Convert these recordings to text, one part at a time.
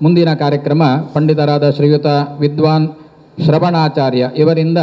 ಮುಂದಿನ ಕಾರ್ಯಕ್ರಮ ಪಂಡಿತರಾದ ಶ್ರೀಯುತ ವಿದ್ವಾನ್ ಶ್ರವಣಾಚಾರ್ಯ ಇವರಿಂದ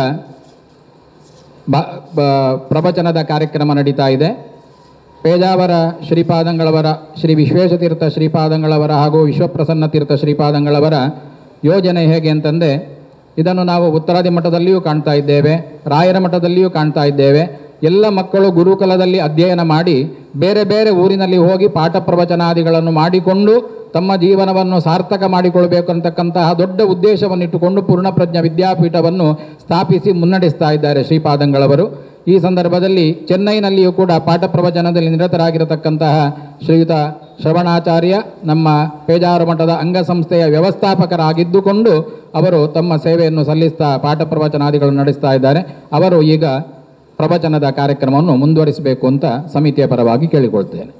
ಬ ಬ- ಪ್ರವಚನದ ಕಾರ್ಯಕ್ರಮ ನಡೀತಾ ಇದೆ ಪೇಜಾವರ ಶ್ರೀಪಾದಂಗಳವರ ಶ್ರೀ ವಿಶ್ವೇಶತೀರ್ಥ ಶ್ರೀಪಾದಂಗಳವರ ಹಾಗೂ ವಿಶ್ವಪ್ರಸನ್ನ ತೀರ್ಥ ಶ್ರೀಪಾದಂಗಳವರ ಯೋಜನೆ ಹೇಗೆ ಅಂತಂದರೆ ಇದನ್ನು ನಾವು ಉತ್ತರಾದಿ ಮಠದಲ್ಲಿಯೂ ಕಾಣ್ತಾ ಇದ್ದೇವೆ ರಾಯರ ಮಠದಲ್ಲಿಯೂ ಕಾಣ್ತಾ ಇದ್ದೇವೆ ಎಲ್ಲ ಮಕ್ಕಳು ಗುರುಕುಲದಲ್ಲಿ ಅಧ್ಯಯನ ಮಾಡಿ ಬೇರೆ ಬೇರೆ ಊರಿನಲ್ಲಿ ಹೋಗಿ ಪಾಠ ಪ್ರವಚನಾದಿಗಳನ್ನು ಮಾಡಿಕೊಂಡು ತಮ್ಮ ಜೀವನವನ್ನು ಸಾರ್ಥಕ ಮಾಡಿಕೊಳ್ಬೇಕು ಅಂತಕ್ಕಂತಹ ದೊಡ್ಡ ಉದ್ದೇಶವನ್ನಿಟ್ಟುಕೊಂಡು ಪೂರ್ಣಪ್ರಜ್ಞ ವಿದ್ಯಾಪೀಠವನ್ನು ಸ್ಥಾಪಿಸಿ ಮುನ್ನಡೆಸ್ತಾ ಇದ್ದಾರೆ ಶ್ರೀಪಾದಂಗಳವರು ಈ ಸಂದರ್ಭದಲ್ಲಿ ಚೆನ್ನೈನಲ್ಲಿಯೂ ಕೂಡ ಪಾಠ ಪ್ರವಚನದಲ್ಲಿ ನಿರತರಾಗಿರತಕ್ಕಂತಹ ಶ್ರೀಯುತ ಶ್ರವಣಾಚಾರ್ಯ ನಮ್ಮ ಪೇಜಾರು ಮಠದ ಅಂಗಸಂಸ್ಥೆಯ ವ್ಯವಸ್ಥಾಪಕರಾಗಿದ್ದುಕೊಂಡು ಅವರು ತಮ್ಮ ಸೇವೆಯನ್ನು ಸಲ್ಲಿಸ್ತಾ ಪಾಠ ಪ್ರವಚನಾದಿಗಳನ್ನು ನಡೆಸ್ತಾ ಇದ್ದಾರೆ ಅವರು ಈಗ ಪ್ರವಚನದ ಕಾರ್ಯಕ್ರಮವನ್ನು ಮುಂದುವರಿಸಬೇಕು ಅಂತ ಸಮಿತಿಯ ಪರವಾಗಿ ಕೇಳಿಕೊಳ್ತೇನೆ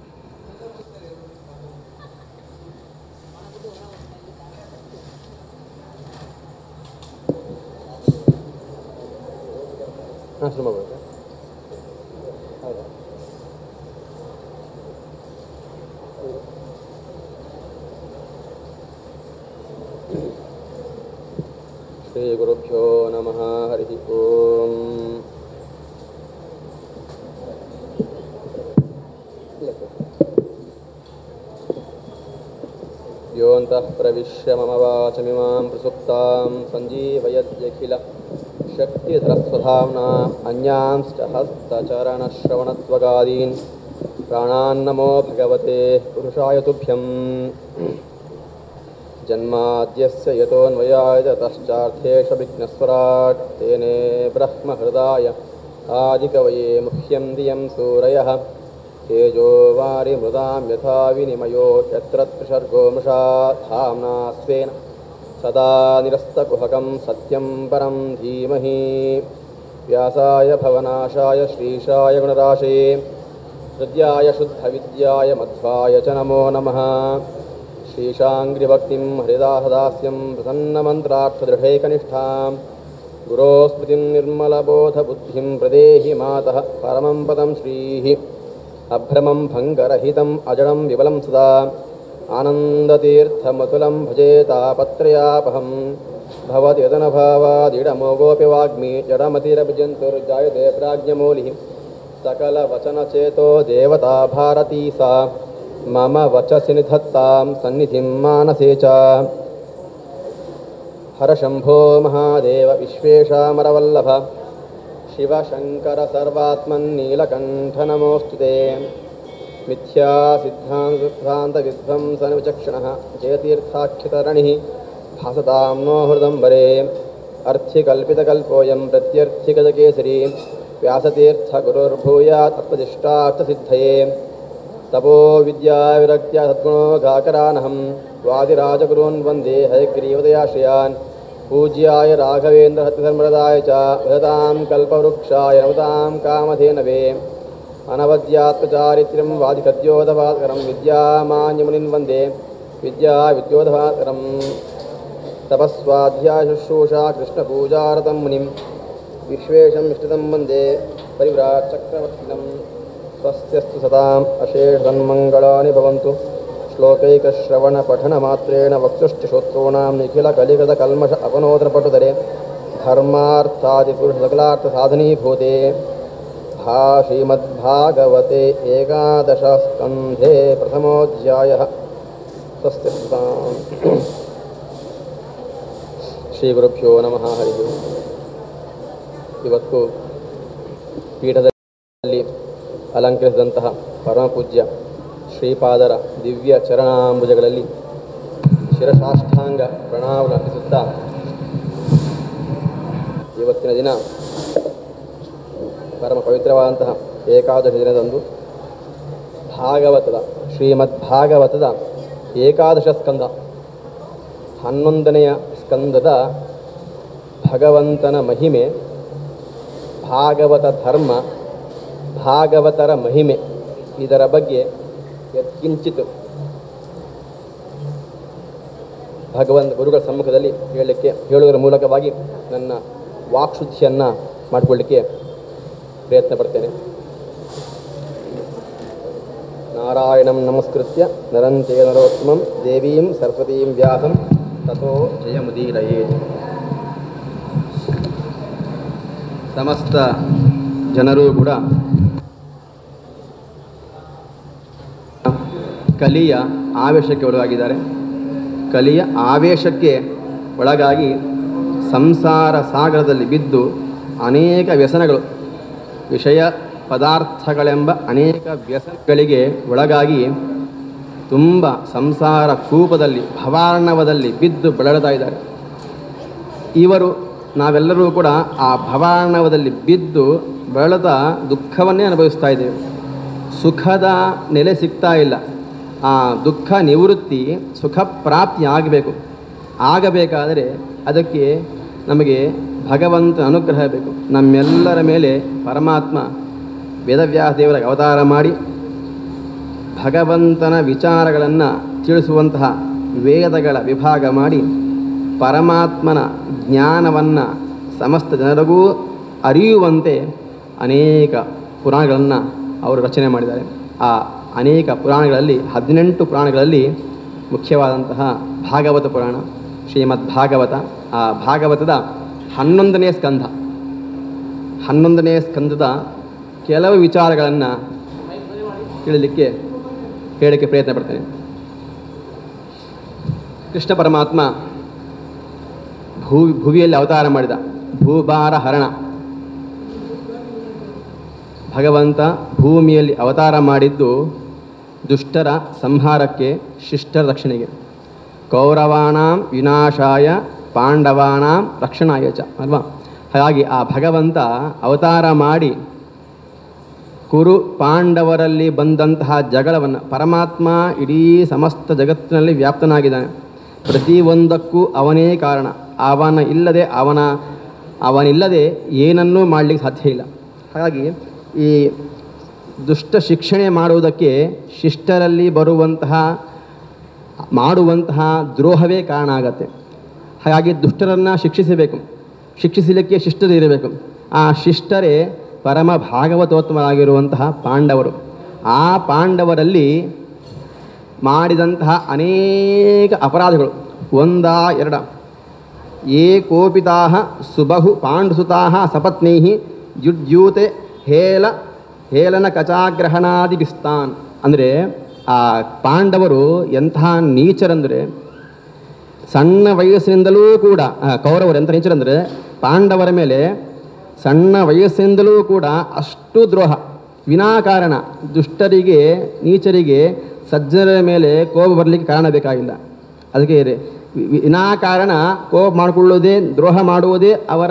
ಆಶ್ರಮ ಬರುತ್ತೆ ಶ್ರೀ ಗುರುಭ್ಯೋ ನಮಃ ಹರಿ ಓಂ योऽन्तः प्रविश्य मम वाचमिमां प्रसुप्तां सञ्जीवयद्यखिल शक्तिधरस्वधाम्ना अन्यांश्च हस्तचरणश्रवणत्वगादीन् प्राणान्नमो भगवते पुरुषाय तुभ्यम् जन्माद्यस्य यतोऽन्वयाय ततश्चार्थेषविघ्नस्वराट् तेने ब्रह्महृदाय आदिकवये मुह्यं दियं सूरयः तेजो वारिमृदां यथा विनिमयो यत्र त्रिसर्गो मृषा धाम्ना स्वेन सदा निरस्तकुहकं सत्यं परं धीमहि व्यासाय भवनाशाय श्रीशाय गुणराशये हृद्याय शुद्धविद्याय मध्वाय च नमो नमः श्रीशाङ्ग्रिभक्तिं हरिदासदास्यं प्रसन्नमन्त्रार्थदृढैकनिष्ठां गुरोस्मृतिं निर्मलबोधबुद्धिं प्रदेहि मातः परमं पदं श्रीः अभ्रमं भङ्गरहितम् अजडं विबलं सदा आनन्दतीर्थमतुलं भजे तापत्रयापहं भवति यदनभावादिडमोगोऽपि वाग्मी जडमतिरभिजन्तुर्जायते प्राज्ञमौलिः सकलवचनचेतो देवता भारती सा मम वचसि निधत्तां सन्निधिं मानसे च हरशम्भो महादेव विश्वेशामरवल्लभ शिवशङ्कर सर्वात्मन्नीलकण्ठ नमोऽस्तु ते मिथ्यासिद्धान्तविध्वंसनविचक्षणः जयतीर्थाख्यतरणिः भासतां नो हृदम्बरे अर्थिकल्पितकल्पोऽयं प्रत्यर्थिगजकेसरी व्यासतीर्थगुरुर्भूयात् तत्त्वदिष्टार्थसिद्धये तपो विद्याविरक्त्या सद्गुणो घाकरानहं वादिराजगुरून् वन्दे हयग्रीवदयाश्रयान् पूज्याय राघवेन्द्रहत्यधर्मरदाय च विहतां कल्पवृक्षाय नवतां कामधेनवे अनवद्यात्मचारित्र्यं वादिकद्योतभास्करं विद्यामान्यमुनिन् वन्दे विद्याविद्योतभास्करं तपस्वाध्यायशुश्रूषा कृष्णपूजारतं मुनिं विश्वेशं इष्टितं वन्दे परिव्राट्चक्रवर्तिनं स्वस्त्यस्तु सदाम् अशेषन्मङ्गलानि भवन्तु श्लोकैकश्रवणपठनमात्रेण वक्षुश्चश्रोतॄणां निखिलकलिकृतकल्मष अपनोदरपटुतरे धर्मार्थादिपुरुषसकलार्थसाधनीभूते भा श्रीमद्भागवते एकादशस्कन्धे प्रथमोऽध्यायः स्वस्ति ಶ್ರೀಗುರುಭ್ಯೋ ನಮಃ ಹರಿ ಓಂ. ಇವತ್ತು ಪೀಠದಲ್ಲಿ ಅಲಂಕರಿಸಿದಂತಹ ಪರಮಪೂಜ್ಯ ಶ್ರೀಪಾದರ ದಿವ್ಯ ಚರಣಾಂಬುಜಗಳಲ್ಲಿ ಶಿರಸಾಷ್ಟಾಂಗ ಪ್ರಣಾಮವನ್ನು ಅರ್ಪಿಸುತ್ತಾ ಇವತ್ತಿನ ದಿನ ಪರಮ ಪವಿತ್ರವಾದಂತಹ ಏಕಾದಶಿ ದಿನದಂದು ಭಾಗವತದ ಶ್ರೀಮದ್ ಭಾಗವತದ ಏಕಾದಶ ಸ್ಕಂದ ಹನ್ನೊಂದನೆಯ ಸ್ಕಂದದ ಭಗವಂತನ ಮಹಿಮೆ ಭಾಗವತ ಧರ್ಮ ಭಾಗವತರ ಮಹಿಮೆ ಇದರ ಬಗ್ಗೆ ಯತ್ಕಿಂಚಿತ್ ಭಗವಂತ ಗುರುಗಳ ಸಮ್ಮುಖದಲ್ಲಿ ಹೇಳಲಿಕ್ಕೆ ಹೇಳುವುದರ ಮೂಲಕವಾಗಿ ನನ್ನ ವಾಕ್ಶುದ್ಧಿಯನ್ನು ಮಾಡಿಕೊಳ್ಳಿಕ್ಕೆ ಪ್ರಯತ್ನ ಪಡ್ತೇನೆ ನಾರಾಯಣಂ ನಮಸ್ಕೃತ್ಯ ನರಂತೆ ನರೋತ್ತಮಂ ದೇವೀಂ ಸರಸ್ವತೀಂ ವ್ಯಾಸಂ ತಥೋ ಜಯಮುದೀರಯೇತ್ ಸಮಸ್ತ ಜನರು ಕೂಡ ಕಲಿಯ ಆವೇಶಕ್ಕೆ ಒಳಗಾಗಿದ್ದಾರೆ ಕಲಿಯ ಆವೇಶಕ್ಕೆ ಒಳಗಾಗಿ ಸಂಸಾರ ಸಾಗರದಲ್ಲಿ ಬಿದ್ದು ಅನೇಕ ವ್ಯಸನಗಳು ವಿಷಯ ಪದಾರ್ಥಗಳೆಂಬ ಅನೇಕ ವ್ಯಸನಗಳಿಗೆ ಒಳಗಾಗಿ ತುಂಬ ಸಂಸಾರ ಕೂಪದಲ್ಲಿ ಭವಾರ್ಣವದಲ್ಲಿ ಬಿದ್ದು ಬಳಲ್ತಾ ಇದ್ದಾರೆ ಇವರು ನಾವೆಲ್ಲರೂ ಕೂಡ ಆ ಭವಾರ್ಣವದಲ್ಲಿ ಬಿದ್ದು ಬಳಲುತ್ತಾ ದುಃಖವನ್ನೇ ಅನುಭವಿಸ್ತಾ ಇದ್ದೇವೆ ಸುಖದ ನೆಲೆ ಸಿಗ್ತಾ ಇಲ್ಲ ಆ ದುಃಖ ನಿವೃತ್ತಿ ಸುಖ ಪ್ರಾಪ್ತಿ ಆಗಬೇಕು ಆಗಬೇಕಾದರೆ ಅದಕ್ಕೆ ನಮಗೆ ಭಗವಂತನ ಅನುಗ್ರಹ ಬೇಕು ನಮ್ಮೆಲ್ಲರ ಮೇಲೆ ಪರಮಾತ್ಮ ವೇದವ್ಯಾಸ ದೇವರ ಅವತಾರ ಮಾಡಿ ಭಗವಂತನ ವಿಚಾರಗಳನ್ನು ತಿಳಿಸುವಂತಹ ವೇದಗಳ ವಿಭಾಗ ಮಾಡಿ ಪರಮಾತ್ಮನ ಜ್ಞಾನವನ್ನು ಸಮಸ್ತ ಜನರಿಗೂ ಅರಿಯುವಂತೆ ಅನೇಕ ಪುರಾಣಗಳನ್ನು ಅವರು ರಚನೆ ಮಾಡಿದ್ದಾರೆ ಆ ಅನೇಕ ಪುರಾಣಗಳಲ್ಲಿ ಹದಿನೆಂಟು ಪುರಾಣಗಳಲ್ಲಿ ಮುಖ್ಯವಾದಂತಹ ಭಾಗವತ ಪುರಾಣ ಶ್ರೀಮದ್ ಭಾಗವತ ಆ ಭಾಗವತದ ಹನ್ನೊಂದನೇ ಸ್ಕಂಧ ಹನ್ನೊಂದನೇ ಸ್ಕಂದದ ಕೆಲವು ವಿಚಾರಗಳನ್ನು ಹೇಳಲಿಕ್ಕೆ ಹೇಳಕ್ಕೆ ಪ್ರಯತ್ನ ಪಡ್ತೇನೆ ಕೃಷ್ಣ ಪರಮಾತ್ಮ ಭೂ ಭುವಿಯಲ್ಲಿ ಅವತಾರ ಮಾಡಿದ ಭೂಭಾರ ಹರಣ ಭಗವಂತ ಭೂಮಿಯಲ್ಲಿ ಅವತಾರ ಮಾಡಿದ್ದು ದುಷ್ಟರ ಸಂಹಾರಕ್ಕೆ ಶಿಷ್ಟರ ರಕ್ಷಣೆಗೆ ಕೌರವಾಣಾಂ ವಿನಾಶಾಯ ಪಾಂಡವಾನಾಂ ರಕ್ಷಣಾಯ ಚ ಅಲ್ವಾ ಹಾಗಾಗಿ ಆ ಭಗವಂತ ಅವತಾರ ಮಾಡಿ ಕುರು ಪಾಂಡವರಲ್ಲಿ ಬಂದಂತಹ ಜಗಳವನ್ನು ಪರಮಾತ್ಮ ಇಡೀ ಸಮಸ್ತ ಜಗತ್ತಿನಲ್ಲಿ ವ್ಯಾಪ್ತನಾಗಿದ್ದಾನೆ ಪ್ರತಿಯೊಂದಕ್ಕೂ ಅವನೇ ಕಾರಣ ಅವನ ಇಲ್ಲದೆ ಅವನ ಅವನಿಲ್ಲದೆ ಏನನ್ನೂ ಮಾಡಲಿಕ್ಕೆ ಸಾಧ್ಯ ಇಲ್ಲ ಹಾಗಾಗಿ ಈ ದುಷ್ಟ ಶಿಕ್ಷಣೆ ಮಾಡುವುದಕ್ಕೆ ಶಿಷ್ಟರಲ್ಲಿ ಬರುವಂತಹ ಮಾಡುವಂತಹ ದ್ರೋಹವೇ ಕಾರಣ ಆಗತ್ತೆ ಹಾಗಾಗಿ ದುಷ್ಟರನ್ನು ಶಿಕ್ಷಿಸಬೇಕು ಶಿಕ್ಷಿಸಲಿಕ್ಕೆ ಶಿಷ್ಟರು ಇರಬೇಕು ಆ ಶಿಷ್ಟರೇ ಪರಮ ಭಾಗವತೋತ್ತಮರಾಗಿರುವಂತಹ ಪಾಂಡವರು ಆ ಪಾಂಡವರಲ್ಲಿ ಮಾಡಿದಂತಹ ಅನೇಕ ಅಪರಾಧಗಳು ಒಂದ ಎರಡ ಏ ಕೋಪಿತಾ ಸುಬಹು ಪಾಂಡುಸುತಾ ಸಪತ್ನೈ ಯುಜ್ಯೂತೆ ಹೇಲ ಹೇಲನ ಕಚಾಗ್ರಹಣಾದಿಗಿಸ್ತಾನ್ ಅಂದರೆ ಆ ಪಾಂಡವರು ಎಂತಹ ನೀಚರಂದರೆ ಸಣ್ಣ ವಯಸ್ಸಿನಿಂದಲೂ ಕೂಡ ಆ, ಕೌರವರು ಎಂಥ ನೀಚರಂದರೆ ಪಾಂಡವರ ಮೇಲೆ ಸಣ್ಣ ವಯಸ್ಸಿನಿಂದಲೂ ಕೂಡ ಅಷ್ಟು ದ್ರೋಹ ವಿನಾಕಾರಣ ದುಷ್ಟರಿಗೆ ನೀಚರಿಗೆ ಸಜ್ಜನರ ಮೇಲೆ ಕೋಪ ಬರಲಿಕ್ಕೆ ಕಾರಣ ಬೇಕಾಗಿಲ್ಲ ಅದಕ್ಕೆ ಇದೆ. ವಿ- ವಿ- ವಿನಾಕಾರಣ ಕೋಪ ಮಾಡಿಕೊಳ್ಳುವುದೇ ದ್ರೋಹ ಮಾಡುವುದೇ ಅವರ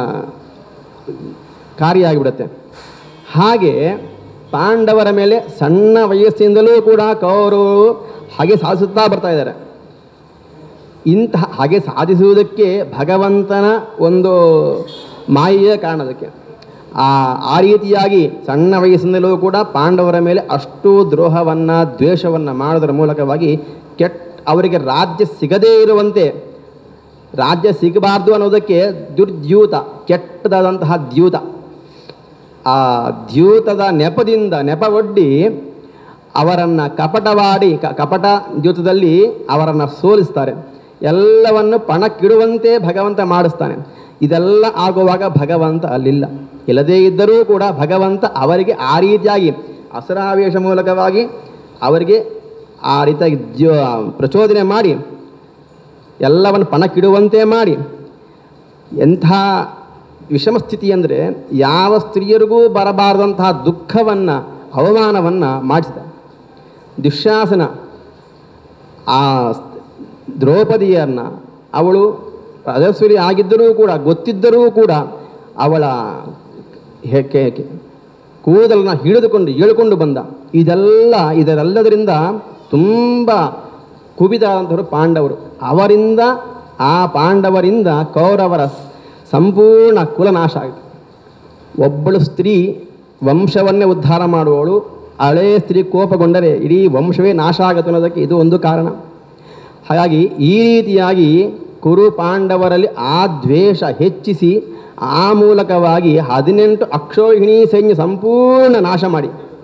ಕಾರ್ಯ ಆಗಿಬಿಡುತ್ತೆ ಹಾಗೆ ಪಾಂಡವರ ಮೇಲೆ ಸಣ್ಣ ವಯಸ್ಸಿನಿಂದಲೂ ಕೂಡ ಕೌರವರು ಹಾಗೆ ಸಾಧಿಸುತ್ತಾ ಬರ್ತಾ ಇದ್ದಾರೆ ಇಂತಹ ಹಾಗೆ ಸಾಧಿಸುವುದಕ್ಕೆ ಭಗವಂತನ ಒಂದು ಮಾಯೆಯ ಕಾರಣ ಅದಕ್ಕೆ ಆ ಆ ರೀತಿಯಾಗಿ ಸಣ್ಣ ವಯಸ್ಸಿನಲ್ಲೂ ಕೂಡ ಪಾಂಡವರ ಮೇಲೆ ಅಷ್ಟು ದ್ರೋಹವನ್ನು ದ್ವೇಷವನ್ನು ಮಾಡೋದರ ಮೂಲಕವಾಗಿ ಕೆಟ್ಟ ಅವರಿಗೆ ರಾಜ್ಯ ಸಿಗದೇ ಇರುವಂತೆ ರಾಜ್ಯ ಸಿಗಬಾರ್ದು ಅನ್ನೋದಕ್ಕೆ ದುರ್ದ್ಯೂತ ಕೆಟ್ಟದಾದಂತಹ ದ್ಯೂತ ಆ ದ್ಯೂತದ ನೆಪದಿಂದ ನೆಪ ಒಡ್ಡಿ ಅವರನ್ನು ಕಪಟವಾಡಿ ಕ ಕಪಟ ದ್ಯೂತದಲ್ಲಿ ಅವರನ್ನು ಸೋಲಿಸ್ತಾರೆ ಎಲ್ಲವನ್ನು ಪಣಕ್ಕಿಡುವಂತೆ ಭಗವಂತ ಮಾಡಿಸ್ತಾನೆ ಇದೆಲ್ಲ ಆಗುವಾಗ ಭಗವಂತ ಅಲ್ಲಿಲ್ಲ ಇಲ್ಲದೇ ಇದ್ದರೂ ಕೂಡ ಭಗವಂತ ಅವರಿಗೆ ಆ ರೀತಿಯಾಗಿ ಅಸರಾವೇಶ ಮೂಲಕವಾಗಿ ಅವರಿಗೆ ಆ ರೀತಿಯಾಗಿ ದ್ಯೋ ಪ್ರಚೋದನೆ ಮಾಡಿ ಎಲ್ಲವನ್ನು ಪಣಕ್ಕಿಡುವಂತೆ ಮಾಡಿ ಎಂಥ ವಿಷಮ ಸ್ಥಿತಿ ಅಂದರೆ ಯಾವ ಸ್ತ್ರೀಯರಿಗೂ ಬರಬಾರದಂತಹ ದುಃಖವನ್ನು ಅವಮಾನವನ್ನು ಮಾಡಿಸಿದ ದುಶ್ಯಾಸನ ಆ ಸ್- ದ್ರೌಪದಿಯರನ್ನ ಅವಳು ರಜಸ್ವರಿ ಆಗಿದ್ದರೂ ಕೂಡ ಗೊತ್ತಿದ್ದರೂ ಕೂಡ ಅವಳ ಹೆ- ಕೆ- ಕೆ- ಕೂದಲನ್ನ ಹಿಡಿದುಕೊಂಡು ಏಳ್ಕೊಂಡು ಬಂದ ಇದೆಲ್ಲ ಇದರೆಲ್ಲದರಿಂದ ತುಂಬ ಕುಬಿದಾದಂಥವರು ಪಾಂಡವರು ಅವರಿಂದ ಆ ಪಾಂಡವರಿಂದ ಕೌರವರ ಸಂಪೂರ್ಣ ಕುಲನಾಶ ಆಯಿತು ಒಬ್ಬಳು ಸ್ತ್ರೀ ವಂಶವನ್ನೇ ಉದ್ಧಾರ ಮಾಡುವವಳು ಹಳೇ ಸ್ತ್ರೀ ಕೋಪಗೊಂಡರೆ ಇಡೀ ವಂಶವೇ ನಾಶ ಆಗುತ್ತೆ ಅನ್ನೋದಕ್ಕೆ ಇದು ಒಂದು ಕಾರಣ ಹಾಗಾಗಿ ಈ ರೀತಿಯಾಗಿ ಕುರು ಪಾಂಡವರಲ್ಲಿ ಆ ದ್ವೇಷ ಹೆಚ್ಚಿಸಿ ಆ ಮೂಲಕವಾಗಿ ಹದಿನೆಂಟು ಅಕ್ಷೋಹಿಣಿ ಸೈನ್ಯ ಸಂಪೂರ್ಣ ನಾಶ ಮಾಡಿ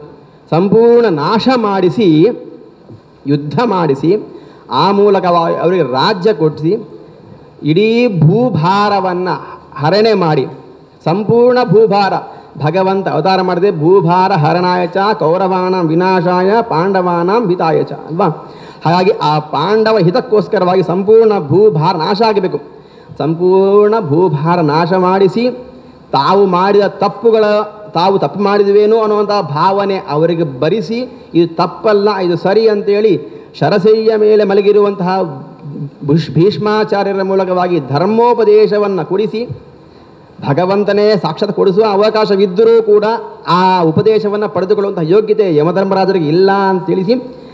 ಸಂಪೂರ್ಣ ನಾಶ ಮಾಡಿಸಿ ಯುದ್ಧ ಮಾಡಿಸಿ ಆ ಮೂಲಕವಾಗಿ ಅವರಿಗೆ ರಾಜ್ಯ ಕೊಡಿಸಿ ಇಡೀ ಭೂಭಾರವನ್ನು ಹರಣೆ ಮಾಡಿ ಸಂಪೂರ್ಣ ಭೂಭಾರ ಭಗವಂತ ಅವತಾರ ಮಾಡಿದೆ ಭೂಭಾರ ಹರಣಾಯ ಚ ಕೌರವಾನ ವಿನಾಶಾಯ ಪಾಂಡವಾನಾಂ ಹಿತಾಯ ಚ ಅಲ್ವಾ ಹಾಗಾಗಿ ಆ ಪಾಂಡವ ಹಿತಕ್ಕೋಸ್ಕರವಾಗಿ ಸಂಪೂರ್ಣ ಭೂಭಾರ ನಾಶ ಆಗಬೇಕು ಸಂಪೂರ್ಣ ಭೂಭಾರ ನಾಶ ಮಾಡಿಸಿ ತಾವು ಮಾಡಿದ ತಪ್ಪುಗಳ ತಾವು ತಪ್ಪು ಮಾಡಿದ್ವೇನೋ ಅನ್ನುವಂಥ ಭಾವನೆ ಅವರಿಗೆ ಭರಿಸಿ ಇದು ತಪ್ಪಲ್ಲ ಇದು ಸರಿ ಅಂತೇಳಿ ಶರಸೆಯ ಮೇಲೆ ಮಲಗಿರುವಂತಹ ಭೀಷ್- ಭೀಷ್ಮಾಚಾರ್ಯರ ಮೂಲಕವಾಗಿ ಧರ್ಮೋಪದೇಶವನ್ನು ಕೊಡಿಸಿ ಭಗವಂತನೇ ಸಾಕ್ಷಾತ್ ಕೊಡಿಸುವ ಅವಕಾಶವಿದ್ದರೂ ಕೂಡ ಆ ಉಪದೇಶವನ್ನು ಪಡೆದುಕೊಳ್ಳುವಂತಹ ಯೋಗ್ಯತೆ ಯಮಧರ್ಮರಾಜರಿಗೆ ಇಲ್ಲ ಅಂತ ತಿಳಿಸಿ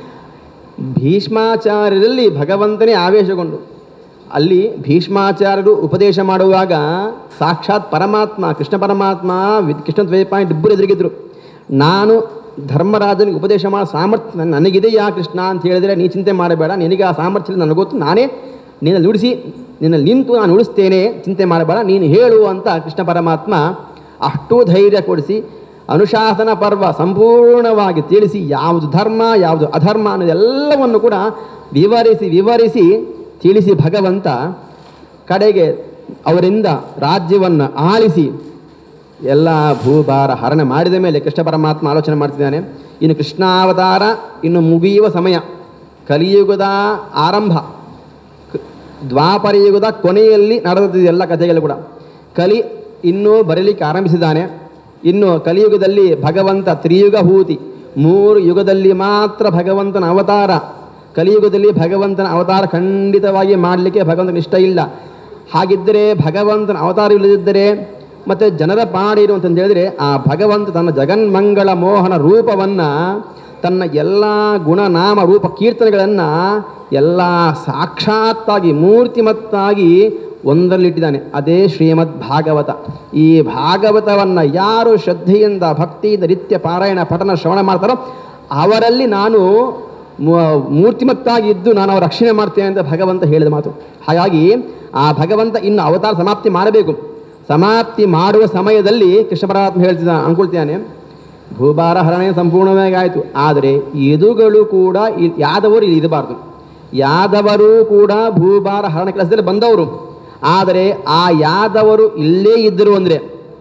ಭೀಷ್ಮಾಚಾರ್ಯರಲ್ಲಿ ಭಗವಂತನೇ ಆವೇಶಗೊಂಡು ಅಲ್ಲಿ ಭೀಷ್ಮಾಚಾರ್ಯರು ಉಪದೇಶ ಮಾಡುವಾಗ ಸಾಕ್ಷಾತ್ ಪರಮಾತ್ಮ ಕೃಷ್ಣ ಪರಮಾತ್ಮ ವಿತ್ ಕೃಷ್ಣ ದ್ವೈಪಾಯಿಂಟ್ ಇಬ್ಬರು ಎದುರಿಗಿದ್ರು ನಾನು ಧರ್ಮರಾಜನಿಗೆ ಉಪದೇಶ ಮಾಡೋ ಸಾಮರ್ಥ್ಯ ನನಗಿದೆಯಾ ಕೃಷ್ಣ ಅಂತ ಹೇಳಿದರೆ ನೀ ಚಿಂತೆ ಮಾಡಬೇಡ ನಿನಗೆ ಆ ಸಾಮರ್ಥ್ಯ ಇಲ್ಲ, ನನಗೆ ಗೊತ್ತು ನಾನೇ ನಿನ್ನಲ್ಲಿ ನುಡಿಸಿ ನಿನ್ನಲ್ಲಿ ನಿಂತು ನಾನು ಉಳಿಸ್ತೇನೆ ಚಿಂತೆ ಮಾಡಬೇಡ ನೀನು ಹೇಳು ಅಂತ ಕೃಷ್ಣ ಪರಮಾತ್ಮ ಅಷ್ಟು ಧೈರ್ಯ ಕೊಡಿಸಿ ಅನುಶಾಸನ ಪರ್ವ ಸಂಪೂರ್ಣವಾಗಿ ತಿಳಿಸಿ ಯಾವುದು ಧರ್ಮ ಯಾವುದು ಅಧರ್ಮ ಅನ್ನೋದೆಲ್ಲವನ್ನು ಕೂಡ ವಿವರಿಸಿ ವಿವರಿಸಿ ತಿಳಿಸಿ ಭಗವಂತ ಕಡೆಗೆ ಅವರಿಂದ ರಾಜ್ಯವನ್ನು ಆಳಿಸಿ ಎಲ್ಲ ಭೂಭಾರ ಹರಣ ಮಾಡಿದ ಮೇಲೆ ಕೃಷ್ಣ ಪರಮಾತ್ಮ ಆಲೋಚನೆ ಮಾಡ್ತಿದ್ದಾನೆ ಇನ್ನು ಕೃಷ್ಣಾವತಾರ ಇನ್ನು ಮುಗಿಯುವ ಸಮಯ ಕಲಿಯುಗದ ಆರಂಭ ಕ- ದ್ವಾಪರಯುಗದ ಕೊನೆಯಲ್ಲಿ ನಡೆದಿದೆ ಎಲ್ಲ ಕಥೆಗಳು ಕೂಡ ಕಲಿ ಇನ್ನೂ ಬರಲಿಕ್ಕೆ ಆರಂಭಿಸಿದ್ದಾನೆ ಇನ್ನು ಕಲಿಯುಗದಲ್ಲಿ ಭಗವಂತ ತ್ರಿಯುಗ ಹೂತಿ ಮೂರು ಯುಗದಲ್ಲಿ ಮಾತ್ರ ಭಗವಂತನ ಅವತಾರ ಕಲಿಯುಗದಲ್ಲಿ ಭಗವಂತನ ಅವತಾರ ಖಂಡಿತವಾಗಿ ಮಾಡಲಿಕ್ಕೆ ಭಗವಂತನ ಇಷ್ಟ ಇಲ್ಲ ಹಾಗಿದ್ದರೆ ಭಗವಂತನ ಅವತಾರ ಇಲ್ಲದಿದ್ದರೆ ಮತ್ತು ಜನರ ಪಾಡಿರು ಅಂತಂದು ಹೇಳಿದರೆ ಆ ಭಗವಂತ ತನ್ನ ಜಗನ್ಮಂಗಳ ಮೋಹನ ರೂಪವನ್ನು ತನ್ನ ಎಲ್ಲ ಗುಣನಾಮ ರೂಪ ಕೀರ್ತನೆಗಳನ್ನು ಎಲ್ಲ ಸಾಕ್ಷಾತ್ತಾಗಿ ಮೂರ್ತಿಮತ್ತಾಗಿ ಒಂದರಲ್ಲಿಟ್ಟಿದ್ದಾನೆ ಅದೇ ಶ್ರೀಮದ್ ಭಾಗವತ ಈ ಭಾಗವತವನ್ನು ಯಾರು ಶ್ರದ್ಧೆಯಿಂದ ಭಕ್ತಿಯಿಂದ ನಿತ್ಯ ಪಾರಾಯಣ ಪಠನ ಶ್ರವಣ ಮಾಡ್ತಾರೋ ಅವರಲ್ಲಿ ನಾನು ಮೂ- ಮೂರ್ತಿಮತ್ತಾಗಿ ಇದ್ದು ನಾನು ಅವರ ರಕ್ಷಣೆ ಮಾಡ್ತೇನೆ ಅಂತ ಭಗವಂತ ಹೇಳಿದ ಮಾತು ಹಾಗಾಗಿ ಆ ಭಗವಂತ ಇನ್ನು ಅವತಾರ ಸಮಾಪ್ತಿ ಮಾಡಬೇಕು ಸಮಾಪ್ತಿ ಮಾಡುವ ಸಮಯದಲ್ಲಿ ಕೃಷ್ಣ ಪರಮಾತ್ಮ ಹೇಳ್ತಿದ್ದ ಅನ್ಕೊಳ್ತಿದ್ದಾನೆ ಭೂಭಾರ ಹರಣೆ ಸಂಪೂರ್ಣವಾಗಿ ಆಯಿತು ಆದರೆ ಯದುಗಳು ಕೂಡ ಇ- ಯಾದವರು ಇಲ್ಲಿ ಇರಬಾರ್ದು ಯಾದವರು ಕೂಡ ಭೂಭಾರ ಹರಣ ಕೆಲಸದಲ್ಲಿ ಬಂದವರು ಆದರೆ ಆ ಯಾದವರು ಇಲ್ಲೇ ಇದ್ದರು ಅಂದರೆ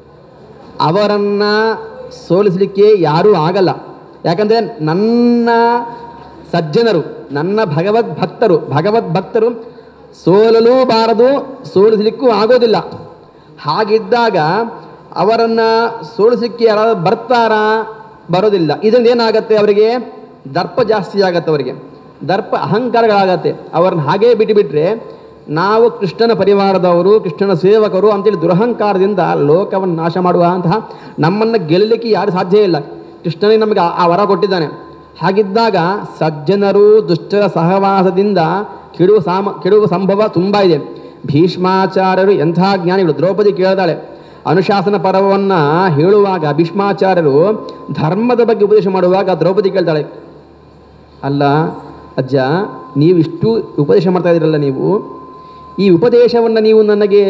ಅವರನ್ನು ಸೋಲಿಸಲಿಕ್ಕೆ ಯಾರೂ ಆಗಲ್ಲ ಯಾಕಂದರೆ ನನ್ನ ಸಜ್ಜನರು ನನ್ನ ಭಗವದ್ ಭಕ್ತರು ಭಗವದ್ ಭಕ್ತರು ಸೋಲಲೂ ಬಾರದು ಸೋಲಿಸಲಿಕ್ಕೂ ಆಗೋದಿಲ್ಲ ಹಾಗಿದ್ದಾಗ ಅವರನ್ನು ಸೋಲಿಸಲಿಕ್ಕೆ ಯಾರಾದ್ರು ಬರ್ತಾರಾ ಬರೋದಿಲ್ಲ ಇದರಿಂದ ಏನಾಗತ್ತೆ ಅವರಿಗೆ ದರ್ಪ ಜಾಸ್ತಿ ಆಗತ್ತೆ ಅವರಿಗೆ ದರ್ಪ ಅಹಂಕಾರಗಳಾಗತ್ತೆ ಅವ್ರನ್ನ ಹಾಗೇ ಬಿಟ್ಟುಬಿಟ್ರೆ ನಾವು ಕೃಷ್ಣನ ಪರಿವಾರದವರು ಕೃಷ್ಣನ ಸೇವಕರು ಅಂತೇಳಿ ದುರಹಂಕಾರದಿಂದ ಲೋಕವನ್ನು ನಾಶ ಮಾಡುವಂತಹ ನಮ್ಮನ್ನು ಗೆಲ್ಲಲಿಕ್ಕೆ ಯಾರು ಸಾಧ್ಯ ಇಲ್ಲ ಕೃಷ್ಣನೇ ನಮಗೆ ಆ- ಆ ವರ ಕೊಟ್ಟಿದ್ದಾನೆ ಹಾಗಿದ್ದಾಗ ಸಜ್ಜನರು ದುಷ್ಟರ ಸಹವಾಸದಿಂದ ಕೆಡುವ ಸಾಮ ಕೆಡುವ ಸಂಭವ ತುಂಬ ಇದೆ ಭೀಷ್ಮಾಚಾರ್ಯರು ಎಂಥ ಜ್ಞಾನಿಗಳು ದ್ರೌಪದಿ ಕೇಳಿದಾಳೆ ಅನುಶಾಸನ ಪರ್ವವನ್ನು ಹೇಳುವಾಗ ಭೀಷ್ಮಾಚಾರ್ಯರು ಧರ್ಮದ ಬಗ್ಗೆ ಉಪದೇಶ ಮಾಡುವಾಗ ದ್ರೌಪದಿ ಕೇಳ್ತಾಳೆ ಅಲ್ಲ ಅಜ್ಜ ನೀವು ಇಷ್ಟು ಉಪದೇಶ ಮಾಡ್ತಾ ಇದ್ದೀರಲ್ಲ ನೀವು ಈ ಉಪದೇಶವನ್ನು ನೀವು ನನಗೆ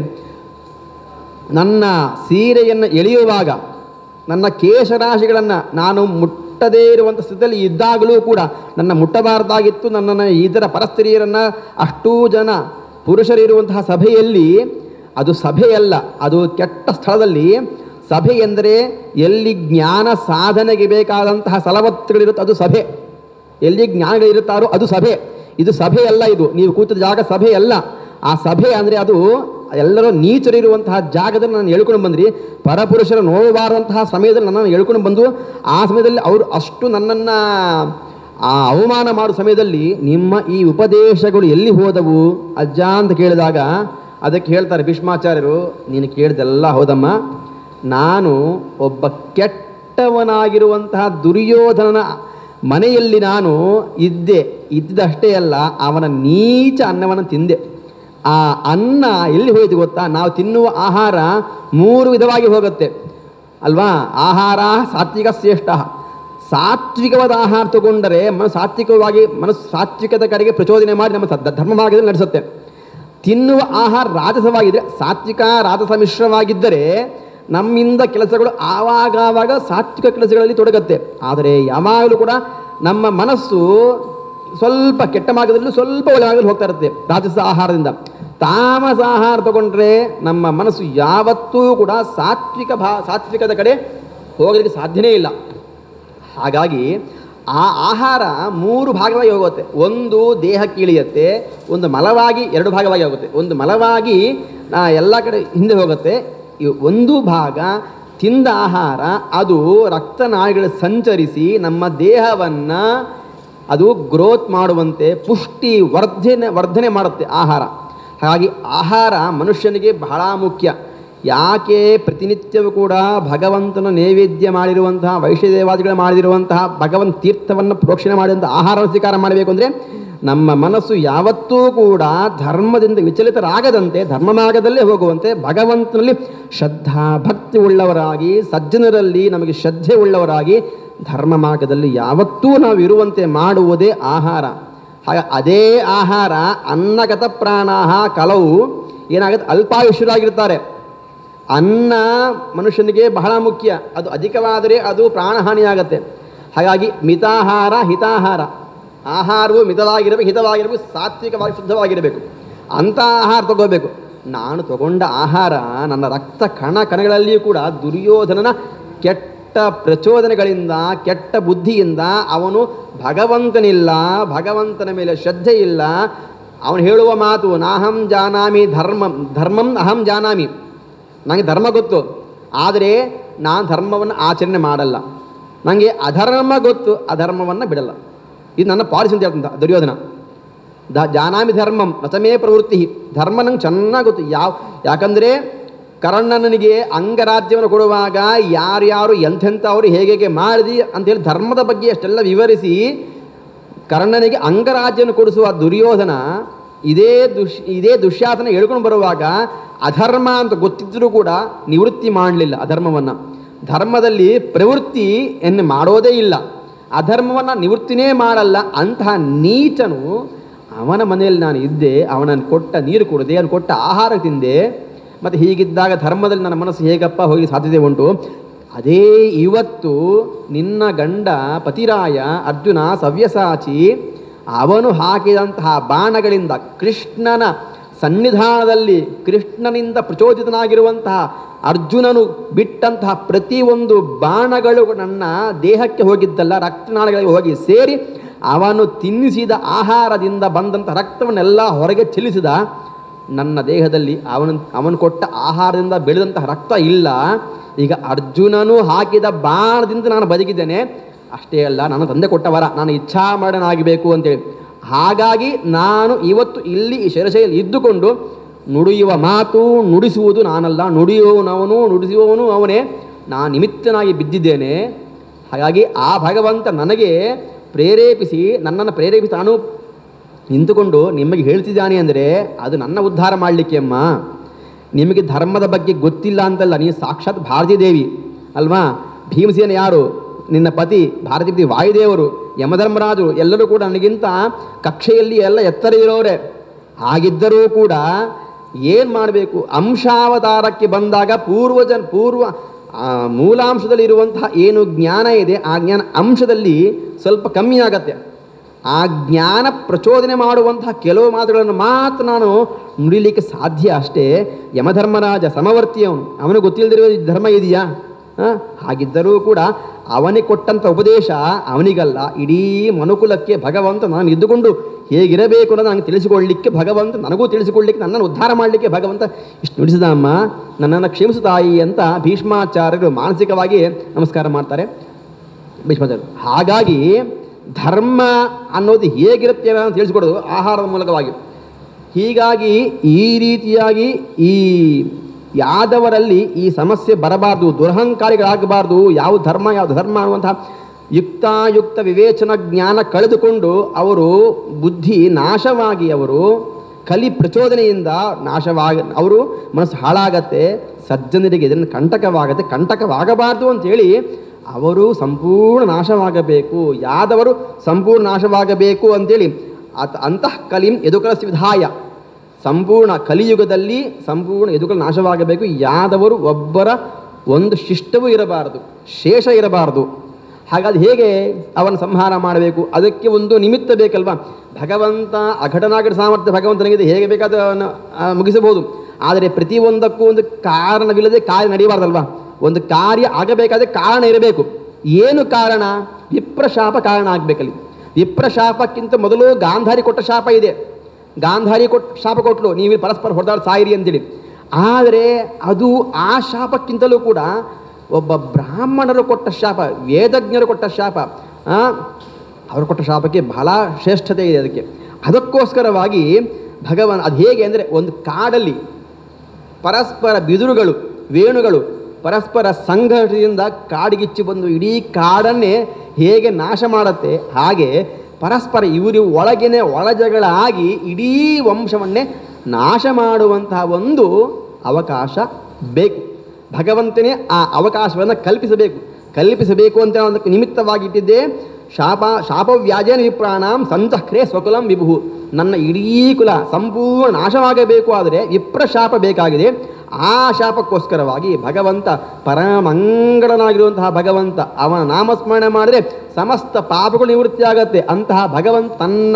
ನನ್ನ ಸೀರೆಯನ್ನು ಎಳೆಯುವಾಗ ನನ್ನ ಕೇಶರಾಶಿಗಳನ್ನು ನಾನು ಮುಟ್ಟದೇ ಇರುವಂಥ ಸ್ಥಿತಿಯಲ್ಲಿ ಇದ್ದಾಗಲೂ ಕೂಡ ನನ್ನ ಮುಟ್ಟಬಾರ್ದಾಗಿತ್ತು ನನ್ನನ್ನು ಇದರ ಪರಸ್ತ್ರೀಯರನ್ನು ಅಷ್ಟೂ ಜನ ಪುರುಷರಿರುವಂತಹ ಸಭೆಯಲ್ಲಿ ಅದು ಸಭೆಯಲ್ಲ ಅದು ಕೆಟ್ಟ ಸ್ಥಳದಲ್ಲಿ ಸಭೆ ಎಂದರೆ ಎಲ್ಲಿ ಜ್ಞಾನ ಸಾಧನೆಗೆ ಬೇಕಾದಂತಹ ಸಲವತ್ತುಗಳಿರುತ್ತೆ ಅದು ಸಭೆ ಎಲ್ಲಿ ಜ್ಞಾನಿಗಳಿರುತ್ತಾರೋ ಅದು ಸಭೆ ಇದು ಸಭೆ ಅಲ್ಲ ಇದು ನೀವು ಕೂತ ಜಾಗ ಸಭೆ ಅಲ್ಲ ಆ ಸಭೆ ಅಂದರೆ ಅದು ಎಲ್ಲರೂ ನೀಚರಿರುವಂತಹ ಜಾಗದಲ್ಲಿ ನಾನು ಹೇಳ್ಕೊಂಡು ಬಂದ್ರಿ ಪರಪುರುಷರು ನೋಡಬಾರದಂತಹ ಸಮಯದಲ್ಲಿ ನನ್ನನ್ನು ಹೇಳ್ಕೊಂಡು ಬಂದು ಆ ಸಮಯದಲ್ಲಿ ಅವರು ಅಷ್ಟು ನನ್ನನ್ನು ಆ ಅವಮಾನ ಮಾಡೋ ಸಮಯದಲ್ಲಿ ನಿಮ್ಮ ಈ ಉಪದೇಶಗಳು ಎಲ್ಲಿ ಹೋದವು ಅಜ್ಜ ಅಂತ ಕೇಳಿದಾಗ ಅದಕ್ಕೆ ಹೇಳ್ತಾರೆ ಭೀಷ್ಮಾಚಾರ್ಯರು ನೀನು ಕೇಳಿದೆಲ್ಲ ಹೌದಮ್ಮ ನಾನು ಒಬ್ಬ ಕೆಟ್ಟವನಾಗಿರುವಂತಹ ದುರ್ಯೋಧನನ ಮನೆಯಲ್ಲಿ ನಾನು ಇದ್ದೆ ಇದ್ದಷ್ಟೇ ಅಲ್ಲ ಅವನ ನೀಚ ಅನ್ನವನ್ನು ತಿಂದೆ ಆ ಅನ್ನ ಎಲ್ಲಿ ಹೋಯಿತು ಗೊತ್ತಾ ನಾವು ತಿನ್ನುವ ಆಹಾರ ಮೂರು ವಿಧವಾಗಿ ಹೋಗುತ್ತೆ ಅಲ್ವಾ ಆಹಾರ ಸಾತ್ವಿಕ ಶ್ರೇಷ್ಠ ಸಾತ್ವಿಕವಾದ ಆಹಾರ ತಗೊಂಡರೆ ಮನಸ್ಸು ಸಾತ್ವಿಕವಾಗಿ ಮನಸ್ಸು ಸಾತ್ವಿಕದ ಕಡೆಗೆ ಪ್ರಚೋದನೆ ಮಾಡಿ ನಮ್ಮ ಸ- ಧರ್ಮ ಮಾರ್ಗದಲ್ಲಿ ನಡೆಸುತ್ತೆ ತಿನ್ನುವ ಆಹಾರ ರಾಜಸವಾಗಿದ್ದರೆ ಸಾತ್ವಿಕ ರಾಜಸ ಮಿಶ್ರವಾಗಿದ್ದರೆ ನಮ್ಮಿಂದ ಕೆಲಸಗಳು ಆವಾಗವಾಗ ಸಾತ್ವಿಕ ಕೆಲಸಗಳಲ್ಲಿ ತೊಡಗತ್ತೆ ಆದರೆ ಯಾವಾಗಲೂ ಕೂಡ ನಮ್ಮ ಮನಸ್ಸು ಸ್ವಲ್ಪ ಕೆಟ್ಟ ಮಾರ್ಗದಲ್ಲೂ ಸ್ವಲ್ಪ ಒಳ್ಳೆ ಮಾರ್ಗದಲ್ಲಿ ಹೋಗ್ತಾ ಇರುತ್ತೆ ರಾಜಸ ಆಹಾರದಿಂದ ತಾಮಸ ಆಹಾರ ತಗೊಂಡ್ರೆ ನಮ್ಮ ಮನಸ್ಸು ಯಾವತ್ತೂ ಕೂಡ ಸಾತ್ವಿಕ ಭಾ ಸಾತ್ವಿಕದ ಕಡೆ ಹೋಗಲಿಕ್ಕೆ ಸಾಧ್ಯನೇ ಇಲ್ಲ ಹಾಗಾಗಿ ಆ ಆಹಾರ ಮೂರು ಭಾಗವಾಗಿ ಹೋಗುತ್ತೆ ಒಂದು ದೇಹಕ್ಕೆ ಇಳಿಯುತ್ತೆ ಒಂದು ಮಲವಾಗಿ ಎರಡು ಭಾಗವಾಗಿ ಹೋಗುತ್ತೆ ಒಂದು ಮಲವಾಗಿ ಆ, ಎಲ್ಲ ಕಡೆ ಹಿಂದೆ ಹೋಗುತ್ತೆ ಈ ಒಂದು ಭಾಗ ತಿಂದ ಆಹಾರ ಅದು ರಕ್ತನಾಳಗಳು ಸಂಚರಿಸಿ ನಮ್ಮ ದೇಹವನ್ನು ಅದು ಗ್ರೋತ್ ಮಾಡುವಂತೆ ಪುಷ್ಟಿ ವರ್ಧನೆ ವರ್ಧನೆ ಮಾಡುತ್ತೆ ಆಹಾರ ಹಾಗಾಗಿ ಆಹಾರ ಮನುಷ್ಯನಿಗೆ ಬಹಳ ಮುಖ್ಯ ಯಾಕೆ ಪ್ರತಿನಿತ್ಯವೂ ಕೂಡ ಭಗವಂತನ ನೈವೇದ್ಯ ಮಾಡಿರುವಂತಹ ವೈಶ್ಯದೇವಾದಿಗಳು ಮಾಡಿರುವಂತಹ ಭಗವಂತ ತೀರ್ಥವನ್ನು ಪ್ರೋಕ್ಷಣೆ ಮಾಡಿದಂಥ ಆಹಾರ ಸ್ವೀಕಾರ ಮಾಡಬೇಕು ಅಂದರೆ ನಮ್ಮ ಮನಸ್ಸು ಯಾವತ್ತೂ ಕೂಡ ಧರ್ಮದಿಂದ ವಿಚಲಿತರಾಗದಂತೆ ಧರ್ಮ ಮಾರ್ಗದಲ್ಲೇ ಹೋಗುವಂತೆ ಭಗವಂತನಲ್ಲಿ ಶ್ರದ್ಧಾ ಭಕ್ತಿ ಉಳ್ಳವರಾಗಿ ಸಜ್ಜನರಲ್ಲಿ ನಮಗೆ ಶ್ರದ್ಧೆ ಉಳ್ಳವರಾಗಿ ಧರ್ಮ ಮಾರ್ಗದಲ್ಲಿ ಯಾವತ್ತೂ ನಾವು ಇರುವಂತೆ ಮಾಡುವುದೇ ಆಹಾರ ಹಾಗ ಅದೇ ಆಹಾರ ಅನ್ನಗತ ಪ್ರಾಣಾಹ ಕಲವು ಏನಾಗುತ್ತೆ ಅಲ್ಪಾಯುಷ್ಯರಾಗಿರ್ತಾರೆ ಅನ್ನ ಮನುಷ್ಯನಿಗೆ ಬಹಳ ಮುಖ್ಯ ಅದು ಅಧಿಕವಾದರೆ ಅದು ಪ್ರಾಣಹಾನಿಯಾಗತ್ತೆ ಹಾಗಾಗಿ ಮಿತಾಹಾರ ಹಿತಾಹಾರ ಆಹಾರವು ಮಿತವಾಗಿರಬೇಕು ಹಿತವಾಗಿರಬೇಕು ಸಾತ್ವಿಕವಾಗಿ ಶುದ್ಧವಾಗಿರಬೇಕು ಅಂಥ ಆಹಾರ ತಗೋಬೇಕು ನಾನು ತಗೊಂಡ ಆಹಾರ ನನ್ನ ರಕ್ತ ಕಣ ಕಣಗಳಲ್ಲಿಯೂ ಕೂಡ ದುರ್ಯೋಧನನ ಕೆಟ್ಟ ಪ್ರಚೋದನೆಗಳಿಂದ ಕೆಟ್ಟ ಬುದ್ಧಿಯಿಂದ ಅವನು ಭಗವಂತನಿಲ್ಲ ಭಗವಂತನ ಮೇಲೆ ಶ್ರದ್ಧೆ ಇಲ್ಲ ಅವನು ಹೇಳುವ ಮಾತು ನಾಹಂ ಜಾನಾಮಿ ಧರ್ಮಂ ಧರ್ಮಂ ಅಹಂ ಜಾನಾಮಿ ನನಗೆ ಧರ್ಮ ಗೊತ್ತು ಆದರೆ ನಾನು ಧರ್ಮವನ್ನು ಆಚರಣೆ ಮಾಡಲ್ಲ ನನಗೆ ಅಧರ್ಮ ಗೊತ್ತು ಅಧರ್ಮವನ್ನು ಬಿಡಲ್ಲ ಇದು ನನ್ನ ಪಾಲಿಸಿ ಅಂತ ಹೇಳ್ತಂತ ದುರ್ಯೋಧನ ದ ಜಾನಾಮಿ ಧರ್ಮಂ ನಚಮೇ ಪ್ರವೃತ್ತಿ ಧರ್ಮ ನಂಗೆ ಚೆನ್ನಾಗಿ ಗೊತ್ತು ಯಾವ ಯಾಕಂದರೆ ಕರ್ಣನಿಗೆ ಅಂಗರಾಜ್ಯವನ್ನು ಕೊಡುವಾಗ ಯಾರ್ಯಾರು ಎಂಥೆಂಥವ್ರು ಹೇಗೆ ಹೇಗೆ ಮಾಡಿದಿ ಅಂತೇಳಿ ಧರ್ಮದ ಬಗ್ಗೆ ಅಷ್ಟೆಲ್ಲ ವಿವರಿಸಿ ಕರ್ಣನಿಗೆ ಅಂಗರಾಜ್ಯವನ್ನು ಕೊಡಿಸುವ ದುರ್ಯೋಧನ ಇದೇ ದುಶ್ ಇದೇ ದುಶ್ಯಾಸನ ಹೇಳ್ಕೊಂಡು ಬರುವಾಗ ಅಧರ್ಮ ಅಂತ ಗೊತ್ತಿದ್ದರೂ ಕೂಡ ನಿವೃತ್ತಿ ಮಾಡಲಿಲ್ಲ ಅಧರ್ಮವನ್ನು ಧರ್ಮದಲ್ಲಿ ಪ್ರವೃತ್ತಿ ಎನ್ನು ಮಾಡೋದೇ ಇಲ್ಲ ಅಧರ್ಮವನ್ನು ನಿವೃತ್ತಿನೇ ಮಾಡಲ್ಲ ಅಂತಹ ನೀಚನು ಅವನ ಮನೆಯಲ್ಲಿ ನಾನು ಇದ್ದೆ ಅವನನ್ನು ಕೊಟ್ಟ ನೀರು ಕುಡಿದೆ ಅವನು ಕೊಟ್ಟ ಆಹಾರ ತಿಂದೆ ಮತ್ತು ಹೀಗಿದ್ದಾಗ ಧರ್ಮದಲ್ಲಿ ನನ್ನ ಮನಸ್ಸು ಹೇಗಪ್ಪ ಹೋಗಿ ಸಾಧ್ಯತೆ ಉಂಟು ಅದೇ ಇವತ್ತು ನಿನ್ನ ಗಂಡ ಪತಿರಾಯ ಅರ್ಜುನ ಸವ್ಯಸಾಚಿ ಅವನು ಹಾಕಿದಂತಹ ಬಾಣಗಳಿಂದ ಕೃಷ್ಣನ ಸನ್ನಿಧಾನದಲ್ಲಿ ಕೃಷ್ಣನಿಂದ ಪ್ರಚೋದಿತನಾಗಿರುವಂತಹ ಅರ್ಜುನನು ಬಿಟ್ಟಂತಹ ಪ್ರತಿಯೊಂದು ಬಾಣಗಳು ನನ್ನ ದೇಹಕ್ಕೆ ಹೋಗಿದ್ದಲ್ಲ ರಕ್ತನಾಳಗಳಿಗೆ ಹೋಗಿ ಸೇರಿ ಅವನು ತಿನ್ನಿಸಿದ ಆಹಾರದಿಂದ ಬಂದಂಥ ರಕ್ತವನ್ನೆಲ್ಲ ಹೊರಗೆ ಚೆಲ್ಲಿಸಿದ ನನ್ನ ದೇಹದಲ್ಲಿ ಅವನ ಅವನು ಕೊಟ್ಟ ಆಹಾರದಿಂದ ಬೆಳೆದಂತಹ ರಕ್ತ ಇಲ್ಲ ಈಗ ಅರ್ಜುನನು ಹಾಕಿದ ಬಾಣದಿಂದ ನಾನು ಬದುಕಿದ್ದೇನೆ ಅಷ್ಟೇ ಅಲ್ಲ ನನ್ನ ತಂದೆ ಕೊಟ್ಟ ವರ ನಾನು ಇಚ್ಛಾಮರಣನಾಗಬೇಕು ಅಂತೇಳಿ ಹಾಗಾಗಿ ನಾನು ಇವತ್ತು ಇಲ್ಲಿ ಈ ಶಿರಸೆಯಲ್ಲಿ ಇದ್ದುಕೊಂಡು ನುಡಿಯುವ ಮಾತು ನುಡಿಸುವುದು ನಾನಲ್ಲ ನುಡಿಯುವವನವನು ನುಡಿಸುವವನು ಅವನೇ ನಾನು ನಿಮಿತ್ತನಾಗಿ ಬಿದ್ದಿದ್ದೇನೆ ಹಾಗಾಗಿ ಆ ಭಗವಂತ ನನಗೆ ಪ್ರೇರೇಪಿಸಿ ನನ್ನನ್ನು ಪ್ರೇರೇಪಿಸಿ ತಾನು ನಿಂತುಕೊಂಡು ನಿಮಗೆ ಹೇಳ್ತಿದ್ದಾನೆ ಅಂದರೆ ಅದು ನನ್ನ ಉದ್ಧಾರ ಮಾಡಲಿಕ್ಕೆ ಅಮ್ಮ ನಿಮಗೆ ಧರ್ಮದ ಬಗ್ಗೆ ಗೊತ್ತಿಲ್ಲ ಅಂತಲ್ಲ ನೀವು ಸಾಕ್ಷಾತ್ ಭಾರತೀ ದೇವಿ ಅಲ್ವಾ ಭೀಮಸೇನ ಯಾರು ನಿನ್ನ ಪತಿ ಭಾರತೀ ಪತಿ ವಾಯುದೇವರು ಯಮಧರ್ಮರಾಜರು ಎಲ್ಲರೂ ಕೂಡ ನನಗಿಂತ ಕಕ್ಷೆಯಲ್ಲಿ ಎಲ್ಲ ಎತ್ತರ ಇರೋರೆ ಹಾಗಿದ್ದರೂ ಕೂಡ ಏನು ಮಾಡಬೇಕು ಅಂಶಾವತಾರಕ್ಕೆ ಬಂದಾಗ ಪೂರ್ವಜನ್ ಪೂರ್ವ ಆ, ಮೂಲಾಂಶದಲ್ಲಿ ಇರುವಂತಹ ಏನು ಜ್ಞಾನ ಇದೆ ಆ ಜ್ಞಾನ ಅಂಶದಲ್ಲಿ ಸ್ವಲ್ಪ ಕಮ್ಮಿ ಆಗತ್ತೆ ಆ ಜ್ಞಾನ ಪ್ರಚೋದನೆ ಮಾಡುವಂತಹ ಕೆಲವು ಮಾತುಗಳನ್ನು ಮಾತ್ರ ನಾನು ನುಡಿಲಿಕ್ಕೆ ಸಾಧ್ಯ ಅಷ್ಟೇ ಯಮಧರ್ಮರಾಜ ಸಮವರ್ತಿ ಅವನು ಅವನಿಗೆ ಗೊತ್ತಿಲ್ಲದಿರುವ ಧರ್ಮ ಇದೆಯಾ ಆ? ಹಾಗಿದ್ದರೂ ಕೂಡ ಅವನಿಗೆ ಕೊಟ್ಟಂಥ ಉಪದೇಶ ಅವನಿಗಲ್ಲ ಇಡೀ ಮನುಕುಲಕ್ಕೆ ಭಗವಂತ ನಾನು ಇದ್ದುಕೊಂಡು ಹೇಗಿರಬೇಕು ಅನ್ನೋದು ನನಗೆ ತಿಳಿಸಿಕೊಳ್ಳಲಿಕ್ಕೆ ಭಗವಂತ ನನಗೂ ತಿಳಿಸಿಕೊಳ್ಳಲಿಕ್ಕೆ ನನ್ನನ್ನು ಉದ್ಧಾರ ಮಾಡಲಿಕ್ಕೆ ಭಗವಂತ ಇಷ್ಟು ನುಡಿಸಿದ ಅಮ್ಮ ನನ್ನನ್ನು ಕ್ಷಮಿಸು ತಾಯಿ ಅಂತ ಭೀಷ್ಮಾಚಾರ್ಯರು ಮಾನಸಿಕವಾಗಿ ನಮಸ್ಕಾರ ಮಾಡ್ತಾರೆ ಭೀಷ್ಮಾಚಾರ್ಯರು ಹಾಗಾಗಿ ಧರ್ಮ ಅನ್ನೋದು ಹೇಗಿರುತ್ತೆ ಅನ್ನೋದನ್ನು ತಿಳಿಸಿಕೊಡೋದು ಆಹಾರದ ಮೂಲಕವಾಗಿ ಹೀಗಾಗಿ ಈ ರೀತಿಯಾಗಿ ಈ ಯಾದವರಲ್ಲಿ ಈ ಸಮಸ್ಯೆ ಬರಬಾರ್ದು ದುರಹಂಕಾರಿಗಳಾಗಬಾರ್ದು ಯಾವ ಧರ್ಮ ಯಾವ ಧರ್ಮ ಅನ್ನುವಂತಹ ಯುಕ್ತಾಯುಕ್ತ ವಿವೇಚನ ಜ್ಞಾನ ಕಳೆದುಕೊಂಡು ಅವರು ಬುದ್ಧಿ ನಾಶವಾಗಿ ಅವರು ಕಲಿ ಪ್ರಚೋದನೆಯಿಂದ ನಾಶವಾಗ ಅವರು ಮನಸ್ಸು ಹಾಳಾಗತ್ತೆ ಸಜ್ಜನರಿಗೆ ಇದನ್ನು ಕಂಟಕವಾಗತ್ತೆ ಕಂಟಕವಾಗಬಾರ್ದು ಅಂತೇಳಿ ಅವರು ಸಂಪೂರ್ಣ ನಾಶವಾಗಬೇಕು ಯಾದವರು ಸಂಪೂರ್ಣ ನಾಶವಾಗಬೇಕು ಅಂತೇಳಿ ಅತ ಅಂತಃ ಕಲಿಂ ಎದುಕಲಸಿ ವಿಧಾಯ ಸಂಪೂರ್ಣ ಕಲಿಯುಗದಲ್ಲಿ ಸಂಪೂರ್ಣ ಎದುಕಲು ನಾಶವಾಗಬೇಕು ಯಾದವರು ಒಬ್ಬರ ಒಂದು ಶಿಷ್ಟವೂ ಇರಬಾರದು ಶೇಷ ಇರಬಾರದು ಹಾಗಾದ್ರೆ ಹೇಗೆ ಅವನ ಸಂಹಾರ ಮಾಡಬೇಕು ಅದಕ್ಕೆ ಒಂದು ನಿಮಿತ್ತ ಬೇಕಲ್ವಾ ಭಗವಂತ ಅಘಟನಾಗಟ ಸಾಮರ್ಥ್ಯ ಭಗವಂತನಿಗೆ ಹೇಗೆ ಬೇಕಾದ ಅವನು ಆ, ಮುಗಿಸಬಹುದು ಆದರೆ ಪ್ರತಿಯೊಂದಕ್ಕೂ ಒಂದು ಕಾರಣವಿಲ್ಲದೆ ಕಾರ್ಯ ನಡೆಯಬಾರ್ದಲ್ವಾ ಒಂದು ಕಾರ್ಯ ಆಗಬೇಕಾದ್ರೆ ಕಾರಣ ಇರಬೇಕು ಏನು ಕಾರಣ ವಿಪ್ರಶಾಪ ಕಾರಣ ಆಗಬೇಕಲ್ಲಿ ವಿಪ್ರಶಾಪಕ್ಕಿಂತ ಮೊದಲು ಗಾಂಧಾರಿ ಕೊಟ್ಟ ಶಾಪ ಇದೆ ಗಾಂಧಾರಿ ಕೊಟ್ಟು ಶಾಪ ಕೊಟ್ಟಲು ನೀವು ಪರಸ್ಪರ ಹೊಡೆದಾಡಿ ಸಾಯಿರಿ ಅಂತೇಳಿ ಆದರೆ ಅದು ಆ ಶಾಪಕ್ಕಿಂತಲೂ ಕೂಡ ಒಬ್ಬ ಬ್ರಾಹ್ಮಣರು ಕೊಟ್ಟ ಶಾಪ ವೇದಜ್ಞರು ಕೊಟ್ಟ ಶಾಪ ಆ, ಅವರು ಕೊಟ್ಟ ಶಾಪಕ್ಕೆ ಬಹಳ ಶ್ರೇಷ್ಠತೆ ಇದೆ ಅದಕ್ಕೆ ಅದಕ್ಕೋಸ್ಕರವಾಗಿ ಭಗವಾನ್ ಅದು ಹೇಗೆ ಅಂದರೆ ಒಂದು ಕಾಡಲ್ಲಿ ಪರಸ್ಪರ ಬಿದುರುಗಳು ವೇಣುಗಳು ಪರಸ್ಪರ ಸಂಘರ್ಷದಿಂದ ಕಾಡಿಗಿಚ್ಚಿ ಬಂದು ಇಡೀ ಕಾಡನ್ನೇ ಹೇಗೆ ನಾಶ ಮಾಡುತ್ತೆ ಹಾಗೆ ಪರಸ್ಪರ ಇವರು ಒಳಗೇನೆ ಒಳಜಗಳ ಆಗಿ ಇಡೀ ವಂಶವನ್ನೇ ನಾಶ ಮಾಡುವಂತಹ ಒಂದು ಅವಕಾಶ ಬೇಕು ಭಗವಂತನೇ ಆ ಅವಕಾಶವನ್ನು ಕಲ್ಪಿಸಬೇಕು ಕಲ್ಪಿಸಬೇಕು ಅಂತ ಒಂದು ನಿಮಿತ್ತವಾಗಿ ಇಟ್ಟಿದ್ದೇ ಶಾಪ ಶಾಪವ್ಯಾಜೇನ ವಿಪ್ರಾಣಾಂ ಸಂತಕ್ರೆ ಸ್ವಕುಲಂ ವಿಭು ನನ್ನ ಇಡೀ ಕುಲ ಸಂಪೂರ್ಣ ನಾಶವಾಗಬೇಕು ಆದರೆ ವಿಪ್ರಶಾಪ ಬೇಕಾಗಿದೆ ಆ ಶಾಪಕ್ಕೋಸ್ಕರವಾಗಿ ಭಗವಂತ ಪರಮಂಗಳನಾಗಿರುವಂತಹ ಭಗವಂತ ಅವನ ನಾಮಸ್ಮರಣೆ ಮಾಡಿದ್ರೆ ಸಮಸ್ತ ಪಾಪಗಳು ನಿವೃತ್ತಿ ಆಗತ್ತೆ ಅಂತಹ ಭಗವಂತ ತನ್ನ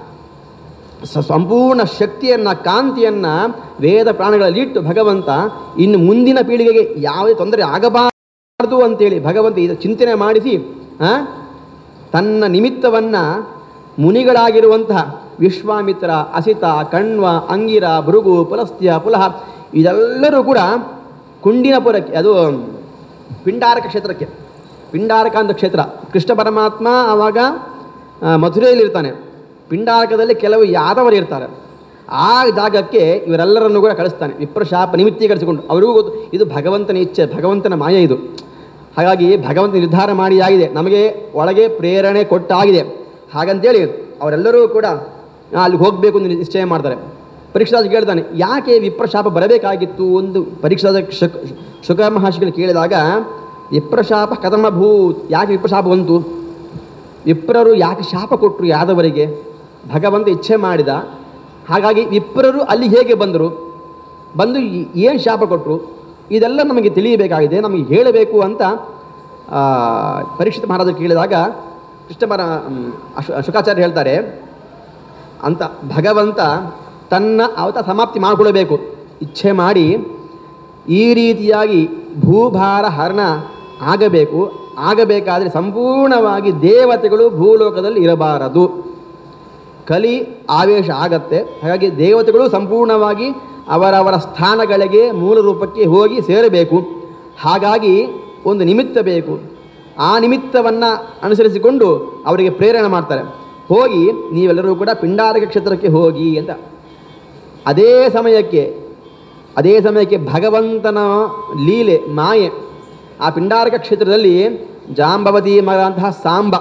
ಸ- ಸಂಪೂರ್ಣ ಶಕ್ತಿಯನ್ನು ಕಾಂತಿಯನ್ನು ವೇದ ಪ್ರಾಣಗಳಲ್ಲಿ ಇಟ್ಟು ಭಗವಂತ ಇನ್ನು ಮುಂದಿನ ಪೀಳಿಗೆಗೆ ಯಾವುದೇ ತೊಂದರೆ ಆಗಬಾರದು ಅಂತೇಳಿ ಭಗವಂತ ಇದು ಚಿಂತನೆ ಮಾಡಿಸಿ ಆ, ತನ್ನ ನಿಮಿತ್ತವನ್ನು ಮುನಿಗಳಾಗಿರುವಂತಹ ವಿಶ್ವಾಮಿತ್ರ ಅಸಿತ ಕಣ್ವ ಅಂಗಿರ ಭೃಗು ಪುಲಸ್ತ್ಯ ಪುಲಹ ಇದೆಲ್ಲರೂ ಕೂಡ ಕುಂಡಿನಪುರಕ್ಕೆ ಅದು ಪಿಂಡಾರಕ ಕ್ಷೇತ್ರಕ್ಕೆ ಪಿಂಡಾರಕ ಅಂತ ಕ್ಷೇತ್ರ ಕೃಷ್ಣ ಪರಮಾತ್ಮ ಆವಾಗ ಆ, ಮಥುರೆಯಲ್ಲಿರ್ತಾನೆ ಪಿಂಡಾರಕದಲ್ಲಿ ಕೆಲವು ಯಾದವರು ಇರ್ತಾರೆ ಆ ಜಾಗಕ್ಕೆ ಇವರೆಲ್ಲರನ್ನು ಕೂಡ ಕಳಿಸ್ತಾನೆ ವಿಪ್ರಶಾಪ ನಿಮಿತ್ತೀಕರಿಸಿಕೊಂಡು ಅವರಿಗೂ ಗೊತ್ತು ಇದು ಭಗವಂತನ ಇಚ್ಛೆ ಭಗವಂತನ ಮಾಯ ಇದು ಹಾಗಾಗಿ ಭಗವಂತ ನಿರ್ಧಾರ ಮಾಡಿ ಆಗಿದೆ ನಮಗೆ ಒಳಗೆ ಪ್ರೇರಣೆ ಕೊಟ್ಟಾಗಿದೆ ಹಾಗಂತೇಳಿ ಅವರೆಲ್ಲರೂ ಕೂಡ ಆ, ಅಲ್ಲಿಗೆ ಹೋಗಬೇಕು ಅಂತ ನಿಶ್ಚಯ ಮಾಡ್ತಾರೆ ಪರೀಕ್ಷಾಜ್ ಕೇಳ್ತಾನೆ ಯಾಕೆ ವಿಪ್ರಶಾಪ ಬರಬೇಕಾಗಿತ್ತು ಒಂದು ಪರೀಕ್ಷಾದ ಶುಕ ಶುಕ ಮಹರ್ಷಿಗಳು ಕೇಳಿದಾಗ ವಿಪ್ರಶಾಪ ಕಥಮಭೂತ್ ಯಾಕೆ ವಿಪ್ರಶಾಪ ಬಂತು ವಿಪ್ರರು ಯಾಕೆ ಶಾಪ ಕೊಟ್ಟರು ಯಾದವರಿಗೆ ಭಗವಂತ ಇಚ್ಛೆ ಮಾಡಿದ ಹಾಗಾಗಿ ವಿಪ್ರರು ಅಲ್ಲಿ ಹೇಗೆ ಬಂದರು ಬಂದು ಏನು ಶಾಪ ಕೊಟ್ಟರು ಇದೆಲ್ಲ ನಮಗೆ ತಿಳಿಯಬೇಕಾಗಿದೆ ನಮಗೆ ಹೇಳಬೇಕು ಅಂತ ಆ, ಪರೀಕ್ಷಿತ ಮಹಾರಾಜರು ಕೇಳಿದಾಗ ಕೃಷ್ಣ ಪರ ಮ್, ಅಶು ಶುಕಾಚಾರ್ಯ ಹೇಳ್ತಾರೆ ಅಂತ ಭಗವಂತ ತನ್ನ ಅವತ ಸಮಾಪ್ತಿ ಮಾಡಿಕೊಡಬೇಕು ಇಚ್ಛೆ ಮಾಡಿ ಈ ರೀತಿಯಾಗಿ ಭೂಭಾರ ಹರಣ ಆಗಬೇಕು ಆಗಬೇಕಾದರೆ ಸಂಪೂರ್ಣವಾಗಿ ದೇವತೆಗಳು ಭೂಲೋಕದಲ್ಲಿ ಇರಬಾರದು ಕಲಿ ಆವೇಶ ಆಗತ್ತೆ ಹಾಗಾಗಿ ದೇವತೆಗಳು ಸಂಪೂರ್ಣವಾಗಿ ಅವರವರ ಸ್ಥಾನಗಳಿಗೆ ಮೂಲ ರೂಪಕ್ಕೆ ಹೋಗಿ ಸೇರಬೇಕು ಹಾಗಾಗಿ ಒಂದು ನಿಮಿತ್ತ ಬೇಕು ಆ ನಿಮಿತ್ತವನ್ನು ಅನುಸರಿಸಿಕೊಂಡು ಅವರಿಗೆ ಪ್ರೇರಣೆ ಮಾಡ್ತಾರೆ ಹೋಗಿ ನೀವೆಲ್ಲರೂ ಕೂಡ ಪಿಂಡಾರಕ ಕ್ಷೇತ್ರಕ್ಕೆ ಹೋಗಿ ಅಂತ ಅದೇ ಸಮಯಕ್ಕೆ ಅದೇ ಸಮಯಕ್ಕೆ ಭಗವಂತನ ಲೀಲೆ ಮಾಯೆ ಆ ಪಿಂಡಾರಕ ಕ್ಷೇತ್ರದಲ್ಲಿ ಜಾಂಬವತಿ ಮಗಂತಹ ಸಾಂಬ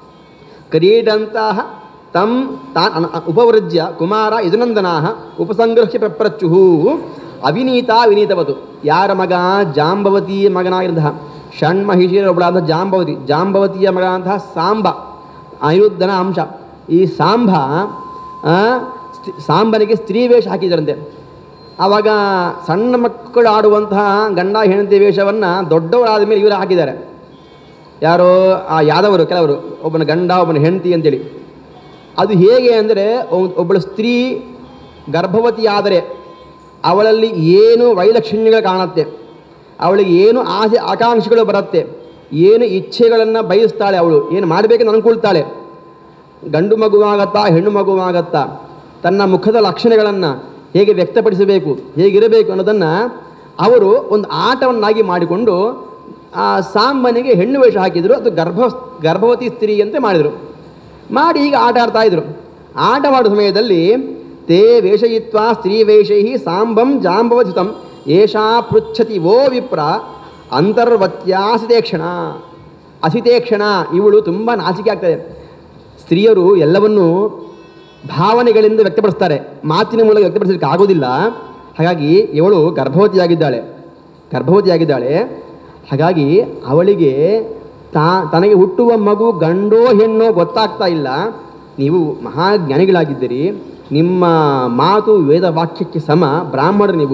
ಕ್ರೀಡಂತಹ ತಂ ತಾನ್ ಅನ- ಉಪವೃಜ್ಯ ಕುಮಾರ ಯದುನಂದನಾ ಉಪಸಂಗೃಹ್ಯ ಪ್ರಪ್ರಚ್ಚುಹು ಅವಿನೀತ ವಿನೀತವತು ಯಾರ ಮಗ ಜಾಂಬವತಿ ಮಗನಾಗಿರುವಂತಹ ಷಣ್ಮಹಿಷಿಯರ ಒಬ್ಬಳಾದ ಜಾಂಬವತಿ ಜಾಂಬವತಿಯ ಮಗನಾದಂತಹ ಸಾಂಬ ಅನಿರುದ್ಧನ ಅಂಶ ಈ ಸಾಂಬ ಆ, ಸ್ತ್- ಸಾಂಬನಿಗೆ ಸ್ತ್ರೀ ವೇಷ ಹಾಕಿದರಂತೆ ಆವಾಗ ಸಣ್ಣ ಮಕ್ಕಳು ಆಡುವಂತಹ ಗಂಡ ಹೆಂಡತಿ ವೇಷವನ್ನು ದೊಡ್ಡವರಾದ ಮೇಲೆ ಇವರು ಹಾಕಿದ್ದಾರೆ ಯಾರೋ ಆ ಯಾದವರು ಕೆಲವರು ಒಬ್ಬನ ಗಂಡ ಒಬ್ಬನ ಹೆಂಡತಿ ಅಂತೇಳಿ ಅದು ಹೇಗೆ ಅಂದರೆ ಒಬ್ಬಳು ಸ್ತ್ರೀ ಗರ್ಭವತಿಯಾದರೆ ಅವಳಲ್ಲಿ ಏನು ವೈಲಕ್ಷಣ್ಯಗಳು ಕಾಣುತ್ತೆ ಅವಳಿಗೆ ಏನು ಆಸೆ ಆಕಾಂಕ್ಷೆಗಳು ಬರುತ್ತೆ ಏನು ಇಚ್ಛೆಗಳನ್ನು ಬಯಸ್ತಾಳೆ ಅವಳು ಏನು ಮಾಡಬೇಕೆಂದು ಅನ್ಕೊಳ್ತಾಳೆ ಗಂಡು ಮಗುವಾಗತ್ತಾ ಹೆಣ್ಣು ಮಗುವಾಗತ್ತಾ ತನ್ನ ಮುಖದ ಲಕ್ಷಣಗಳನ್ನು ಹೇಗೆ ವ್ಯಕ್ತಪಡಿಸಬೇಕು ಹೇಗಿರಬೇಕು ಅನ್ನೋದನ್ನು ಅವರು ಒಂದು ಆಟವನ್ನಾಗಿ ಮಾಡಿಕೊಂಡು ಆ ಸಾಂಬನಿಗೆ ಹೆಣ್ಣು ವೇಷ ಹಾಕಿದರು ಅದು ಗರ್ಭ ಗರ್ಭವತಿ ಸ್ತ್ರೀ ಅಂತ ಮಾಡಿದರು ಮಾಡಿ ಈಗ ಆಟ ಆಡ್ತಾ ಇದ್ರು ಆಟ ಮಾಡುವ ಸಮಯದಲ್ಲಿ ತೇ ವೇಷಯಿತ್ವ ಸ್ತ್ರೀ ವೇಷೈ ಸಾಂಬಂ ಜಾಂಬವಧಿತಂ ಏಷಾ ಪೃಚ್ಛತಿ ಓ ವಿಪ್ರ ಅಂತರ್ವತ್ಯಾಸಿತೇಕ್ಷಣ ಅಸಿತೇಕ್ಷಣ ಇವಳು ತುಂಬ ನಾಚಿಕೆ ಆಗ್ತದೆ ಸ್ತ್ರೀಯರು ಎಲ್ಲವನ್ನೂ ಭಾವನೆಗಳಿಂದ ವ್ಯಕ್ತಪಡಿಸ್ತಾರೆ ಮಾತಿನ ಮೂಲಕ ವ್ಯಕ್ತಪಡಿಸಲಿಕ್ಕೆ ಆಗೋದಿಲ್ಲ ಹಾಗಾಗಿ ಇವಳು ಗರ್ಭವತಿಯಾಗಿದ್ದಾಳೆ ಗರ್ಭವತಿಯಾಗಿದ್ದಾಳೆ ಹಾಗಾಗಿ ಅವಳಿಗೆ ತಾ ತನಗೆ ಹುಟ್ಟುವ ಮಗು ಗಂಡೋ ಹೆಣ್ಣೋ ಗೊತ್ತಾಗ್ತಾ ಇಲ್ಲ ನೀವು ಮಹಾಜ್ಞಾನಿಗಳಾಗಿದ್ದೀರಿ ನಿಮ್ಮ ಮಾತು ವೇದ ವಾಕ್ಯಕ್ಕೆ ಸಮ ಬ್ರಾಹ್ಮಣರು ನೀವು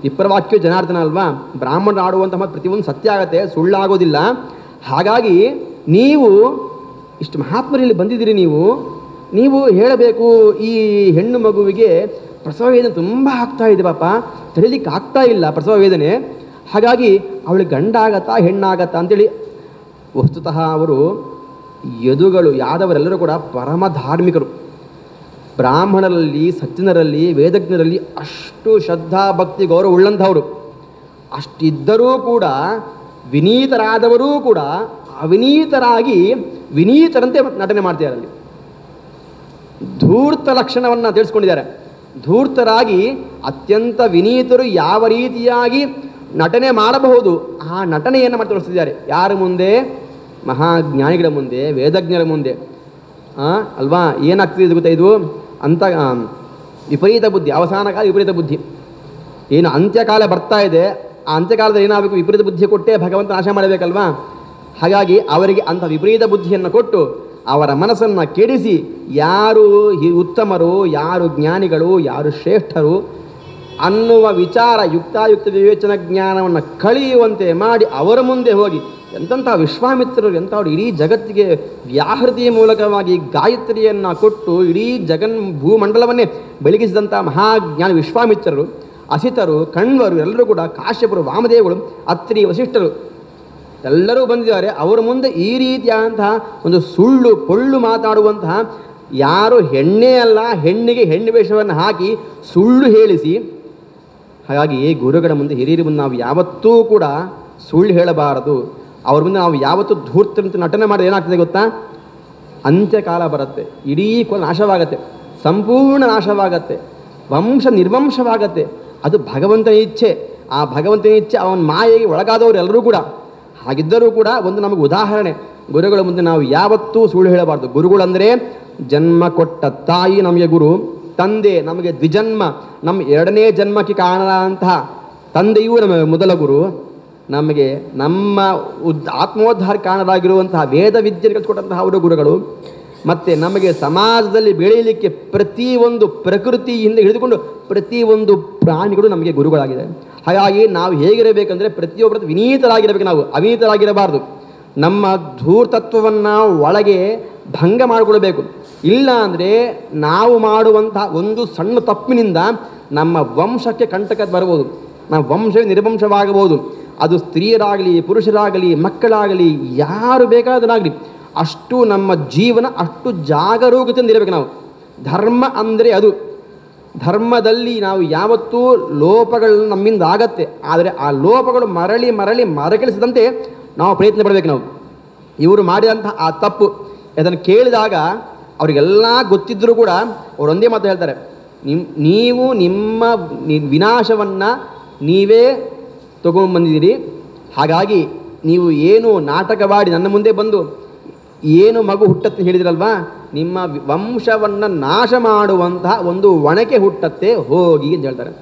ವಿಪ್ರವಾಕ್ಯ ಜನಾರ್ದನ ಅಲ್ವಾ ಬ್ರಾಹ್ಮಣರು ಆಡುವಂತಹ ಪ್ರತಿಯೊಂದು ಸತ್ಯ ಆಗತ್ತೆ ಸುಳ್ಳಾಗೋದಿಲ್ಲ ಹಾಗಾಗಿ ನೀವು ಇಷ್ಟು ಮಹಾತ್ಮರಲ್ಲಿ ಬಂದಿದ್ದೀರಿ ನೀವು ನೀವು ಹೇಳಬೇಕು ಈ ಹೆಣ್ಣು ಮಗುವಿಗೆ ಪ್ರಸವ ವೇದನೆ ತುಂಬ ಆಗ್ತಾ ಇದೆ ಪಾಪ ತಡಿಲಿಕ್ಕೆ ಆಗ್ತಾ ಇಲ್ಲ ಪ್ರಸವ ವೇದನೆ ಹಾಗಾಗಿ ಅವಳಿಗೆ ಗಂಡ ಆಗತ್ತಾ ಹೆಣ್ಣಾಗತ್ತಾ ಅಂತೇಳಿ ವಸ್ತುತಃ ಅವರು ಯದುಗಳು ಯಾದವರೆಲ್ಲರೂ ಕೂಡ ಪರಮ ಧಾರ್ಮಿಕರು ಬ್ರಾಹ್ಮಣರಲ್ಲಿ ಸಜ್ಜನರಲ್ಲಿ ವೇದಜ್ಞರಲ್ಲಿ ಅಷ್ಟು ಶ್ರದ್ಧಾ ಭಕ್ತಿ ಗೌರವ ಉಳ್ಳಂಥವರು ಅಷ್ಟಿದ್ದರೂ ಕೂಡ ವಿನೀತರಾದವರೂ ಕೂಡ ಅವಿನೀತರಾಗಿ ವಿನೀತರಂತೆ ನಟನೆ ಮಾಡ್ತಿದ್ದಾರೆ ಅಲ್ಲಿ ಧೂರ್ತ ಲಕ್ಷಣವನ್ನು ತಿಳಿಸ್ಕೊಂಡಿದ್ದಾರೆ ಧೂರ್ತರಾಗಿ ಅತ್ಯಂತ ವಿನೀತರು ಯಾವ ರೀತಿಯಾಗಿ ನಟನೆ ಮಾಡಬಹುದು ಆ ನಟನೆಯನ್ನು ಮಾಡಿ ತೋರಿಸ್ತಿದ್ದಾರೆ ಯಾರ ಮುಂದೆ ಮಹಾಜ್ಞಾನಿಗಳ ಮುಂದೆ ವೇದಜ್ಞರ ಮುಂದೆ ಆ, ಅಲ್ವಾ ಏನಾಗ್ತಿದೆ ಗೊತ್ತಾ ಇದು ಅಂತ ಆ, ವಿಪರೀತ ಬುದ್ಧಿ ಅವಸಾನ ಕಾಲ ವಿಪರೀತ ಬುದ್ಧಿ ಏನು ಅಂತ್ಯಕಾಲ ಬರ್ತಾ ಇದೆ ಆ ಅಂತ್ಯಕಾಲದಲ್ಲಿ ಏನಾಗಬೇಕು ವಿಪರೀತ ಬುದ್ಧಿ ಕೊಟ್ಟೇ ಭಗವಂತ ನಾಶ ಮಾಡಬೇಕಲ್ವಾ ಹಾಗಾಗಿ ಅವರಿಗೆ ಅಂಥ ವಿಪರೀತ ಬುದ್ಧಿಯನ್ನು ಕೊಟ್ಟು ಅವರ ಮನಸ್ಸನ್ನು ಕೆಡಿಸಿ ಯಾರು ಹಿ- ಉತ್ತಮರು ಯಾರು ಜ್ಞಾನಿಗಳು ಯಾರು ಶ್ರೇಷ್ಠರು ಅನ್ನುವ ವಿಚಾರ ಯುಕ್ತಾಯುಕ್ತ ವಿವೇಚನ ಜ್ಞಾನವನ್ನು ಕಳೆಯುವಂತೆ ಮಾಡಿ ಅವರ ಮುಂದೆ ಹೋಗಿ ಎಂತೆಂಥ ವಿಶ್ವಾಮಿತ್ರರು ಎಂಥವ್ರು ಇಡೀ ಜಗತ್ತಿಗೆ ವ್ಯಾಹೃತಿಯ ಮೂಲಕವಾಗಿ ಗಾಯತ್ರಿಯನ್ನು ಕೊಟ್ಟು ಇಡೀ ಜಗನ್ ಭೂಮಂಡಲವನ್ನೇ ಬೆಳಗಿಸಿದಂಥ ಮಹಾಜ್ಞಾನಿ ವಿಶ್ವಾಮಿತ್ರರು ಅಸಿತರು ಕಣ್ವರು ಎಲ್ಲರೂ ಕೂಡ ಕಾಶ್ಯಪರು ವಾಮದೇವರು ಅತ್ರಿ ವಸಿಷ್ಠರು ಎಲ್ಲರೂ ಬಂದಿದ್ದಾರೆ ಅವರ ಮುಂದೆ ಈ ರೀತಿಯಾದಂತಹ ಒಂದು ಸುಳ್ಳು ಪೊಳ್ಳು ಮಾತಾಡುವಂತಹ ಯಾರು ಹೆಣ್ಣೇ ಅಲ್ಲ ಹೆಣ್ಣಿಗೆ ಹೆಣ್ಣು ವೇಷವನ್ನು ಹಾಕಿ ಸುಳ್ಳು ಹೇಳಿಸಿ ಹಾಗಾಗಿ ಗುರುಗಳ ಮುಂದೆ ಹಿರಿಯರ ಮುಂದೆ ನಾವು ಯಾವತ್ತೂ ಕೂಡ ಸುಳ್ಳು ಹೇಳಬಾರದು ಅವ್ರ ಮುಂದೆ ನಾವು ಯಾವತ್ತೂ ಧೂರ್ತಂತ ನಟನೆ ಮಾಡಿದ್ರೆ ಏನಾಗ್ತದೆ ಗೊತ್ತಾ ಅಂತ್ಯಕಾಲ ಬರುತ್ತೆ ಇಡೀ ಕುಲ ನಾಶವಾಗತ್ತೆ ಸಂಪೂರ್ಣ ನಾಶವಾಗತ್ತೆ ವಂಶ ನಿರ್ವಂಶವಾಗತ್ತೆ ಅದು ಭಗವಂತನ ಇಚ್ಛೆ ಆ ಭಗವಂತನ ಇಚ್ಛೆ ಅವನ ಮಾಯೆಗೆ ಒಳಗಾದವರು ಎಲ್ಲರೂ ಕೂಡ ಹಾಗಿದ್ದರೂ ಕೂಡ ಒಂದು ನಮಗೆ ಉದಾಹರಣೆ ಗುರುಗಳ ಮುಂದೆ ನಾವು ಯಾವತ್ತೂ ಸುಳ್ಳು ಹೇಳಬಾರ್ದು ಗುರುಗಳಂದರೆ ಜನ್ಮ ಕೊಟ್ಟ ತಾಯಿ ನಮಗೆ ಗುರು ತಂದೆ ನಮಗೆ ದ್ವಿಜನ್ಮ ನಮ್ಮ ಎರಡನೇ ಜನ್ಮಕ್ಕೆ ಕಾರಣದಂತಹ ತಂದೆಯೂ ನಮಗೆ ಮೊದಲ ಗುರು ನಮಗೆ ನಮ್ಮ ಉದ್ ಆತ್ಮೋದ್ಧಾರ ಕಾರಣರಾಗಿರುವಂತಹ ವೇದ ವಿದ್ಯೆ ಕಲಿಸ್ಕೊಟ್ಟಂತಹ ಅವರು ಗುರುಗಳು ಮತ್ತು ನಮಗೆ ಸಮಾಜದಲ್ಲಿ ಬೆಳೆಯಲಿಕ್ಕೆ ಪ್ರತಿಯೊಂದು ಪ್ರಕೃತಿಯಿಂದ ಹಿಡಿದುಕೊಂಡು ಪ್ರತಿಯೊಂದು ಪ್ರಾಣಿಗಳು ನಮಗೆ ಗುರುಗಳಾಗಿದೆ ಹಾಗಾಗಿ ನಾವು ಹೇಗಿರಬೇಕಂದ್ರೆ ಪ್ರತಿಯೊಬ್ಬರ ವಿನೀತರಾಗಿರಬೇಕು ನಾವು ಅವಿನೀತರಾಗಿರಬಾರ್ದು ನಮ್ಮ ಧೂರ್ತತ್ವವನ್ನು ಒಳಗೆ ಭಂಗ ಮಾಡಿಕೊಳ್ಬೇಕು ಇಲ್ಲ ಅಂದರೆ ನಾವು ಮಾಡುವಂತಹ ಒಂದು ಸಣ್ಣ ತಪ್ಪಿನಿಂದ ನಮ್ಮ ವಂಶಕ್ಕೆ ಕಂಟಕ ಬರ್ಬೋದು ನಮ್ಮ ವಂಶ ನಿರ್ವಂಶವಾಗಬಹುದು ಅದು ಸ್ತ್ರೀಯರಾಗಲಿ ಪುರುಷರಾಗಲಿ ಮಕ್ಕಳಾಗಲಿ ಯಾರು ಬೇಕಾದರಾಗಲಿ ಅಷ್ಟು ನಮ್ಮ ಜೀವನ ಅಷ್ಟು ಜಾಗರೂಕತೆಯಿಂದ ಇರಬೇಕು ನಾವು ಧರ್ಮ ಅಂದರೆ ಅದು ಧರ್ಮದಲ್ಲಿ ನಾವು ಯಾವತ್ತೂ ಲೋಪಗಳು ನಮ್ಮಿಂದ ಆಗತ್ತೆ ಆದರೆ ಆ ಲೋಪಗಳು ಮರಳಿ ಮರಳಿ ಮರಕಳಿಸದಂತೆ ನಾವು ಪ್ರಯತ್ನ ಪಡಬೇಕು ನಾವು ಇವರು ಮಾಡಿದಂಥ ಆ ತಪ್ಪು ಅದನ್ನು ಕೇಳಿದಾಗ ಅವರಿಗೆಲ್ಲ ಗೊತ್ತಿದ್ದರೂ ಕೂಡ ಅವ್ರು ಒಂದೇ ಮಾತು ಹೇಳ್ತಾರೆ ನಿಮ್ ನೀವು ನಿಮ್ಮ ನಿ- ವಿನಾಶವನ್ನು ನೀವೇ ತಗೊಂಡ್ಬಂದಿದ್ದೀರಿ ಹಾಗಾಗಿ ನೀವು ಏನು ನಾಟಕವಾಡಿ ನನ್ನ ಮುಂದೆ ಬಂದು ಏನು ಮಗು ಹುಟ್ಟತ್ತೆ ಹೇಳಿದ್ರಲ್ವಾ ನಿಮ್ಮ ವಿ- ವಂಶವನ್ನು ನಾಶ ಮಾಡುವಂತಹ ಒಂದು ಒಣಕೆ ಹುಟ್ಟತ್ತೆ ಹೋಗಿ ಅಂತ ಹೇಳ್ತಾರೆ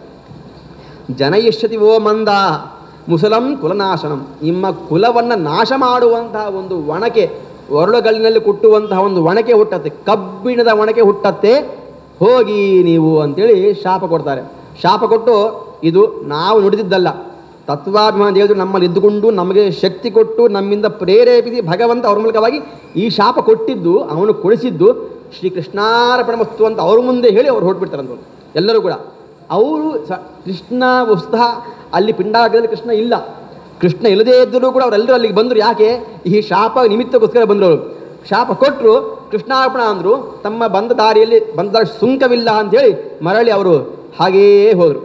ಜನಯಿಷ್ಯತಿ ಓ ಮಂದ ಮುಸಲಂ ಕುಲನಾಶನಂ ನಿಮ್ಮ ಕುಲವನ್ನು ನಾಶ ಮಾಡುವಂತಹ ಒಂದು ಒಣಕೆ ಒರಳುಗಲ್ಲಿನಲ್ಲಿ ಕುಟ್ಟುವಂತಹ ಒಂದು ಒಣಕೆ ಹುಟ್ಟತ್ತೆ ಕಬ್ಬಿಣದ ಒಣಕೆ ಹುಟ್ಟತ್ತೆ ಹೋಗಿ ನೀವು ಅಂತೇಳಿ ಶಾಪ ಕೊಡ್ತಾರೆ ಶಾಪ ಕೊಟ್ಟು ಇದು ನಾವು ನುಡಿದಿದ್ದಲ್ಲ ತತ್ವಾಭಿಮಾನ ದೇವರು ನಮ್ಮಲ್ಲಿ ಇದ್ದುಕೊಂಡು ನಮಗೆ ಶಕ್ತಿ ಕೊಟ್ಟು ನಮ್ಮಿಂದ ಪ್ರೇರೇಪಿಸಿ ಭಗವಂತ ಅವ್ರ ಮೂಲಕವಾಗಿ ಈ ಶಾಪ ಕೊಟ್ಟಿದ್ದು ಅವನು ಕೊಡಿಸಿದ್ದು ಶ್ರೀ ಕೃಷ್ಣಾರ್ಪಣ ವಸ್ತು ಅಂತ ಅವ್ರ ಮುಂದೆ ಹೇಳಿ ಅವ್ರು ಹೊರಟ್ಬಿಡ್ತಾರಂತ ಎಲ್ಲರೂ ಕೂಡ ಅವರು ಸ ಕೃಷ್ಣ ವಸ್ತಃ ಅಲ್ಲಿ ಪಿಂಡಾಗದಲ್ಲಿ ಕೃಷ್ಣ ಇಲ್ಲ ಕೃಷ್ಣ ಇಲ್ಲದೇ ಇದ್ದರೂ ಕೂಡ ಅವರೆಲ್ಲರೂ ಅಲ್ಲಿಗೆ ಬಂದರು ಯಾಕೆ ಈ ಶಾಪ ನಿಮಿತ್ತಕ್ಕೋಸ್ಕರ ಬಂದರು ಅವರು ಶಾಪ ಕೊಟ್ಟರು ಕೃಷ್ಣಾರ್ಪಣ ಅಂದರು ತಮ್ಮ ಬಂದ ದಾರಿಯಲ್ಲಿ ಬಂದ ದಾರಿ ಸುಂಕವಿಲ್ಲ ಅಂಥೇಳಿ ಮರಳಿ ಅವರು ಹಾಗೆಯೇ ಹೋದರು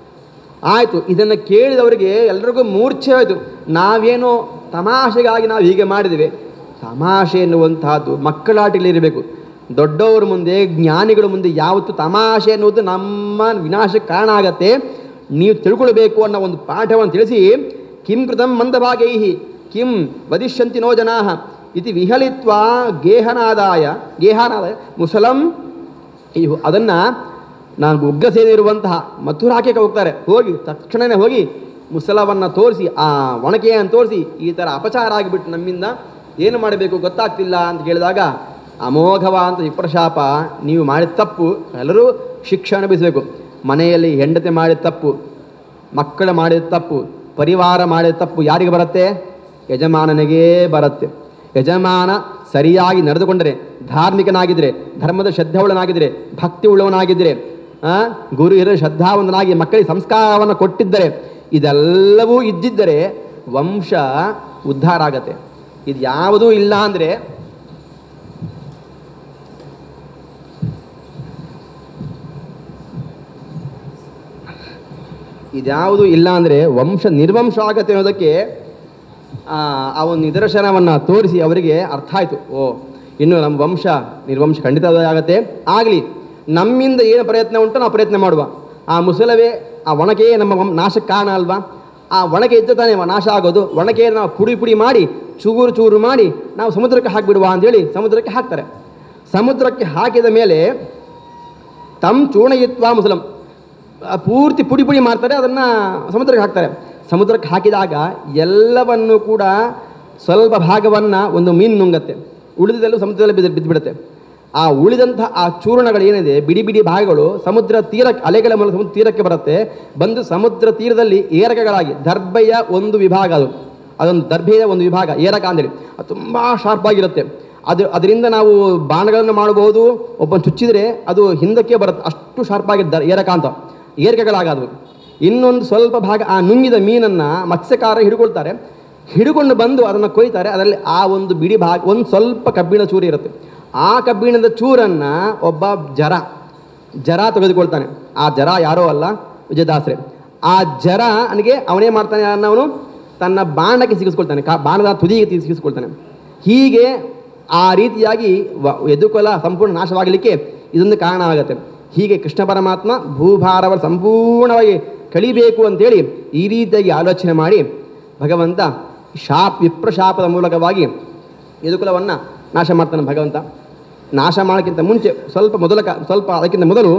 ಆಯಿತು ಇದನ್ನು ಕೇಳಿದವರಿಗೆ ಎಲ್ರಿಗೂ ಮೂರ್ಛೆ ಆಯಿತು ನಾವೇನೋ ತಮಾಷೆಗಾಗಿ ನಾವು ಹೀಗೆ ಮಾಡಿದ್ದೇವೆ ತಮಾಷೆ ಎನ್ನುವಂತಹದ್ದು ಮಕ್ಕಳಾಟಿಲಿರಬೇಕು ದೊಡ್ಡವರ ಮುಂದೆ ಜ್ಞಾನಿಗಳ ಮುಂದೆ ಯಾವತ್ತು ತಮಾಷೆ ಎನ್ನುವುದು ನಮ್ಮ ವಿನಾಶಕ್ಕೆ ಕಾರಣ ಆಗತ್ತೆ ನೀವು ತಿಳ್ಕೊಳ್ಬೇಕು ಅನ್ನೋ ಒಂದು ಪಾಠವನ್ನು ತಿಳಿಸಿ ಕಿಂ ಕೃತಂ ಮಂದಭಾಗೈ ಕಿಂ ವದಿಷ್ಯಂತಿ ನೋ ಜನಾ ಇತಿ ವಿಹಲಿತ್ವ ಗೇಹನಾದಾಯ ಗೇಹಾನಾದಾಯ ಮುಸಲಂ ಇವು ಅದನ್ನು ನಾನು ಉಗ್ರಸೇನೆ ಇರುವಂತಹ ಮಥುರಾಕ್ಕೆ ಹೋಗ್ತಾರೆ ಹೋಗಿ ತಕ್ಷಣವೇ ಹೋಗಿ ಮುಸಲವನ್ನು ತೋರಿಸಿ ಆ ಒಣಕೆಯನ್ನು ತೋರಿಸಿ ಈ ಥರ ಅಪಚಾರ ಆಗಿಬಿಟ್ಟು ನಮ್ಮಿಂದ ಏನು ಮಾಡಬೇಕು ಗೊತ್ತಾಗ್ತಿಲ್ಲ ಅಂತ ಕೇಳಿದಾಗ ಅಮೋಘವ ಅಂತ ವಿಪ್ರಶಾಪ ನೀವು ಮಾಡಿದ ತಪ್ಪು ಎಲ್ಲರೂ ಶಿಕ್ಷೆ ಅನುಭವಿಸಬೇಕು ಮನೆಯಲ್ಲಿ ಹೆಂಡತಿ ಮಾಡಿದ ತಪ್ಪು ಮಕ್ಕಳು ಮಾಡಿದ ತಪ್ಪು ಪರಿವಾರ ಮಾಡಿದ ತಪ್ಪು ಯಾರಿಗೆ ಬರುತ್ತೆ ಯಜಮಾನನಿಗೇ ಬರುತ್ತೆ ಯಜಮಾನ ಸರಿಯಾಗಿ ನಡೆದುಕೊಂಡರೆ ಧಾರ್ಮಿಕನಾಗಿದ್ದರೆ ಧರ್ಮದ ಶ್ರದ್ಧೆವುಳ್ಳನಾಗಿದ್ದರೆ ಭಕ್ತಿ ಉಳ್ಳವನಾಗಿದ್ದರೆ ಆ, ಗುರು ಹಿರಿಯ ಶ್ರದ್ಧಾವಂತನಾಗಿ ಮಕ್ಕಳಿಗೆ ಸಂಸ್ಕಾರವನ್ನು ಕೊಟ್ಟಿದ್ದರೆ ಇದೆಲ್ಲವೂ ಇದ್ದಿದ್ದರೆ ವಂಶ ಉದ್ಧಾರ ಆಗತ್ತೆ ಇದು ಯಾವುದೂ ಇಲ್ಲ ಅಂದರೆ ಇದ್ಯಾವುದು ಇಲ್ಲ ಅಂದರೆ ವಂಶ ನಿರ್ವಂಶ ಆಗತ್ತೆ ಅನ್ನೋದಕ್ಕೆ ಆ ಆ ಒಂದು ನಿದರ್ಶನವನ್ನು ತೋರಿಸಿ ಅವರಿಗೆ ಅರ್ಥ ಆಯಿತು ಓ ಇನ್ನು ನಮ್ಮ ವಂಶ ನಿರ್ವಂಶ ಖಂಡಿತ ಆಗತ್ತೆ ಆಗಲಿ ನಮ್ಮಿಂದ ಏನು ಪ್ರಯತ್ನ ಉಂಟು ನಾವು ಪ್ರಯತ್ನ ಮಾಡುವ ಆ ಮುಸಲವೇ ಆ ಒಣಕೆ ನಮ್ಮ ವಂಶ ನಾಶಕ್ಕೆ ಕಾರಣ ಅಲ್ವಾ ಆ ಒಣಕೆ ಇದ್ದ ತಾನೇ ನಾಶ ಆಗೋದು ಒಣಕೆ ನಾವು ಪುಡಿ ಪುಡಿ ಮಾಡಿ ಚೂರು ಚೂರು ಮಾಡಿ ನಾವು ಸಮುದ್ರಕ್ಕೆ ಹಾಕಿಬಿಡುವ ಅಂತೇಳಿ ಸಮುದ್ರಕ್ಕೆ ಹಾಕ್ತಾರೆ ಸಮುದ್ರಕ್ಕೆ ಹಾಕಿದ ಮೇಲೆ ತಮ್ ಚೂರ್ಣಯಿತ್ವ ಮುಸಲಂ ಆ ಪೂರ್ತಿ ಪುಡಿ ಪುಡಿ ಮಾಡ್ತಾರೆ ಅದನ್ನು ಸಮುದ್ರಕ್ಕೆ ಹಾಕ್ತಾರೆ ಸಮುದ್ರಕ್ಕೆ ಹಾಕಿದಾಗ ಎಲ್ಲವನ್ನು ಕೂಡ ಸ್ವಲ್ಪ ಭಾಗವನ್ನು ಒಂದು ಮೀನು ನುಂಗತ್ತೆ ಉಳಿದದೆಲ್ಲೂ ಸಮುದ್ರದಲ್ಲಿ ಬಿದ್ದು ಬಿದ್ದುಬಿಡುತ್ತೆ ಆ ಉಳಿದಂಥ ಆ ಚೂರ್ಣಗಳು ಏನಿದೆ ಬಿಡಿ ಬಿಡಿ ಭಾಗಗಳು ಸಮುದ್ರ ತೀರಕ್ಕೆ ಅಲೆಗಳ ಮೂಲಕ ಸಮುದ್ರ ತೀರಕ್ಕೆ ಬರುತ್ತೆ ಬಂದು ಸಮುದ್ರ ತೀರದಲ್ಲಿ ಏರಕಗಳಾಗಿ ದರ್ಭೆಯ ಒಂದು ವಿಭಾಗ ಅದು ಅದೊಂದು ದರ್ಭೆಯ ಒಂದು ವಿಭಾಗ ಏರಕ ಅಂದೇಳಿ ಅದು ತುಂಬ ಶಾರ್ಪ್ ಆಗಿರುತ್ತೆ ಅದು ಅದರಿಂದ ನಾವು ಬಾಣಗಳನ್ನು ಮಾಡಬಹುದು ಒಬ್ಬ ಚುಚ್ಚಿದರೆ ಅದು ಹಿಂದಕ್ಕೆ ಬರುತ್ತೆ ಅಷ್ಟು ಶಾರ್ಪ್ ಆಗಿದ್ದ ಏರಕ ಅಂತ ಏರಿಕೆಗಳಾಗದು ಇನ್ನೊಂದು ಸ್ವಲ್ಪ ಭಾಗ ಆ ನುಂಗಿದ ಮೀನನ್ನು ಮತ್ಸ್ಯಕಾರ ಹಿಡ್ಕೊಳ್ತಾರೆ ಹಿಡ್ಕೊಂಡು ಬಂದು ಅದನ್ನು ಕೊಯ್ತಾರೆ ಅದರಲ್ಲಿ ಆ ಒಂದು ಬಿಡಿ ಭಾಗ ಒಂದು ಸ್ವಲ್ಪ ಕಬ್ಬಿಣ ಚೂರು ಇರುತ್ತೆ ಆ ಕಬ್ಬಿಣದ ಚೂರನ್ನು ಒಬ್ಬ ಜರ ಜರ ತೆಗೆದುಕೊಳ್ತಾನೆ ಆ ಜರ ಯಾರೋ ಅಲ್ಲ ವಿಜಯದಾಸರೆ ಆ ಜರ ಅವನಿಗೆ ಅವನೇ ಮಾಡ್ತಾನೆ ಅನ್ನೋನು ತನ್ನ ಬಾಣಕ್ಕೆ ಸಿಗಿಸ್ಕೊಳ್ತಾನೆ ಕಾ ಬಾಣದ ತುದಿಗೆ ಸಿಗಿಸ್ಕೊಳ್ತಾನೆ ಹೀಗೆ ಆ ರೀತಿಯಾಗಿ ವ ಯದುಕುಲ ಸಂಪೂರ್ಣ ನಾಶವಾಗಲಿಕ್ಕೆ ಇದೊಂದು ಕಾರಣ ಆಗುತ್ತೆ ಹೀಗೆ ಕೃಷ್ಣ ಪರಮಾತ್ಮ ಭೂಭಾರವನ್ನು ಸಂಪೂರ್ಣವಾಗಿ ಕಳಿಬೇಕು ಅಂತೇಳಿ ಈ ರೀತಿಯಾಗಿ ಆಲೋಚನೆ ಮಾಡಿ ಭಗವಂತ ಶಾಪ್ ವಿಪ್ರಶಾಪದ ಮೂಲಕವಾಗಿ ಯದುಕುಲವನ್ನು ನಾಶ ಮಾಡ್ತಾನೆ ಭಗವಂತ ನಾಶ ಮಾಡೋಕ್ಕಿಂತ ಮುಂಚೆ ಸ್ವಲ್ಪ ಮೊದಲ ಕ ಸ್ವಲ್ಪ ಅದಕ್ಕಿಂತ ಮೊದಲು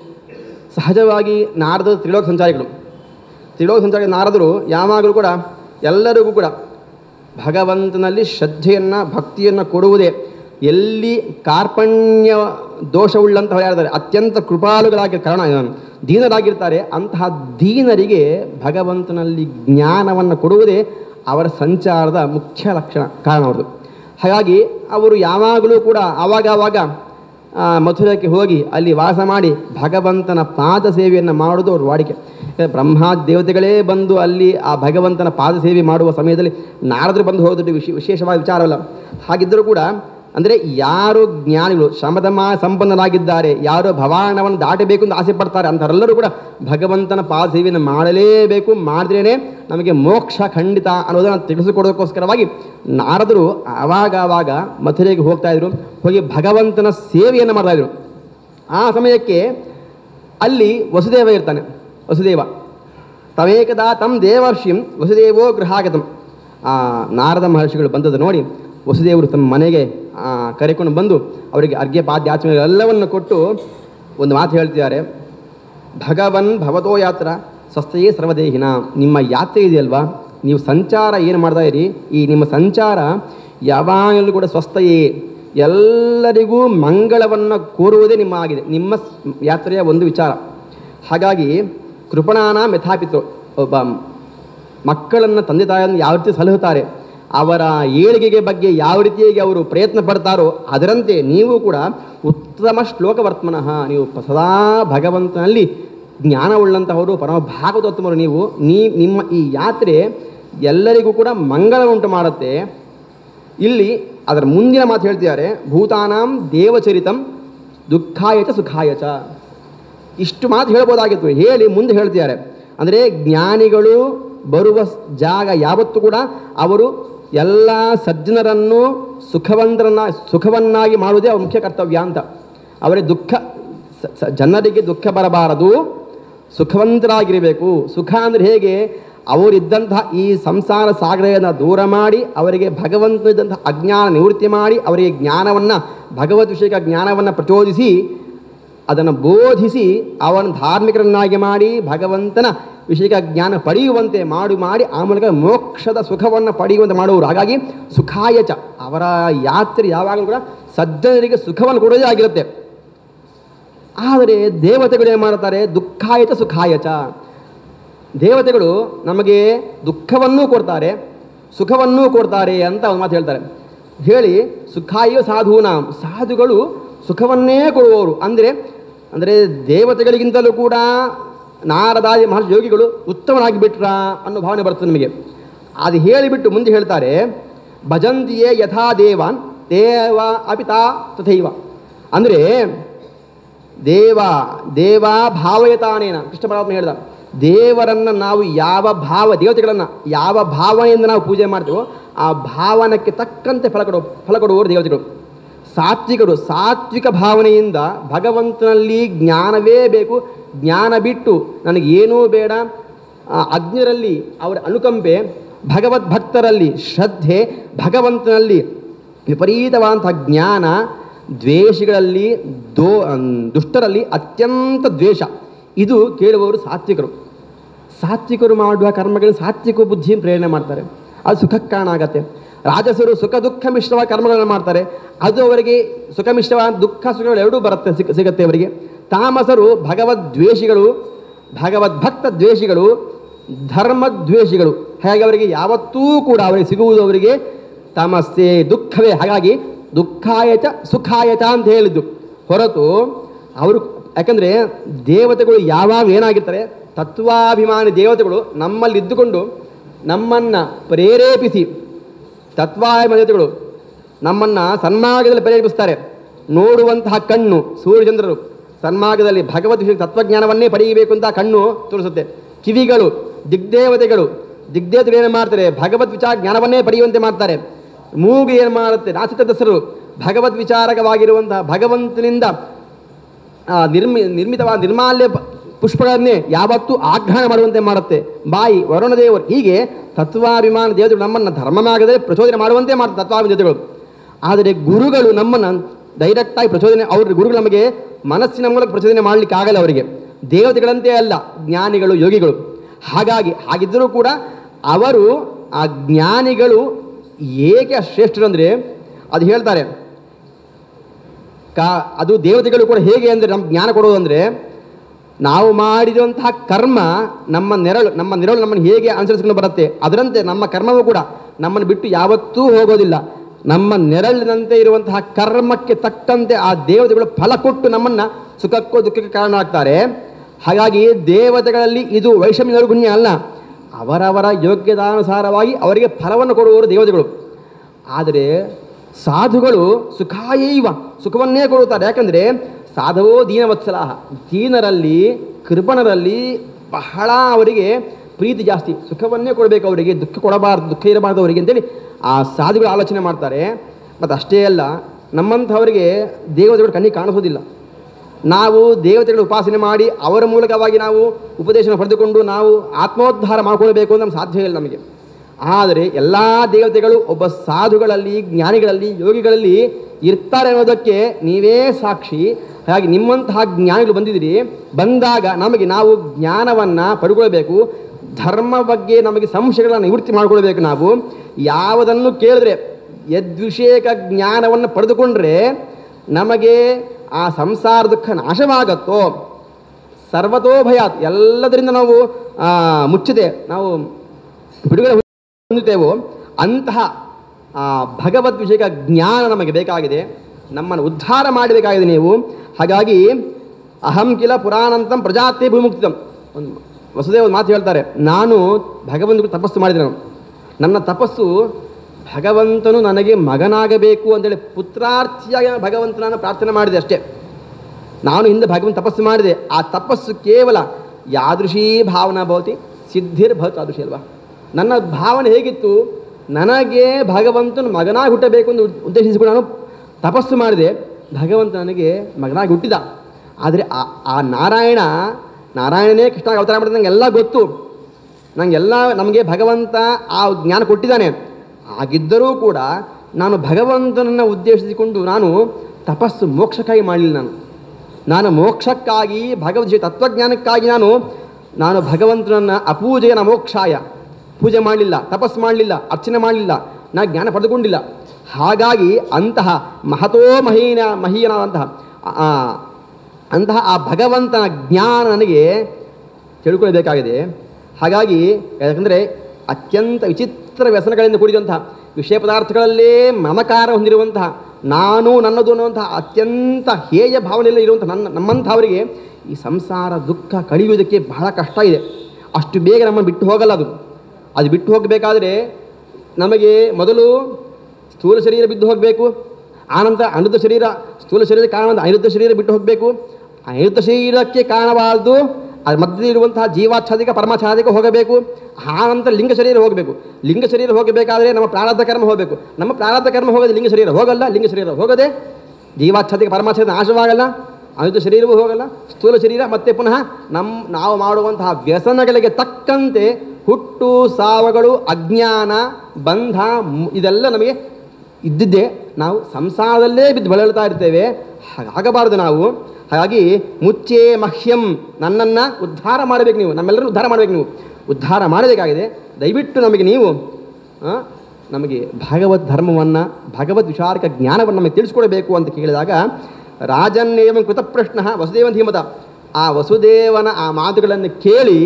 ಸಹಜವಾಗಿ ನಾರದ ತ್ರಿಲೋಕ ಸಂಚಾರಿಗಳು ತ್ರಿಲೋಕ ಸಂಚಾರಿ ನಾರದರು ಯಾವಾಗಲೂ ಕೂಡ ಎಲ್ಲರಿಗೂ ಕೂಡ ಭಗವಂತನಲ್ಲಿ ಶ್ರದ್ಧೆಯನ್ನು ಭಕ್ತಿಯನ್ನು ಕೊಡುವುದೇ ಎಲ್ಲಿ ಕಾರ್ಪಣ್ಯ ದೋಷವುಳ್ಳಂತಹ ಯಾರಿದ್ದಾರೆ ಅತ್ಯಂತ ಕೃಪಾಳುಗಳಾಗಿ ಕಾರಣ ದೀನರಾಗಿರ್ತಾರೆ ಅಂತಹ ದೀನರಿಗೆ ಭಗವಂತನಲ್ಲಿ ಜ್ಞಾನವನ್ನು ಕೊಡುವುದೇ ಅವರ ಸಂಚಾರದ ಮುಖ್ಯ ಲಕ್ಷಣ ಕಾರಣ ಅವ್ರದ್ದು ಹಾಗಾಗಿ ಅವರು ಯಾವಾಗಲೂ ಕೂಡ ಆವಾಗ ಆವಾಗ ಆ, ಮಥುರಕ್ಕೆ ಹೋಗಿ ಅಲ್ಲಿ ವಾಸ ಮಾಡಿ ಭಗವಂತನ ಪಾದ ಸೇವೆಯನ್ನು ಮಾಡೋದು ಅವ್ರ ವಾಡಿಕೆ ಯಾಕಂದ್ರೆ ಬ್ರಹ್ಮಾದಿ ದೇವತೆಗಳೇ ಬಂದು ಅಲ್ಲಿ ಆ ಭಗವಂತನ ಪಾದ ಸೇವೆ ಮಾಡುವ ಸಮಯದಲ್ಲಿ ನಾರದರು ಬಂದು ಹೋಗೋದು ವಿಶೇ ವಿಶೇಷವಾದ ವಿಚಾರವಲ್ಲ ಹಾಗಿದ್ದರೂ ಕೂಡ ಅಂದರೆ ಯಾರು ಜ್ಞಾನಿಗಳು ಶ್ರಮದಮ ಸಂಪನ್ನರಾಗಿದ್ದಾರೆ ಯಾರು ಭವಾನವನ್ನು ದಾಟಬೇಕು ಅಂತ ಆಸೆ ಪಡ್ತಾರೆ ಅಂಥವರೆಲ್ಲರೂ ಕೂಡ ಭಗವಂತನ ಪಾದ ಸೇವೆಯನ್ನು ಮಾಡಲೇಬೇಕು ಮಾಡಿದ್ರೇ ನಮಗೆ ಮೋಕ್ಷ ಖಂಡಿತ ಅನ್ನೋದನ್ನು ತಿಳಿಸಿಕೊಡೋದಕ್ಕೋಸ್ಕರವಾಗಿ ನಾರದರು ಆವಾಗ ಆವಾಗ ಮಥುರೆಗೆ ಹೋಗ್ತಾ ಇದ್ರು ಹೋಗಿ ಭಗವಂತನ ಸೇವೆಯನ್ನು ಮಾಡ್ತಾ ಇದ್ರು ಆ ಸಮಯಕ್ಕೆ ಅಲ್ಲಿ ವಸುದೇವ ಇರ್ತಾನೆ ವಸುದೇವ ತಮೇಕದಾ ತಮ್ ದೇವರ್ಷಿಂ ವಸುದೇವೋ ಗೃಹಾಗತಂ ಆ ನಾರದ ಮಹರ್ಷಿಗಳು ಬಂದದ್ದು ನೋಡಿ ವಸುದೇವರು ತಮ್ಮ ಮನೆಗೆ ಆ, ಕರೆಕೊಂಡು ಬಂದು ಅವರಿಗೆ ಅರ್ಘ್ಯ ಪಾದ್ಯ ಆಚರಣೆ ಎಲ್ಲವನ್ನು ಕೊಟ್ಟು ಒಂದು ಮಾತು ಹೇಳ್ತಿದ್ದಾರೆ ಭಗವನ್ ಭವತೋ ಯಾತ್ರ ಸ್ವಸ್ಥಯೇ ಸರ್ವದೇಹಿನ ನಿಮ್ಮ ಯಾತ್ರೆ ಇದೆಯಲ್ವಾ ನೀವು ಸಂಚಾರ ಏನು ಮಾಡ್ತಾ ಇರಿ ಈ ನಿಮ್ಮ ಸಂಚಾರ ಯಾವಾಗಲೂ ಕೂಡ ಸ್ವಸ್ಥಯೇ ಎಲ್ಲರಿಗೂ ಮಂಗಳವನ್ನು ಕೋರುವುದೇ ನಿಮ್ಮ ಆಗಿದೆ ನಿಮ್ಮ ಸ್- ಯಾತ್ರೆಯ ಒಂದು ವಿಚಾರ ಹಾಗಾಗಿ ಕೃಪಣಾನ ಮೆಥಾಪಿತು ಒಬ್ಬ ಮಕ್ಕಳನ್ನು ತಂದೆ ತಾಯಿಯನ್ನು ಯಾವ ರೀತಿ ಸಲಹುತ್ತಾರೆ ಅವರ ಏಳಿಗೆಗೆ ಬಗ್ಗೆ ಯಾವ ರೀತಿಯಾಗಿ ಅವರು ಪ್ರಯತ್ನ ಪಡ್ತಾರೋ ಅದರಂತೆ ನೀವು ಕೂಡ ಉತ್ತಮ ಶ್ಲೋಕವರ್ತ್ಮನಃ ನೀವು ಪ- ಸದಾ ಭಗವಂತನಲ್ಲಿ ಜ್ಞಾನವುಳ್ಳಂತಹವರು ಪರಮ ಭಾಗವತೋತ್ತಮರು ನೀವು ನೀ ನಿಮ್ಮ ಈ ಯಾತ್ರೆ ಎಲ್ಲರಿಗೂ ಕೂಡ ಮಂಗಳ ಉಂಟು ಮಾಡುತ್ತೆ ಇಲ್ಲಿ ಅದರ ಮುಂದಿನ ಮಾತು ಹೇಳ್ತಿದ್ದಾರೆ ಭೂತಾನಾಂ ದೇವಚರಿತಂ ದುಃಖಾಯ ಚ ಸುಖಾಯ ಚ ಇಷ್ಟು ಮಾತು ಹೇಳ್ಬೋದಾಗಿತ್ತು ಹೇಳಿ ಮುಂದೆ ಹೇಳ್ತಿದ್ದಾರೆ ಅಂದರೆ ಜ್ಞಾನಿಗಳು ಬರುವ ಸ್- ಜಾಗ ಯಾವತ್ತೂ ಕೂಡ ಅವರು ಎಲ್ಲ ಸಜ್ಜನರನ್ನು ಸುಖವಂತರನ್ನ ಸುಖವನ್ನಾಗಿ ಮಾಡುವುದೇ ಅವ್ರ ಮುಖ್ಯ ಕರ್ತವ್ಯ ಅಂತ ಅವರಿಗೆ ದುಃಖ ಸ- ಸ- ಜನರಿಗೆ ದುಃಖ ಬರಬಾರದು ಸುಖವಂತರಾಗಿರಬೇಕು ಸುಖ ಅಂದರೆ ಹೇಗೆ ಅವರಿದ್ದಂತಹ ಈ ಸಂಸಾರ ಸಾಗರೆಯನ್ನು ದೂರ ಮಾಡಿ ಅವರಿಗೆ ಭಗವಂತನಿದ್ದಂತಹ ಅಜ್ಞಾನ ನಿವೃತ್ತಿ ಮಾಡಿ ಅವರಿಗೆ ಜ್ಞಾನವನ್ನು ಭಗವದ್ ವಿಷಯಕ ಜ್ಞಾನವನ್ನು ಪ್ರಚೋದಿಸಿ ಅದನ್ನು ಬೋಧಿಸಿ ಅವನ ಧಾರ್ಮಿಕರನ್ನಾಗಿ ಮಾಡಿ ಭಗವಂತನ ವಿಷಯಕ ಜ್ಞಾನ ಪಡೆಯುವಂತೆ ಮಾಡಿ ಮಾಡಿ ಆ ಮೂಲಕ ಮೋಕ್ಷದ ಸುಖವನ್ನು ಪಡೆಯುವಂತೆ ಮಾಡುವರು ಹಾಗಾಗಿ ಸುಖಾಯ ಚ ಅವರ ಯಾತ್ರೆ ಯಾವಾಗಲೂ ಕೂಡ ಸಜ್ಜನರಿಗೆ ಸುಖವನ್ನು ಕೊಡೋದೇ ಆಗಿರುತ್ತೆ ಆದರೆ ದೇವತೆಗಳು ಏನು ಮಾಡ್ತಾರೆ ದುಃಖಾಯ ಚ ಸುಖಾಯ ಚ ದೇವತೆಗಳು ನಮಗೆ ದುಃಖವನ್ನೂ ಕೊಡ್ತಾರೆ ಸುಖವನ್ನೂ ಕೊಡ್ತಾರೆ ಅಂತ ಒಂದು ಮಾತು ಹೇಳ್ತಾರೆ ಹೇಳಿ ಸುಖಾಯ ಸಾಧೂನಾಂ ಸಾಧುಗಳು ಸುಖವನ್ನೇ ಕೊಡುವವರು ಅಂದರೆ ಅಂದರೆ ದೇವತೆಗಳಿಗಿಂತಲೂ ಕೂಡ ನಾರದಾದಿ ಮಹರ್ಷಿ ಯೋಗಿಗಳು ಉತ್ತಮನಾಗಿ ಬಿಟ್ರಾ ಅನ್ನೋ ಭಾವನೆ ಬರ್ತದೆ ನಮಗೆ ಅದು ಹೇಳಿಬಿಟ್ಟು ಮುಂದೆ ಹೇಳ್ತಾರೆ ಭಜಂತಿಯೇ ಯಥಾ ದೇವಾನ್ ದೇವ ಅಪಿತಾ ತಥೈವ ಅಂದರೆ ದೇವ ದೇವ ಭಾವಯತಾನೇನ ಕೃಷ್ಣ ಪರಮಾತ್ಮ ಹೇಳ್ದ ದೇವರನ್ನು ನಾವು ಯಾವ ಭಾವ ದೇವತೆಗಳನ್ನು ಯಾವ ಭಾವನೆಯಿಂದ ನಾವು ಪೂಜೆ ಮಾಡ್ತೀವೋ ಆ ಭಾವನಕ್ಕೆ ತಕ್ಕಂತೆ ಫಲ ಕೊಡುವ ಫಲ ಕೊಡುವವರು ದೇವತೆಗಳು ಸಾತ್ವಿಕರು ಸಾತ್ವಿಕ ಭಾವನೆಯಿಂದ ಭಗವಂತನಲ್ಲಿ ಜ್ಞಾನವೇ ಬೇಕು ಜ್ಞಾನ ಬಿಟ್ಟು ನನಗೇನೂ ಬೇಡ ಆ, ಅಜ್ಞರಲ್ಲಿ ಅವರ ಅನುಕಂಪೆ ಭಗವದ್ ಭಕ್ತರಲ್ಲಿ ಶ್ರದ್ಧೆ ಭಗವಂತನಲ್ಲಿ ವಿಪರೀತವಾದಂಥ ಜ್ಞಾನ ದ್ವೇಷಗಳಲ್ಲಿ ದೋ ಅನ್- ದುಷ್ಟರಲ್ಲಿ ಅತ್ಯಂತ ದ್ವೇಷ ಇದು ಕೇಳುವವರು ಸಾತ್ವಿಕರು ಸಾತ್ವಿಕರು ಮಾಡುವ ಕರ್ಮಗಳು ಸಾತ್ವಿಕ ಬುದ್ಧಿಯನ್ನು ಪ್ರೇರಣೆ ಮಾಡ್ತಾರೆ ಅದು ಸುಖಕ್ಕೆ ಕಾರಣ ಆಗತ್ತೆ ರಾಜಸರು ಸುಖ ದುಃಖ ಮಿಶ್ರವಾದ ಕರ್ಮಗಳನ್ನು ಮಾಡ್ತಾರೆ ಅದು ಅವರಿಗೆ ಸುಖ ಮಿಶ್ರವಾದ ದುಃಖ ಸುಖಗಳು ಎರಡೂ ಬರುತ್ತೆ ಸಿಗ್ ಸಿಗತ್ತೆ ಅವರಿಗೆ ತಾಮಸರು ಭಗವದ್ ದ್ವೇಷಿಗಳು ಭಗವದ್ಭಕ್ತ ದ್ವೇಷಿಗಳು ಧರ್ಮದ್ವೇಷಿಗಳು ಹಾಗಾಗಿ ಅವರಿಗೆ ಯಾವತ್ತೂ ಕೂಡ ಅವರಿಗೆ ಸಿಗುವುದು ಅವರಿಗೆ ತಮಸ್ಸೆ ದುಃಖವೇ ಹಾಗಾಗಿ ದುಃಖಾಯಚ ಸುಖಾಯಚ ಅಂತ ಹೇಳಿದ್ದು ಹೊರತು ಅವರು ಯಾಕಂದರೆ ದೇವತೆಗಳು ಯಾವಾಗ ಏನಾಗಿರ್ತಾರೆ ತತ್ವಾಭಿಮಾನಿ ದೇವತೆಗಳು ನಮ್ಮಲ್ಲಿ ಇದ್ದುಕೊಂಡು ನಮ್ಮನ್ನು ಪ್ರೇರೇಪಿಸಿ ತತ್ವಾಭಿಮಾನಿ ದೇವತೆಗಳು ನಮ್ಮನ್ನು ಸನ್ಮಾರ್ಗದಲ್ಲಿ ಪ್ರೇರೇಪಿಸ್ತಾರೆ ನೋಡುವಂತಹ ಕಣ್ಣು ಸೂರ್ಯಚಂದ್ರರು ಸನ್ಮಾರ್ಗದಲ್ಲಿ ಭಗವದ್ ವಿಷಯ ತತ್ವಜ್ಞಾನವನ್ನೇ ಪಡೆಯಬೇಕು ಅಂತ ಕಣ್ಣು ತೋರಿಸುತ್ತೆ ಕಿವಿಗಳು ದಿಗ್ದೇವತೆಗಳು ದಿಗ್ದೇವತೆಗಳು ಏನು ಮಾಡ್ತಾರೆ ಭಗವದ್ ವಿಚಾರ ಜ್ಞಾನವನ್ನೇ ಪಡೆಯುವಂತೆ ಮಾಡ್ತಾರೆ ಮೂಗು ಏನು ಮಾಡುತ್ತೆ ನಾಚಿತ ದಸರು ಭಗವದ್ ವಿಚಾರಕವಾಗಿರುವಂತಹ ಭಗವಂತನಿಂದ ಆ, ನಿರ್ಮಿ ನಿರ್ಮಿತವಾದ ನಿರ್ಮಾಲ್ಯ ಪ- ಪುಷ್ಪಗಳನ್ನೇ ಯಾವತ್ತೂ ಆಗ್ರಹಣ ಮಾಡುವಂತೆ ಮಾಡುತ್ತೆ ಬಾಯಿ ವರುಣದೇವರು ಹೀಗೆ ತತ್ವಾಭಿಮಾನ ದೇವತೆಗಳು ನಮ್ಮನ್ನು ಧರ್ಮ ಮಾರ್ಗದಲ್ಲಿ ಪ್ರಚೋದನೆ ಮಾಡುವಂತೆ ಮಾಡ್ತಾರೆ ತತ್ವಾಭಿಮಾನ ದೇವತೆಗಳು ಆದರೆ ಗುರುಗಳು ನಮ್ಮನ್ನು ಡೈರೆಕ್ಟಾಗಿ ಪ್ರಚೋದನೆ ಅವ್ರ ಗುರುಗಳು ನಮಗೆ ಮನಸ್ಸಿನ ಮೂಲಕ ಪ್ರಚೋದನೆ ಮಾಡಲಿಕ್ಕೆ ಆಗಲ್ಲ ಅವರಿಗೆ ದೇವತೆಗಳಂತೆ ಅಲ್ಲ ಜ್ಞಾನಿಗಳು ಯೋಗಿಗಳು ಹಾಗಾಗಿ ಹಾಗಿದ್ದರೂ ಕೂಡ ಅವರು ಆ ಜ್ಞಾನಿಗಳು ಏಕೆ ಶ್ರೇಷ್ಠರು ಅಂದರೆ ಅದು ಹೇಳ್ತಾರೆ ಕಾ ಅದು ದೇವತೆಗಳು ಕೂಡ ಹೇಗೆ ಅಂದರೆ ನಮ್ಗೆ ಜ್ಞಾನ ಕೊಡೋದು ಅಂದರೆ ನಾವು ಮಾಡಿದಂತಹ ಕರ್ಮ ನಮ್ಮ ನೆರಳು ನಮ್ಮ ನೆರಳು ನಮ್ಮನ್ನು ಹೇಗೆ ಅನುಸರಿಸ್ಕೊಂಡು ಬರುತ್ತೆ ಅದರಂತೆ ನಮ್ಮ ಕರ್ಮವೂ ಕೂಡ ನಮ್ಮನ್ನು ಬಿಟ್ಟು ಯಾವತ್ತೂ ಹೋಗೋದಿಲ್ಲ ನಮ್ಮ ನೆರಳಿನಂತೆ ಇರುವಂತಹ ಕರ್ಮಕ್ಕೆ ತಕ್ಕಂತೆ ಆ ದೇವತೆಗಳು ಫಲ ಕೊಟ್ಟು ನಮ್ಮನ್ನು ಸುಖಕ್ಕೋ ದುಃಖಕ್ಕೆ ಕಾರಣ ಆಗ್ತಾರೆ ಹಾಗಾಗಿ ದೇವತೆಗಳಲ್ಲಿ ಇದು ವೈಷಮ್ಯ ನೈರ್ಗುಣ್ಯ ಅಲ್ಲ ಅವರವರ ಯೋಗ್ಯತಾನುಸಾರವಾಗಿ ಅವರಿಗೆ ಫಲವನ್ನು ಕೊಡುವವರು ದೇವತೆಗಳು ಆದರೆ ಸಾಧುಗಳು ಸುಖಾಯೈವ ಸುಖವನ್ನೇ ಕೊಡುತ್ತಾರೆ ಯಾಕಂದರೆ ಸಾಧವೋ ದೀನವತ್ಸಲ ದೀನರಲ್ಲಿ ಕೃಪಣರಲ್ಲಿ ಬಹಳ ಅವರಿಗೆ ಪ್ರೀತಿ ಜಾಸ್ತಿ ಸುಖವನ್ನೇ ಕೊಡಬೇಕು ಅವರಿಗೆ ದುಃಖ ಕೊಡಬಾರ್ದು ದುಃಖ ಇರಬಾರ್ದು ಅವರಿಗೆ ಅಂತೇಳಿ ಆ ಸಾಧುಗಳು ಆಲೋಚನೆ ಮಾಡ್ತಾರೆ ಮತ್ತು ಅಷ್ಟೇ ಅಲ್ಲ ನಮ್ಮಂಥವರಿಗೆ ದೇವತೆಗಳು ಕಣ್ಣಿಗೆ ಕಾಣಿಸೋದಿಲ್ಲ ನಾವು ದೇವತೆಗಳ ಉಪಾಸನೆ ಮಾಡಿ ಅವರ ಮೂಲಕವಾಗಿ ನಾವು ಉಪದೇಶನ ಪಡೆದುಕೊಂಡು ನಾವು ಆತ್ಮೋದ್ಧಾರ ಮಾಡಿಕೊಳ್ಬೇಕು ಅಂತ ನಮ್ಗೆ ಸಾಧ್ಯ ಇಲ್ಲ ನಮಗೆ ಆದರೆ ಎಲ್ಲ ದೇವತೆಗಳು ಒಬ್ಬ ಸಾಧುಗಳಲ್ಲಿ ಜ್ಞಾನಿಗಳಲ್ಲಿ ಯೋಗಿಗಳಲ್ಲಿ ಇರ್ತಾರೆ ಅನ್ನೋದಕ್ಕೆ ನೀವೇ ಸಾಕ್ಷಿ ಹಾಗಾಗಿ ನಿಮ್ಮಂತಹ ಜ್ಞಾನಿಗಳು ಬಂದಿದ್ದೀರಿ ಬಂದಾಗ ನಮಗೆ ನಾವು ಜ್ಞಾನವನ್ನು ಪಡ್ಕೊಳ್ಬೇಕು ಧರ್ಮ ಬಗ್ಗೆ ನಮಗೆ ಸಂಶಯಗಳನ್ನು ನಿವೃತ್ತಿ ಮಾಡಿಕೊಳ್ಬೇಕು ನಾವು ಯಾವುದನ್ನು ಕೇಳಿದ್ರೆ ಯದ್ವಿಷೇಕ ಜ್ಞಾನವನ್ನು ಪಡೆದುಕೊಂಡ್ರೆ ನಮಗೆ ಆ ಸಂಸಾರ ದುಃಖ ನಾಶವಾಗತ್ತೋ ಸರ್ವತೋ ಭಯಾತ್ ಎಲ್ಲದರಿಂದ ನಾವು ಆ, ಮುಚ್ಚದೆ ನಾವು ಬಿಡುಗಡೆ ಹೊಂದುತ್ತೇವೋ ಅಂತಹ ಆ, ಭಗವದ್ ವಿಷಯಕ ಜ್ಞಾನ ನಮಗೆ ಬೇಕಾಗಿದೆ ನಮ್ಮನ್ನು ಉದ್ಧಾರ ಮಾಡಬೇಕಾಗಿದೆ ನೀವು ಹಾಗಾಗಿ ಅಹಂ ಕಿಲ ಪುರಾಣಂತಂ ಪ್ರಜಾತೆ ಭೂಮುಕ್ತಿತಂ ಒಂದು ವಸುದೇವ ಒಂದು ಮಾತು ಹೇಳ್ತಾರೆ ನಾನು ಭಗವಂತನಿಗೆ ತಪಸ್ಸು ಮಾಡಿದೆ ನಾನು ನನ್ನ ತಪಸ್ಸು ಭಗವಂತನು ನನಗೆ ಮಗನಾಗಬೇಕು ಅಂತೇಳಿ ಪುತ್ರಾರ್ಥಿಯಾಗಿ ನಾನು ಭಗವಂತನನ್ನು ಪ್ರಾರ್ಥನೆ ಮಾಡಿದೆ ಅಷ್ಟೇ ನಾನು ಹಿಂದೆ ಭಗವಂತ ತಪಸ್ಸು ಮಾಡಿದೆ ಆ ತಪಸ್ಸು ಕೇವಲ ಯಾದೃಶೀ ಭಾವನಾ ಭವತಿ ಸಿದ್ಧಿರ್ ಭವತಿ ತಾದೃಶಿ ಅಲ್ವಾ ನನ್ನ ಭಾವನೆ ಹೇಗಿತ್ತು ನನಗೆ ಭಗವಂತನ ಮಗನಾಗಿ ಹುಟ್ಟಬೇಕು ಎಂದು ಉದ್ದೇಶಿಸಿಕೊಂಡು ನಾನು ತಪಸ್ಸು ಮಾಡಿದೆ ಭಗವಂತ ನನಗೆ ಮಗನಾಗಿ ಹುಟ್ಟಿದ ಆದರೆ ಆ ಆ ನಾರಾಯಣ ನಾರಾಯಣನೇ ಕೃಷ್ಣ ಅವತಾರ ಮಾಡಿದ ನನಗೆಲ್ಲ ಗೊತ್ತು ನನಗೆಲ್ಲ ನಮಗೆ ಭಗವಂತ ಆ ಜ್ಞಾನ ಕೊಟ್ಟಿದ್ದಾನೆ ಆಗಿದ್ದರೂ ಕೂಡ ನಾನು ಭಗವಂತನನ್ನು ಉದ್ದೇಶಿಸಿಕೊಂಡು ನಾನು ತಪಸ್ಸು ಮೋಕ್ಷಕ್ಕಾಗಿ ಮಾಡಲಿಲ್ಲ ನಾನು ನಾನು ಮೋಕ್ಷಕ್ಕಾಗಿ ಭಗವದ್ ತತ್ವಜ್ಞಾನಕ್ಕಾಗಿ ನಾನು ನಾನು ಭಗವಂತನನ್ನು ಅಪೂಜೆಯ ಮೋಕ್ಷಾಯ ಪೂಜೆ ಮಾಡಲಿಲ್ಲ ತಪಸ್ಸು ಮಾಡಲಿಲ್ಲ ಅರ್ಚನೆ ಮಾಡಲಿಲ್ಲ ನಾನು ಜ್ಞಾನ ಪಡೆದುಕೊಂಡಿಲ್ಲ ಹಾಗಾಗಿ ಅಂತಹ ಮಹತೋ ಮಹೀನ ಮಹೀಯನಾದಂತಹ ಆ, ಅಂತಹ ಆ ಭಗವಂತನ ಜ್ಞಾನ ನನಗೆ ತಿಳ್ಕೊಳ್ಬೇಕಾಗಿದೆ ಹಾಗಾಗಿ ಯಾಕಂದರೆ ಅತ್ಯಂತ ವಿಚಿತ್ರ ವ್ಯಸನಗಳಿಂದ ಕೂಡಿದಂತಹ ವಿಷಯ ಪದಾರ್ಥಗಳಲ್ಲೇ ಮಮಕಾರ ಹೊಂದಿರುವಂತಹ ನಾನು ನನ್ನದು ಅನ್ನುವಂತಹ ಅತ್ಯಂತ ಹೇಯ ಭಾವನೆಯಲ್ಲಿ ಇರುವಂಥ ನನ್ನ ನಮ್ಮಂಥವರಿಗೆ ಈ ಸಂಸಾರ ದುಃಖ ಕಳೆಯುವುದಕ್ಕೆ ಬಹಳ ಕಷ್ಟ ಇದೆ ಅಷ್ಟು ಬೇಗ ನಮ್ಮನ್ನು ಬಿಟ್ಟು ಹೋಗಲ್ಲ ಅದು ಅದು ಬಿಟ್ಟು ಹೋಗಬೇಕಾದ್ರೆ ನಮಗೆ ಮೊದಲು ಸ್ಥೂಲ ಶರೀರ ಬಿದ್ದು ಹೋಗಬೇಕು ಆನಂತರ ಅನಿರುದ್ಧ ಶರೀರ ಸ್ಥೂಲ ಶರೀರ ಕಾರಣ ಅನಿರುದ್ಧ ಶರೀರ ಬಿಟ್ಟು ಹೋಗಬೇಕು ಅನಿರುದ್ಧ ಶರೀರಕ್ಕೆ ಕಾರಣವಾದ್ದು ಅದ್ರ ಮಧ್ಯದಲ್ಲಿ ಇರುವಂತಹ ಜೀವಾಚ್ಛಾದಿಕ ಪರಮಾಚ್ಛಾದಿಕ ಹೋಗಬೇಕು ಆನಂತರ ಲಿಂಗ ಶರೀರ ಹೋಗಬೇಕು ಲಿಂಗ ಶರೀರ ಹೋಗಬೇಕಾದ್ರೆ ನಮ್ಮ ಪ್ರಾರಬ್ಧ ಕರ್ಮ ಹೋಗಬೇಕು ನಮ್ಮ ಪ್ರಾರಬ್ಧ ಕರ್ಮ ಹೋಗದೆ ಲಿಂಗ ಶರೀರ ಹೋಗಲ್ಲ ಲಿಂಗ ಶರೀರ ಹೋಗದೆ ಜೀವಾಚ್ಛಾದಿಕ ಪರಮಾಚ್ಛಾದಿಕ ನಾಶವಾಗಲ್ಲ ಅನಿರುದ್ಧ ಶರೀರವೂ ಹೋಗಲ್ಲ ಸ್ಥೂಲ ಶರೀರ ಮತ್ತೆ ಪುನಃ ನಮ್ಮ ನಾವು ಮಾಡುವಂತಹ ವ್ಯಸನಗಳಿಗೆ ತಕ್ಕಂತೆ ಹುಟ್ಟು ಸಾವುಗಳು ಅಜ್ಞಾನ ಬಂಧ ಮ್- ಇದೆಲ್ಲ ನಮಗೆ ಇದ್ದಿದ್ದೇ ನಾವು ಸಂಸಾರದಲ್ಲೇ ಬಿದ್ದು ಬಳಲ್ತಾ ಇರ್ತೇವೆ ಹಾಗಾಗಬಾರದು ನಾವು ಹಾಗಾಗಿ ಮುಚ್ಚೆ ಮಹ್ಯಂ ನನ್ನನ್ನು ಉದ್ಧಾರ ಮಾಡಬೇಕು ನೀವು ನಮ್ಮೆಲ್ಲರೂ ಉದ್ಧಾರ ಮಾಡಬೇಕು ನೀವು ಉದ್ಧಾರ ಮಾಡಬೇಕಾಗಿದೆ ದಯವಿಟ್ಟು ನಮಗೆ ನೀವು ಆ, ನಮಗೆ ಭಗವದ್ ಧರ್ಮವನ್ನು ಭಗವದ್ ವಿಚಾರಕ ಜ್ಞಾನವನ್ನು ನಮಗೆ ತಿಳಿಸ್ಕೊಡಬೇಕು ಅಂತ ಕೇಳಿದಾಗ ರಾಜನ್ನೇವಂ ಕೃತ ಪ್ರಶ್ನ ವಸುದೇವನ ಧೀಮತ ಆ ವಸುದೇವನ ಆ ಮಾತುಗಳನ್ನು ಕೇಳಿ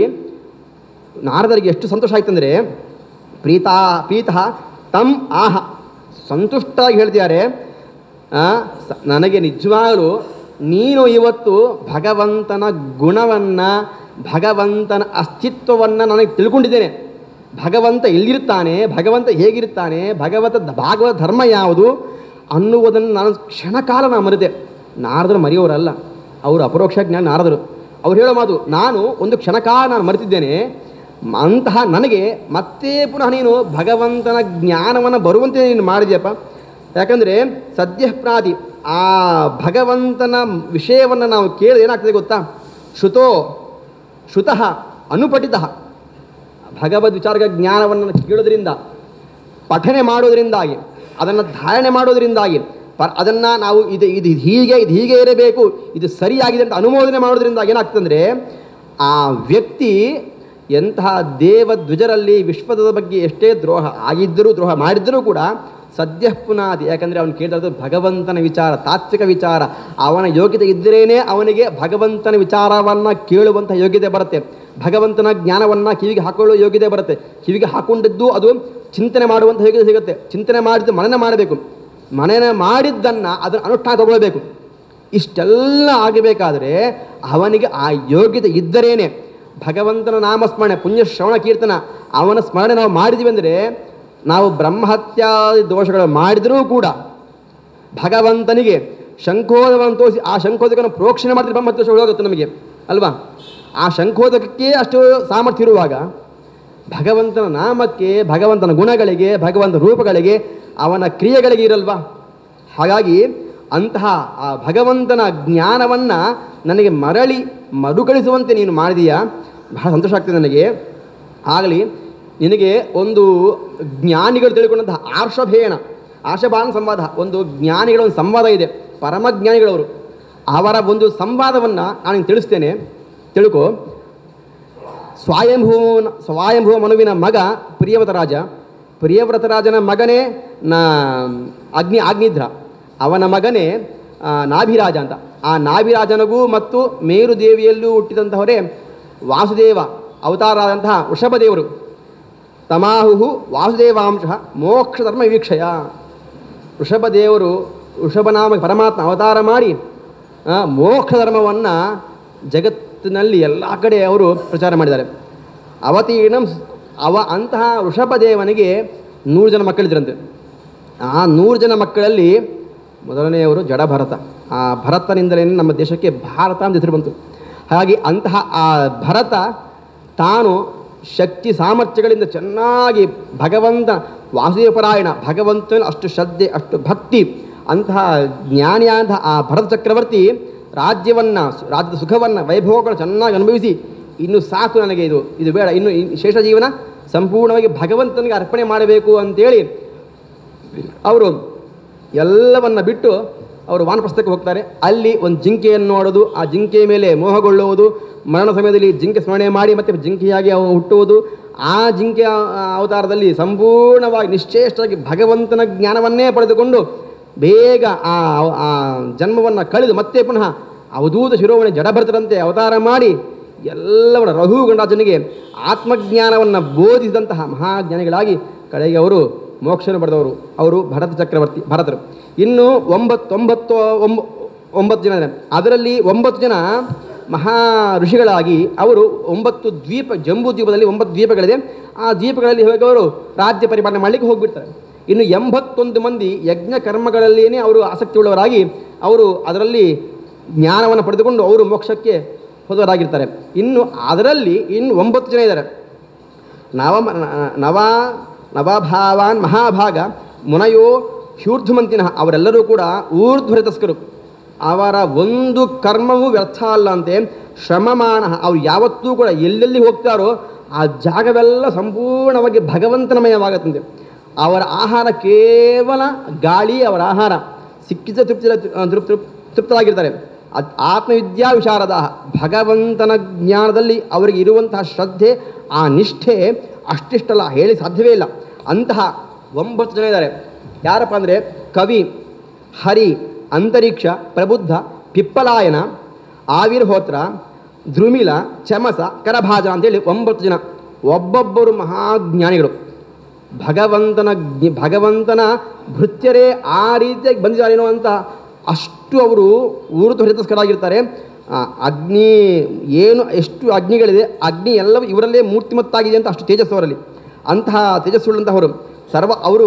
ನಾರದರಿಗೆ ಎಷ್ಟು ಸಂತೋಷ ಆಯ್ತಂದರೆ ಪ್ರೀತಾ ಪ್ರೀತಃ ತಮ್ ಆಹ ಸಂತುಷ್ಟಾಗಿ ಹೇಳ್ತಿದ್ದಾರೆ ಆ, ಸ- ನನಗೆ ನಿಜವಾಗಲೂ ನೀನು ಇವತ್ತು ಭಗವಂತನ ಗುಣವನ್ನು ಭಗವಂತನ ಅಸ್ತಿತ್ವವನ್ನು ನನಗೆ ತಿಳ್ಕೊಂಡಿದ್ದೇನೆ ಭಗವಂತ ಎಲ್ಲಿರ್ತಾನೆ ಭಗವಂತ ಹೇಗಿರ್ತಾನೆ ಭಗವಂತ ಭಾಗವತ ಧರ್ಮ ಯಾವುದು ಅನ್ನುವುದನ್ನು ನಾನು ಕ್ಷಣಕಾಲ ನಾನು ಮರೆತೆ ನಾರದರು ಮರೆಯೋರಲ್ಲ ಅವರು ಅಪರೋಕ್ಷ ಜ್ಞಾನ ನಾರದರು ಅವ್ರು ಹೇಳೋ ಮಾತು ನಾನು ಒಂದು ಕ್ಷಣಕಾಲ ನಾನು ಮರೆತಿದ್ದೇನೆ ಮ- ಅಂತಹ ನನಗೆ ಮತ್ತೆ ಪುನಃ ನೀನು ಭಗವಂತನ ಜ್ಞಾನವನ್ನು ಬರುವಂತೆ ನೀನು ಮಾಡಿದ್ಯಪ್ಪ ಯಾಕಂದರೆ ಸದ್ಯ ಪ್ರಾತಿ ಆ ಭಗವಂತನ ವಿಷಯವನ್ನು ನಾವು ಕೇಳಿದ್ರೆ ಏನಾಗ್ತದೆ ಗೊತ್ತಾ ಶ್ರುತೋ ಶ್ರುತಃ ಅನುಪಠಿತ ಭಗವದ್ ವಿಚಾರಕ ಜ್ಞಾನವನ್ನು ಕೇಳೋದ್ರಿಂದ ಪಠನೆ ಮಾಡೋದ್ರಿಂದಾಗಿ ಅದನ್ನು ಧಾರಣೆ ಮಾಡೋದ್ರಿಂದಾಗಿ ಪ ಅದನ್ನು ನಾವು ಇದು ಇದು ಹೀಗೆ ಇದು ಹೀಗೆ ಇರಬೇಕು ಇದು ಸರಿಯಾಗಿದೆ ಅಂತ ಅನುಮೋದನೆ ಮಾಡೋದ್ರಿಂದ ಏನಾಗ್ತಂದರೆ ಆ ವ್ಯಕ್ತಿ ಎಂತಹ ದೇವದ್ವಿಜರಲ್ಲಿ ವಿಶ್ವದ ಬಗ್ಗೆ ಎಷ್ಟೇ ದ್ರೋಹ ಆಗಿದ್ದರೂ ದ್ರೋಹ ಮಾಡಿದ್ದರೂ ಕೂಡ ಸದ್ಯ ಪುನಾದಿ ಯಾಕಂದರೆ ಅವನು ಕೇಳಿರೋದು ಭಗವಂತನ ವಿಚಾರ ತಾತ್ವಿಕ ವಿಚಾರ ಅವನ ಯೋಗ್ಯತೆ ಇದ್ದರೇನೆ ಅವನಿಗೆ ಭಗವಂತನ ವಿಚಾರವನ್ನು ಕೇಳುವಂಥ ಯೋಗ್ಯತೆ ಬರುತ್ತೆ ಭಗವಂತನ ಜ್ಞಾನವನ್ನು ಕಿವಿಗೆ ಹಾಕೊಳ್ಳೋ ಯೋಗ್ಯತೆ ಬರುತ್ತೆ ಕಿವಿಗೆ ಹಾಕೊಂಡಿದ್ದು ಅದು ಚಿಂತನೆ ಮಾಡುವಂಥ ಯೋಗ್ಯತೆ ಸಿಗುತ್ತೆ ಚಿಂತನೆ ಮಾಡಿದ್ದು ಮನನ ಮಾಡಬೇಕು ಮನನ ಮಾಡಿದ್ದನ್ನು ಅದನ್ನು ಅನುಷ್ಠಾನ ತಗೊಳ್ಬೇಕು ಇಷ್ಟೆಲ್ಲ ಆಗಬೇಕಾದರೆ ಅವನಿಗೆ ಆ ಯೋಗ್ಯತೆ ಇದ್ದರೇನೆ ಭಗವಂತನ ನಾಮಸ್ಮರಣೆ ಪುಣ್ಯ ಶ್ರವಣ ಕೀರ್ತನ ಅವನ ಸ್ಮರಣೆ ನಾವು ಮಾಡಿದ್ವಿ ಅಂದರೆ ನಾವು ಬ್ರಹ್ಮಹತ್ಯಾದಿ ದೋಷಗಳು ಮಾಡಿದರೂ ಕೂಡ ಭಗವಂತನಿಗೆ ಶಂಖೋದಕವನ್ನು ತೋರಿಸಿ ಆ ಶಂಖೋದಕವನ್ನು ಪ್ರೋಕ್ಷಣೆ ಮಾಡಿದ್ರೆ ಬ್ರಹ್ಮಹತ್ಯ ಹೋಗುತ್ತೆ ನಮಗೆ ಅಲ್ವಾ ಆ ಶಂಖೋದಕಕ್ಕೆ ಅಷ್ಟು ಸಾಮರ್ಥ್ಯ ಇರುವಾಗ ಭಗವಂತನ ನಾಮಕ್ಕೆ ಭಗವಂತನ ಗುಣಗಳಿಗೆ ಭಗವಂತನ ರೂಪಗಳಿಗೆ ಅವನ ಕ್ರಿಯೆಗಳಿಗೆ ಇರಲ್ವಾ ಹಾಗಾಗಿ ಅಂತಹ ಆ ಭಗವಂತನ ಜ್ಞಾನವನ್ನು ನನಗೆ ಮರಳಿ ಮರುಕಳಿಸುವಂತೆ ನೀನು ಮಾಡಿದೀಯಾ ಬಹಳ ಸಂತೋಷ ಆಗ್ತದೆ ನನಗೆ ಆಗಲಿ ನಿನಗೆ ಒಂದು ಜ್ಞಾನಿಗಳು ತಿಳ್ಕೊಂಡಂತಹ ಆರ್ಷಭೇಣ ಆರ್ಷಭಾನ ಸಂವಾದ ಒಂದು ಜ್ಞಾನಿಗಳ ಒಂದು ಸಂವಾದ ಇದೆ ಪರಮಜ್ಞಾನಿಗಳವರು ಅವರ ಒಂದು ಸಂವಾದವನ್ನು ನಾನು ನಿಂಗೆ ತಿಳಿಸ್ತೇನೆ ತಿಳ್ಕೊ ಸ್ವಯಂಭೂವನ ಸ್ವಯಂಭುವ ಮನುವಿನ ಮಗ ಪ್ರಿಯವ್ರತ ರಾಜ ಪ್ರಿಯವ್ರತ ರಾಜನ ಮಗನೇ ನಾ ಅಗ್ನಿ ಆಗ್ನಿಧ್ರ ಅವನ ಮಗನೇ ಆ, ನಾಭಿರಾಜ ಅಂತ ಆ ನಾಭಿರಾಜನಿಗೂ ಮತ್ತು ಮೇರು ದೇವಿಯಲ್ಲೂ ಹುಟ್ಟಿದಂತಹವರೇ ವಾಸುದೇವ ಅವತಾರಾದಂತಹ ವೃಷಭದೇವರು ತಮಾಹು ವಾಸುದೇವಾಂಶ ಮೋಕ್ಷ ಧರ್ಮ ವೀಕ್ಷಯ ವೃಷಭದೇವರು ವೃಷಭನಾಮ ಪರಮಾತ್ಮ ಅವತಾರ ಮಾಡಿ ಆ, ಮೋಕ್ಷ ಧರ್ಮವನ್ನು ಜಗತ್ತಿನಲ್ಲಿ ಎಲ್ಲ ಕಡೆ ಅವರು ಪ್ರಚಾರ ಮಾಡಿದ್ದಾರೆ ಅವತೀರ್ಣ ಅವ ಅಂತಹ ವೃಷಭದೇವನಿಗೆ ನೂರು ಜನ ಮಕ್ಕಳಿದ್ರಂತೆ ಆ ನೂರು ಜನ ಮಕ್ಕಳಲ್ಲಿ ಮೊದಲನೆಯವರು ಜಡಭರತ ಆ ಭರತನಿಂದಲೇ ನಮ್ಮ ದೇಶಕ್ಕೆ ಭಾರತ ಅಂತ ಹೆಸರು ಬಂತು ಹಾಗಾಗಿ ಅಂತಹ ಆ ಭರತ ತಾನು ಶಕ್ತಿ ಸಾಮರ್ಥ್ಯಗಳಿಂದ ಚೆನ್ನಾಗಿ ಭಗವಂತ ವಾಸುದೇವಪರಾಯಣ ಭಗವಂತನ ಅಷ್ಟು ಶ್ರದ್ಧೆ ಅಷ್ಟು ಭಕ್ತಿ ಅಂತಹ ಜ್ಞಾನಿಯಾದಂತಹ ಆ ಭರತ ಚಕ್ರವರ್ತಿ ರಾಜ್ಯವನ್ನು ರಾಜ್ಯದ ಸುಖವನ್ನು ವೈಭವಗಳನ್ನು ಚೆನ್ನಾಗಿ ಅನುಭವಿಸಿ ಇನ್ನು ಸಾಕು ನನಗೆ ಇದು ಇದು ಬೇಡ ಇನ್ನು ಈ ಶೇಷ ಜೀವನ ಸಂಪೂರ್ಣವಾಗಿ ಭಗವಂತನಿಗೆ ಅರ್ಪಣೆ ಮಾಡಬೇಕು ಅಂತೇಳಿ ಅವರು ಎಲ್ಲವನ್ನ ಬಿಟ್ಟು ಅವರು ವಾನಪ್ರಸ್ಥಕ್ಕೆ ಹೋಗ್ತಾರೆ ಅಲ್ಲಿ ಒಂದು ಜಿಂಕೆಯನ್ನು ನೋಡೋದು ಆ ಜಿಂಕೆಯ ಮೇಲೆ ಮೋಹಗೊಳ್ಳುವುದು ಮರಣ ಸಮಯದಲ್ಲಿ ಜಿಂಕೆ ಸ್ಮರಣೆ ಮಾಡಿ ಮತ್ತೆ ಜಿಂಕೆಯಾಗಿ ಅವು ಹುಟ್ಟುವುದು ಆ ಜಿಂಕೆ ಆ ಅವತಾರದಲ್ಲಿ ಸಂಪೂರ್ಣವಾಗಿ ನಿಶ್ಚೇಷ್ಟವಾಗಿ ಭಗವಂತನ ಜ್ಞಾನವನ್ನೇ ಪಡೆದುಕೊಂಡು ಬೇಗ ಆ ಆ ಜನ್ಮವನ್ನು ಕಳೆದು ಮತ್ತೆ ಪುನಃ ಅವಧೂತ ಶಿರೋಮಣಿ ಜಡಭರತರಂತೆ ಅವತಾರ ಮಾಡಿ ಎಲ್ಲವನ್ನ ರಘುಗಣರಾಜನಿಗೆ ಆತ್ಮಜ್ಞಾನವನ್ನು ಬೋಧಿಸಿದಂತಹ ಮಹಾಜ್ಞಾನಿಗಳಾಗಿ ಕಡೆಗೆ ಅವರು ಮೋಕ್ಷವನ್ನು ಪಡೆದವರು ಅವರು ಭರತ ಚಕ್ರವರ್ತಿ ಭರತರು ಇನ್ನು ಒಂಬತ್ತು ಒಂಬತ್ತು ಒಂಬ ಒಂಬತ್ತು ಜನ ಇದ್ದಾರೆ. ಅದರಲ್ಲಿ ಒಂಬತ್ತು ಜನ ಮಹಾ ಋಷಿಗಳಾಗಿ ಅವರು ಒಂಬತ್ತು ದ್ವೀಪ ಜಂಬೂ ದ್ವೀಪದಲ್ಲಿ ಒಂಬತ್ತು ದ್ವೀಪಗಳಿದೆ ಆ ದ್ವೀಪಗಳಲ್ಲಿ ಹೋಗಿ ಅವರು ರಾಜ್ಯ ಪರಿಪಾಲನೆ ಮಾಡಲಿಕ್ಕೆ ಹೋಗ್ಬಿಡ್ತಾರೆ ಇನ್ನು ಎಂಬತ್ತೊಂದು ಮಂದಿ ಯಜ್ಞ ಕರ್ಮಗಳಲ್ಲಿಯೇ ಅವರು ಆಸಕ್ತಿ ಉಳ್ಳವರಾಗಿ ಅವರು ಅದರಲ್ಲಿ ಜ್ಞಾನವನ್ನು ಪಡೆದುಕೊಂಡು ಅವರು ಮೋಕ್ಷಕ್ಕೆ ಹೋದವರಾಗಿರ್ತಾರೆ ಇನ್ನು ಅದರಲ್ಲಿ ಇನ್ನು ಒಂಬತ್ತು ಜನ ಇದ್ದಾರೆ ನವ ನವ ನವಭಾವಾನ್ ಮಹಾಭಾಗ ಮುನಯೋ ಹ್ಯೂರ್ಧ್ವಮಂತಿನ ಅವರೆಲ್ಲರೂ ಕೂಡ ಊರ್ಧ್ವರಿತಸ್ಕರು ಅವರ ಒಂದು ಕರ್ಮವೂ ವ್ಯರ್ಥ ಅಲ್ಲ ಅಂತೆ ಶ್ರಮಮಾನ ಅವ್ರು ಯಾವತ್ತೂ ಕೂಡ ಎಲ್ಲೆಲ್ಲಿ ಹೋಗ್ತಾರೋ ಆ ಜಾಗವೆಲ್ಲ ಸಂಪೂರ್ಣವಾಗಿ ಭಗವಂತನಮಯವಾಗುತ್ತಂತೆ ಅವರ ಆಹಾರ ಕೇವಲ ಗಾಳಿ ಅವರ ಆಹಾರ ಸಿಕ್ಕಿದ ತೃಪ್ತಿ ತೃಪ್ ತೃಪ್ ತೃಪ್ತರಾಗಿರ್ತಾರೆ ಅದ್- ಆತ್ಮವಿದ್ಯಾ ವಿಶಾರದ ಭಗವಂತನ ಜ್ಞಾನದಲ್ಲಿ ಅವರಿಗೆ ಇರುವಂತಹ ಶ್ರದ್ಧೆ ಆ ನಿಷ್ಠೆ ಅಷ್ಟಿಷ್ಟಲ್ಲ ಹೇಳಿ ಸಾಧ್ಯವೇ ಇಲ್ಲ ಅಂತಹ ಒಂಬತ್ತು ಜನ ಇದ್ದಾರೆ ಯಾರಪ್ಪ ಅಂದರೆ ಕವಿ ಹರಿ ಅಂತರಿಕ್ಷ ಪ್ರಬುದ್ಧ ಪಿಪ್ಪಲಾಯನ ಆವಿರ್ಹೋತ್ರ ಧ್ರುಮಿಲ ಚಮಸ ಕರಭಾಜ ಅಂತೇಳಿ ಒಂಬತ್ತು ಜನ ಒಬ್ಬೊಬ್ಬರು ಮಹಾಜ್ಞಾನಿಗಳು ಭಗವಂತನ ಜ್ಞ- ಭಗವಂತನ ಭೃತ್ಯರೇ ಆ ರೀತಿಯಾಗಿ ಬಂದಿದ್ದಾರೇನೋ ಅಂತ ಅಷ್ಟು ಅವರು ಊರು ಹಿತಸ್ಕರಾಗಿರ್ತಾರೆ ಆ, ಅಗ್ನಿ ಏನು ಎಷ್ಟು ಅಗ್ನಿಗಳಿದೆ ಅಗ್ನಿ ಎಲ್ಲವೂ ಇವರಲ್ಲೇ ಮೂರ್ತಿಮತ್ತಾಗಿದೆ ಅಂತ ಅಷ್ಟು ತೇಜಸ್ಸು ಅವರಲ್ಲಿ ಅಂತಹ ತೇಜಸ್ಸುಳ್ಳಂತಹವರು ಸರ್ವ ಅವರು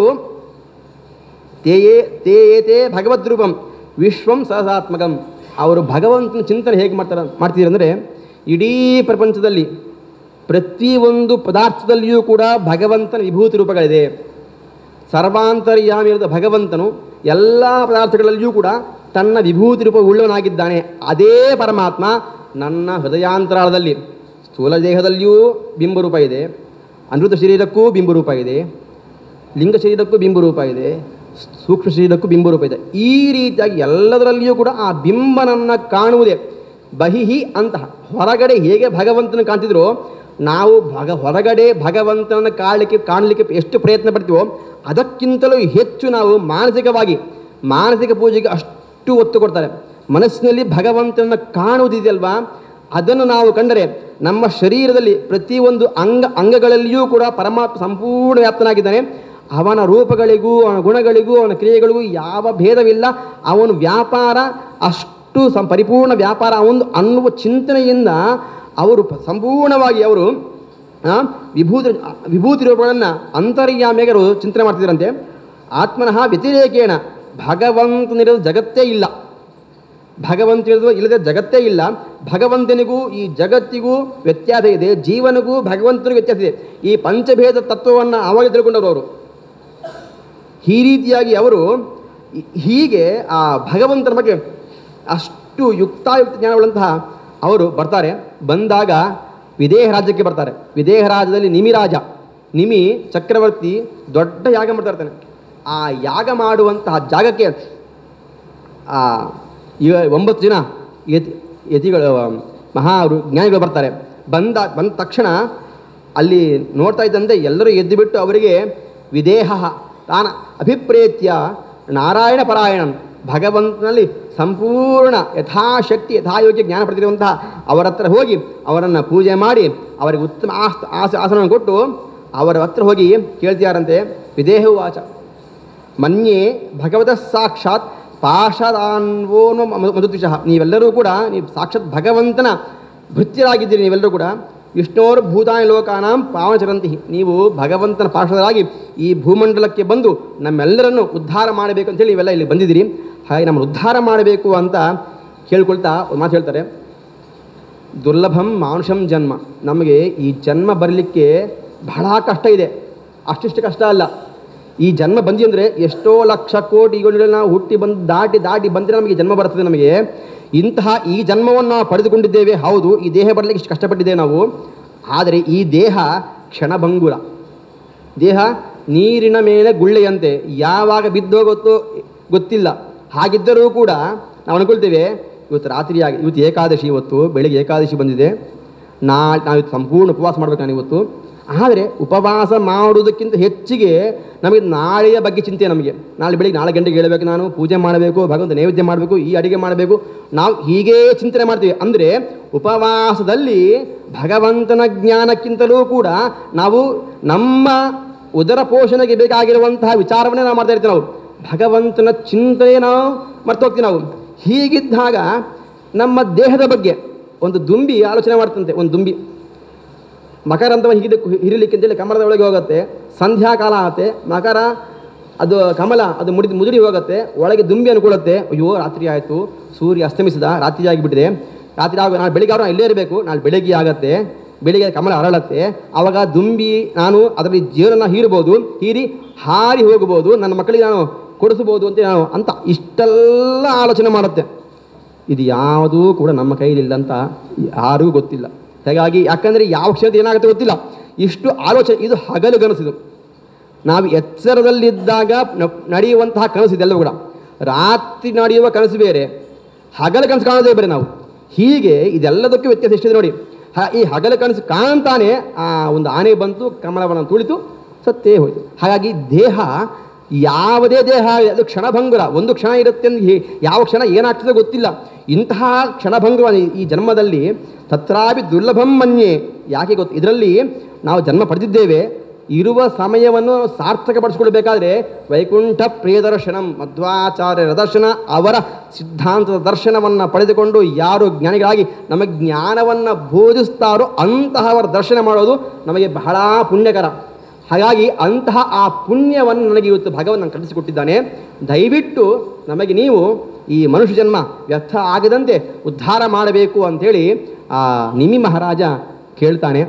ತೇಯೇ ತೇ ಏತೇ ಭಗವದ್ರೂಪಂ ವಿಶ್ವಂ ಸಹಸಾತ್ಮಕಂ ಅವರು ಭಗವಂತನ ಚಿಂತನೆ ಹೇಗೆ ಮಾಡ್ತಾರೆ ಮಾಡ್ತಿದ್ದಾರೆ ಅಂದರೆ ಇಡೀ ಪ್ರಪಂಚದಲ್ಲಿ ಪ್ರತಿಯೊಂದು ಪದಾರ್ಥದಲ್ಲಿಯೂ ಕೂಡ ಭಗವಂತನ ವಿಭೂತಿ ರೂಪಗಳಿದೆ ಸರ್ವಾಂತರ್ಯಾಮಿ ಇರುವ ಭಗವಂತನು ಎಲ್ಲ ಪದಾರ್ಥಗಳಲ್ಲಿಯೂ ಕೂಡ ತನ್ನ ವಿಭೂತಿ ರೂಪ ಉಳ್ಳವನಾಗಿದ್ದಾನೆ ಅದೇ ಪರಮಾತ್ಮ ನನ್ನ ಹೃದಯಾಂತರಾಳದಲ್ಲಿ ಸ್ಥೂಲ ದೇಹದಲ್ಲಿಯೂ ಬಿಂಬರೂಪ ಇದೆ ಅನೃತ ಶರೀರಕ್ಕೂ ಬಿಂಬರೂಪ ಇದೆ ಲಿಂಗ ಶರೀರಕ್ಕೂ ಬಿಂಬರೂಪ ಇದೆ ಸೂಕ್ಷ್ಮ ಶರೀರಕ್ಕೂ ಬಿಂಬರೂಪ ಇದೆ ಈ ರೀತಿಯಾಗಿ ಎಲ್ಲದರಲ್ಲಿಯೂ ಕೂಡ ಆ ಬಿಂಬನನ್ನು ಕಾಣುವುದೇ ಬಹಿಹಿ ಅಂತಹ ಹೊರಗಡೆ ಹೇಗೆ ಭಗವಂತನ ಕಾಣ್ತಿದ್ರೋ ನಾವು ಭಗ ಹೊರಗಡೆ ಭಗವಂತನನ್ನು ಕಾಣಲಿಕ್ಕೆ ಕಾಣಲಿಕ್ಕೆ ಎಷ್ಟು ಪ್ರಯತ್ನ ಪಡ್ತೀವೋ ಅದಕ್ಕಿಂತಲೂ ಹೆಚ್ಚು ನಾವು ಮಾನಸಿಕವಾಗಿ ಮಾನಸಿಕ ಪೂಜೆಗೆ ಅಷ್ಟು ಒತ್ತು ಕೊಡ್ತಾರೆ ಮನಸ್ಸಿನಲ್ಲಿ ಭಗವಂತನನ್ನು ಕಾಣುವುದಿದೆಯಲ್ವಾ ಅದನ್ನು ನಾವು ಕಂಡರೆ ನಮ್ಮ ಶರೀರದಲ್ಲಿ ಪ್ರತಿಯೊಂದು ಅಂಗ ಅಂಗಗಳಲ್ಲಿಯೂ ಕೂಡ ಪರಮಾತ್ಮ ಸಂಪೂರ್ಣ ವ್ಯಾಪ್ತನಾಗಿದ್ದಾನೆ ಅವನ ರೂಪಗಳಿಗೂ ಅವನ ಗುಣಗಳಿಗೂ ಅವನ ಕ್ರಿಯೆಗಳಿಗೂ ಯಾವ ಭೇದವಿಲ್ಲ ಅವನು ವ್ಯಾಪಾರ ಅಷ್ಟು ಸಂ ಪರಿಪೂರ್ಣ ವ್ಯಾಪಾರ ಅವನು ಅನ್ನುವ ಚಿಂತನೆಯಿಂದ ಅವರು ಪ- ಸಂಪೂರ್ಣವಾಗಿ ಅವರು ಆ, ವಿಭೂತಿ ವಿಭೂತಿ ರೂಪಗಳನ್ನು ಅಂತರ್ಯಾಮಿಗರು ಚಿಂತನೆ ಮಾಡ್ತಿದ್ರಂತೆ ಆತ್ಮನಃ ವ್ಯತಿರೇಕೇಣ ಭಗವಂತನಿರೋದು ಜಗತ್ತೇ ಇಲ್ಲ ಭಗವಂತ ಇಲ್ಲದೆ ಜಗತ್ತೇ ಇಲ್ಲ ಭಗವಂತನಿಗೂ ಈ ಜಗತ್ತಿಗೂ ವ್ಯತ್ಯಾಸ ಇದೆ ಜೀವನಿಗೂ ಭಗವಂತನಿಗೂ ವ್ಯತ್ಯಾಸ ಇದೆ ಈ ಪಂಚಭೇದ ತತ್ವವನ್ನು ಆವಾಗ ತಿಳ್ಕೊಂಡವರು ಅವರು ಈ ರೀತಿಯಾಗಿ ಅವರು ಈ- ಹೀಗೆ ಆ ಭಗವಂತನ ಬಗ್ಗೆ ಅಷ್ಟು ಯುಕ್ತಾಯುಕ್ತ ಜ್ಞಾನವುಳ್ಳಂತಹ ಅವರು ಬರ್ತಾರೆ ಬಂದಾಗ ವಿದೇಹ ರಾಜ್ಯಕ್ಕೆ ಬರ್ತಾರೆ ವಿದೇಹ ರಾಜ್ಯದಲ್ಲಿ ನಿಮಿರಾಜ ನಿಮಿ ಚಕ್ರವರ್ತಿ ದೊಡ್ಡ ಯಾಗ ಮಾಡ್ತಾ ಇರ್ತಾನೆ ಆ ಯಾಗ ಮಾಡುವಂತಹ ಜಾಗಕ್ಕೆ ಆ ಇವ ಒಂಬತ್ತು ಜನ ಯತಿ ಯತಿಗಳು ಮಹಾ ರು- ಜ್ಞಾನಿಗಳು ಬರ್ತಾರೆ ಬಂದ ಬಂದ ತಕ್ಷಣ ಅಲ್ಲಿ ನೋಡ್ತಾ ಇದ್ದಂತೆ ಎಲ್ಲರೂ ಎದ್ದು ಬಿಟ್ಟು ಅವರಿಗೆ ವಿದೇಹ ತಾನ ಅಭಿಪ್ರೇತ್ಯ ನಾರಾಯಣ ಪರಾಯಣಂ ಭಗವಂತನಲ್ಲಿ ಸಂಪೂರ್ಣ ಯಥಾಶಕ್ತಿ ಯಥಾಯೋಗ್ಯ ಜ್ಞಾನ ಪಡೆದಿರುವಂತಹ ಅವರ ಹತ್ರ ಹೋಗಿ ಅವರನ್ನು ಪೂಜೆ ಮಾಡಿ ಅವರಿಗೆ ಉತ್ತಮ ಆಸ್ ಆಸ ಆಸನವನ್ನು ಕೊಟ್ಟು ಅವರ ಹತ್ರ ಹೋಗಿ ಕೇಳ್ತಿಯಾರಂತೆ ವಿದೇಹ ವಾಚ ಮನ್ಯೆ ಭಗವತಃ ಸಾಕ್ಷಾತ್ ಪಾಶದಾನ್ವೋನು ಮಧುದ್ವಿಷಃ ನೀವೆಲ್ಲರೂ ಕೂಡ ನೀವು ಸಾಕ್ಷಾತ್ ಭಗವಂತನ ಭೃತ್ಯರಾಗಿದ್ದೀರಿ ನೀವೆಲ್ಲರೂ ಕೂಡ ವಿಷ್ಣೋರ್ ಭೂತಾನಿ ಲೋಕಾನಾಂ ಪಾವನಚರಂತಿ ನೀವು ಭಗವಂತನ ಪಾರ್ಶ್ವದರಾಗಿ ಈ ಭೂಮಂಡಲಕ್ಕೆ ಬಂದು ನಮ್ಮೆಲ್ಲರನ್ನು ಉದ್ಧಾರ ಮಾಡಬೇಕು ಅಂತೇಳಿ ನೀವೆಲ್ಲ ಇಲ್ಲಿ ಬಂದಿದ್ದೀರಿ ಹಾಗೆ ನಮ್ಮನ್ನು ಉದ್ಧಾರ ಮಾಡಬೇಕು ಅಂತ ಕೇಳ್ಕೊಳ್ತಾ ಒಂದು ಮಾತು ಹೇಳ್ತಾರೆ ದುರ್ಲಭಂ ಮಾನುಷಂ ಜನ್ಮ ನಮಗೆ ಈ ಜನ್ಮ ಬರಲಿಕ್ಕೆ ಬಹಳ ಕಷ್ಟ ಇದೆ ಅಷ್ಟಿಷ್ಟು ಕಷ್ಟ ಅಲ್ಲ ಈ ಜನ್ಮ ಬಂದಿ ಅಂದರೆ ಎಷ್ಟೋ ಲಕ್ಷ ಕೋಟಿ ಯುಗಗಳಲ್ಲಿ ನಾವು ಹುಟ್ಟಿ ಬಂದು ದಾಟಿ ದಾಟಿ ಬಂದರೆ ನಮಗೆ ಜನ್ಮ ಬರ್ತದೆ ನಮಗೆ ಇಂತಹ ಈ ಜನ್ಮವನ್ನು ನಾವು ಪಡೆದುಕೊಂಡಿದ್ದೇವೆ ಹೌದು ಈ ದೇಹ ಬರಲಿಕ್ಕೆ ಇಷ್ಟು ಕಷ್ಟಪಟ್ಟಿದ್ದೇವೆ ನಾವು ಆದರೆ ಈ ದೇಹ ಕ್ಷಣಭಂಗುರ ದೇಹ ನೀರಿನ ಮೇಲೆ ಗುಳ್ಳೆಯಂತೆ ಯಾವಾಗ ಬಿದ್ದೋಗುತ್ತೋ ಗೊತ್ತಿಲ್ಲ ಹಾಗಿದ್ದರೂ ಕೂಡ ನಾವು ಅನ್ಕೊಳ್ತೇವೆ ಇವತ್ತು ರಾತ್ರಿಯಾಗಿ ಇವತ್ತು ಏಕಾದಶಿ ಇವತ್ತು ಬೆಳಿಗ್ಗೆ ಏಕಾದಶಿ ಬಂದಿದೆ ನಾ ನಾವು ಇವತ್ತು ಸಂಪೂರ್ಣ ಉಪವಾಸ ಮಾಡ್ಬೇಕು ನಾನು ಇವತ್ತು ಆದರೆ ಉಪವಾಸ ಮಾಡುವುದಕ್ಕಿಂತ ಹೆಚ್ಚಿಗೆ ನಮಗೆ ನಾಳೆಯ ಬಗ್ಗೆ ಚಿಂತೆ ನಮಗೆ ನಾಳೆ ಬೆಳಿಗ್ಗೆ ನಾಳೆ ಗಂಟೆಗೆ ಹೇಳಬೇಕು ನಾನು ಪೂಜೆ ಮಾಡಬೇಕು ಭಗವಂತ ನೈವೇದ್ಯ ಮಾಡಬೇಕು ಈ ಅಡಿಗೆ ಮಾಡಬೇಕು ನಾವು ಹೀಗೇ ಚಿಂತನೆ ಮಾಡ್ತೀವಿ ಅಂದರೆ ಉಪವಾಸದಲ್ಲಿ ಭಗವಂತನ ಜ್ಞಾನಕ್ಕಿಂತಲೂ ಕೂಡ ನಾವು ನಮ್ಮ ಉದರ ಪೋಷಣೆಗೆ ಬೇಕಾಗಿರುವಂತಹ ವಿಚಾರವನ್ನೇ ನಾವು ಮಾಡ್ತಾ ಇರ್ತೀವಿ ನಾವು ಭಗವಂತನ ಚಿಂತನೆ ನಾವು ಮರ್ತು ಹೋಗ್ತೀವಿ ನಾವು ಹೀಗಿದ್ದಾಗ ನಮ್ಮ ದೇಹದ ಬಗ್ಗೆ ಒಂದು ದುಂಬಿ ಆಲೋಚನೆ ಮಾಡ್ತಂತೆ ಒಂದು ದುಂಬಿ ಮಕರಂದವ ಹಿರಿದ ಹಿರಿಲಿಕ್ಕೆ ಅಂತೇಳಿ ಕಮಲದ ಒಳಗೆ ಹೋಗುತ್ತೆ ಸಂಧ್ಯಾಕಾಲ ಆಗುತ್ತೆ ಮಕರ ಅದು ಕಮಲ ಅದು ಮುಡಿದು ಮುದುಡಿ ಹೋಗುತ್ತೆ ಒಳಗೆ ದುಂಬಿ ಅನ್ಕೊಳ್ಳುತ್ತೆ ಅಯ್ಯೋ ರಾತ್ರಿ ಆಯಿತು ಸೂರ್ಯ ಅಸ್ತಮಿಸಿದ ರಾತ್ರಿ ಆಗಿಬಿಟ್ಟಿದೆ ರಾತ್ರಿ ಆಗ ನಾಳೆ ಬೆಳಿಗ್ಗೆ ಆದ್ರೂ ಇಲ್ಲೇ ಇರಬೇಕು ನಾಳೆ ಬೆಳಗ್ಗೆ ಆಗತ್ತೆ ಬೆಳಿಗ್ಗೆ ಕಮಲ ಅರಳತ್ತೆ ಆವಾಗ ದುಂಬಿ ನಾನು ಅದರಲ್ಲಿ ಜೇರನ್ನು ಹೀರ್ಬೋದು ಹೀರಿ ಹಾರಿ ಹೋಗ್ಬೋದು ನನ್ನ ಮಕ್ಕಳಿಗೆ ನಾನು ಕೊಡಿಸ್ಬೋದು ಅಂತ ನಾನು ಅಂತ ಇಷ್ಟೆಲ್ಲ ಆಲೋಚನೆ ಮಾಡುತ್ತೆ ಇದು ಯಾವುದೂ ಕೂಡ ನಮ್ಮ ಕೈಲಿಲ್ಲ ಅಂತ ಯಾರಿಗೂ ಗೊತ್ತಿಲ್ಲ ಹಾಗಾಗಿ ಯಾಕಂದರೆ ಯಾವ ಕ್ಷೇತ್ರ ಏನಾಗುತ್ತೆ ಗೊತ್ತಿಲ್ಲ ಇಷ್ಟು ಆಲೋಚನೆ ಇದು ಹಗಲು ಕನಸಿದು ನಾವು ಎಚ್ಚರದಲ್ಲಿದ್ದಾಗ ನ- ನಡೆಯುವಂತಹ ಕನಸು ಇದೆಲ್ಲ ಕೂಡ ರಾತ್ರಿ ನಡೆಯುವ ಕನಸು ಬೇರೆ ಹಗಲ ಕನಸು ಕಾಣೋದೇ ಬೇರೆ ನಾವು ಹೀಗೆ ಇದೆಲ್ಲದಕ್ಕೂ ವ್ಯತ್ಯಾಸ ಎಷ್ಟಿದೆ ನೋಡಿ ಹ ಈ ಹಗಲ ಕನಸು ಕಾಣ್ತಾನೆ ಆ ಒಂದು ಆನೆ ಬಂತು ಕಮಲವನ್ನು ತುಳಿತು ಸತ್ತೇ ಹೋಯಿತು ಹಾಗಾಗಿ ದೇಹ ಯಾವುದೇ ದೇಹ ಅದು ಕ್ಷಣಭಂಗುರ ಒಂದು ಕ್ಷಣ ಇರುತ್ತೆ ಅಂತ ಹೇ- ಯಾವ ಕ್ಷಣ ಏನಾಗ್ತದೆ ಗೊತ್ತಿಲ್ಲ ಇಂತಹ ಕ್ಷಣಭಂಗುರ ಈ- ಈ ಜನ್ಮದಲ್ಲಿ ತತ್ರಾಪಿ ದುರ್ಲಭಂ ಮನ್ಯೆ ಯಾಕೆ ಗೊತ್ತು ಇದರಲ್ಲಿ ನಾವು ಜನ್ಮ ಪಡೆದಿದ್ದೇವೆ ಇರುವ ಸಮಯವನ್ನು ಸಾರ್ಥಕಪಡಿಸ್ಕೊಳ್ಬೇಕಾದ್ರೆ ವೈಕುಂಠ ಪ್ರಿಯದರ್ಶನಂ ಮಧ್ವಾಚಾರ್ಯರ ದರ್ಶನ ಅವರ ಸಿದ್ಧಾಂತದ ದರ್ಶನವನ್ನು ಪಡೆದುಕೊಂಡು ಯಾರು ಜ್ಞಾನಿಗಳಾಗಿ ನಮಗೆ ಜ್ಞಾನವನ್ನು ಬೋಧಿಸ್ತಾರೋ ಅಂತಹವರ ದರ್ಶನ ಮಾಡೋದು ನಮಗೆ ಬಹಳ ಪುಣ್ಯಕರ ಹಾಗಾಗಿ ಅಂತಹ ಆ ಪುಣ್ಯವನ್ನು ನನಗೆ ಇವತ್ತು ಭಗವಂತ ಕಲಿಸಿಕೊಟ್ಟಿದ್ದಾನೆ ದಯವಿಟ್ಟು ನಮಗೆ ನೀವು ಈ ಮನುಷ್ಯ ಜನ್ಮ ವ್ಯರ್ಥ ಆಗದಂತೆ ಉದ್ಧಾರ ಮಾಡಬೇಕು ಅಂಥೇಳಿ ಆ ನಿಮಿ ಮಹಾರಾಜ ಕೇಳ್ತಾನೆ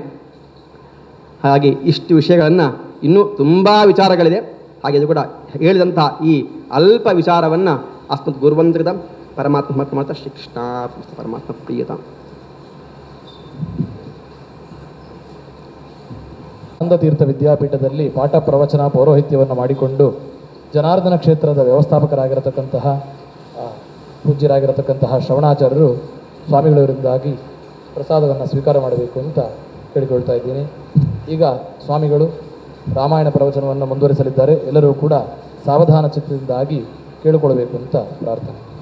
ಹಾಗೆ ಇಷ್ಟು ವಿಷಯಗಳನ್ನು ಇನ್ನೂ ತುಂಬ ವಿಚಾರಗಳಿದೆ ಹಾಗೆ ಇದು ಕೂಡ ಹೇಳಿದಂಥ ಈ ಅಲ್ಪ ವಿಚಾರವನ್ನು ಅಸ್ಮತ್ ಗುರುವಂತದ ಪರಮಾತ್ಮ ಸಮರ್ಪಣೆ ಮಾಡ್ತಾ ಶ್ರೀ ಕೃಷ್ಣ ಪರಮಾತ್ಮ ಪ್ರಿಯತ ಆನಂದತೀರ್ಥ ವಿದ್ಯಾಪೀಠದಲ್ಲಿ ಪಾಠ ಪ್ರವಚನ ಪೌರೋಹಿತ್ಯವನ್ನು ಮಾಡಿಕೊಂಡು ಜನಾರ್ದನ ಕ್ಷೇತ್ರದ ವ್ಯವಸ್ಥಾಪಕರಾಗಿರತಕ್ಕಂತಹ ಆ, ಪೂಜ್ಯರಾಗಿರತಕ್ಕಂತಹ ಶ್ರವಣಾಚಾರ್ಯರು ಸ್ವಾಮಿಗಳವರಿಂದಾಗಿ ಪ್ರಸಾದವನ್ನು ಸ್ವೀಕಾರ ಮಾಡಬೇಕು ಅಂತ ಕೇಳಿಕೊಳ್ತಾ ಇದ್ದೀನಿ ಈಗ ಸ್ವಾಮಿಗಳು ರಾಮಾಯಣ ಪ್ರವಚನವನ್ನು ಮುಂದುವರಿಸಲಿದ್ದಾರೆ ಎಲ್ಲರೂ ಕೂಡ ಸಾವಧಾನ ಚಿತ್ತದಿಂದಾಗಿ ಕೇಳಿಕೊಳ್ಬೇಕು ಅಂತ ಪ್ರಾರ್ಥನೆ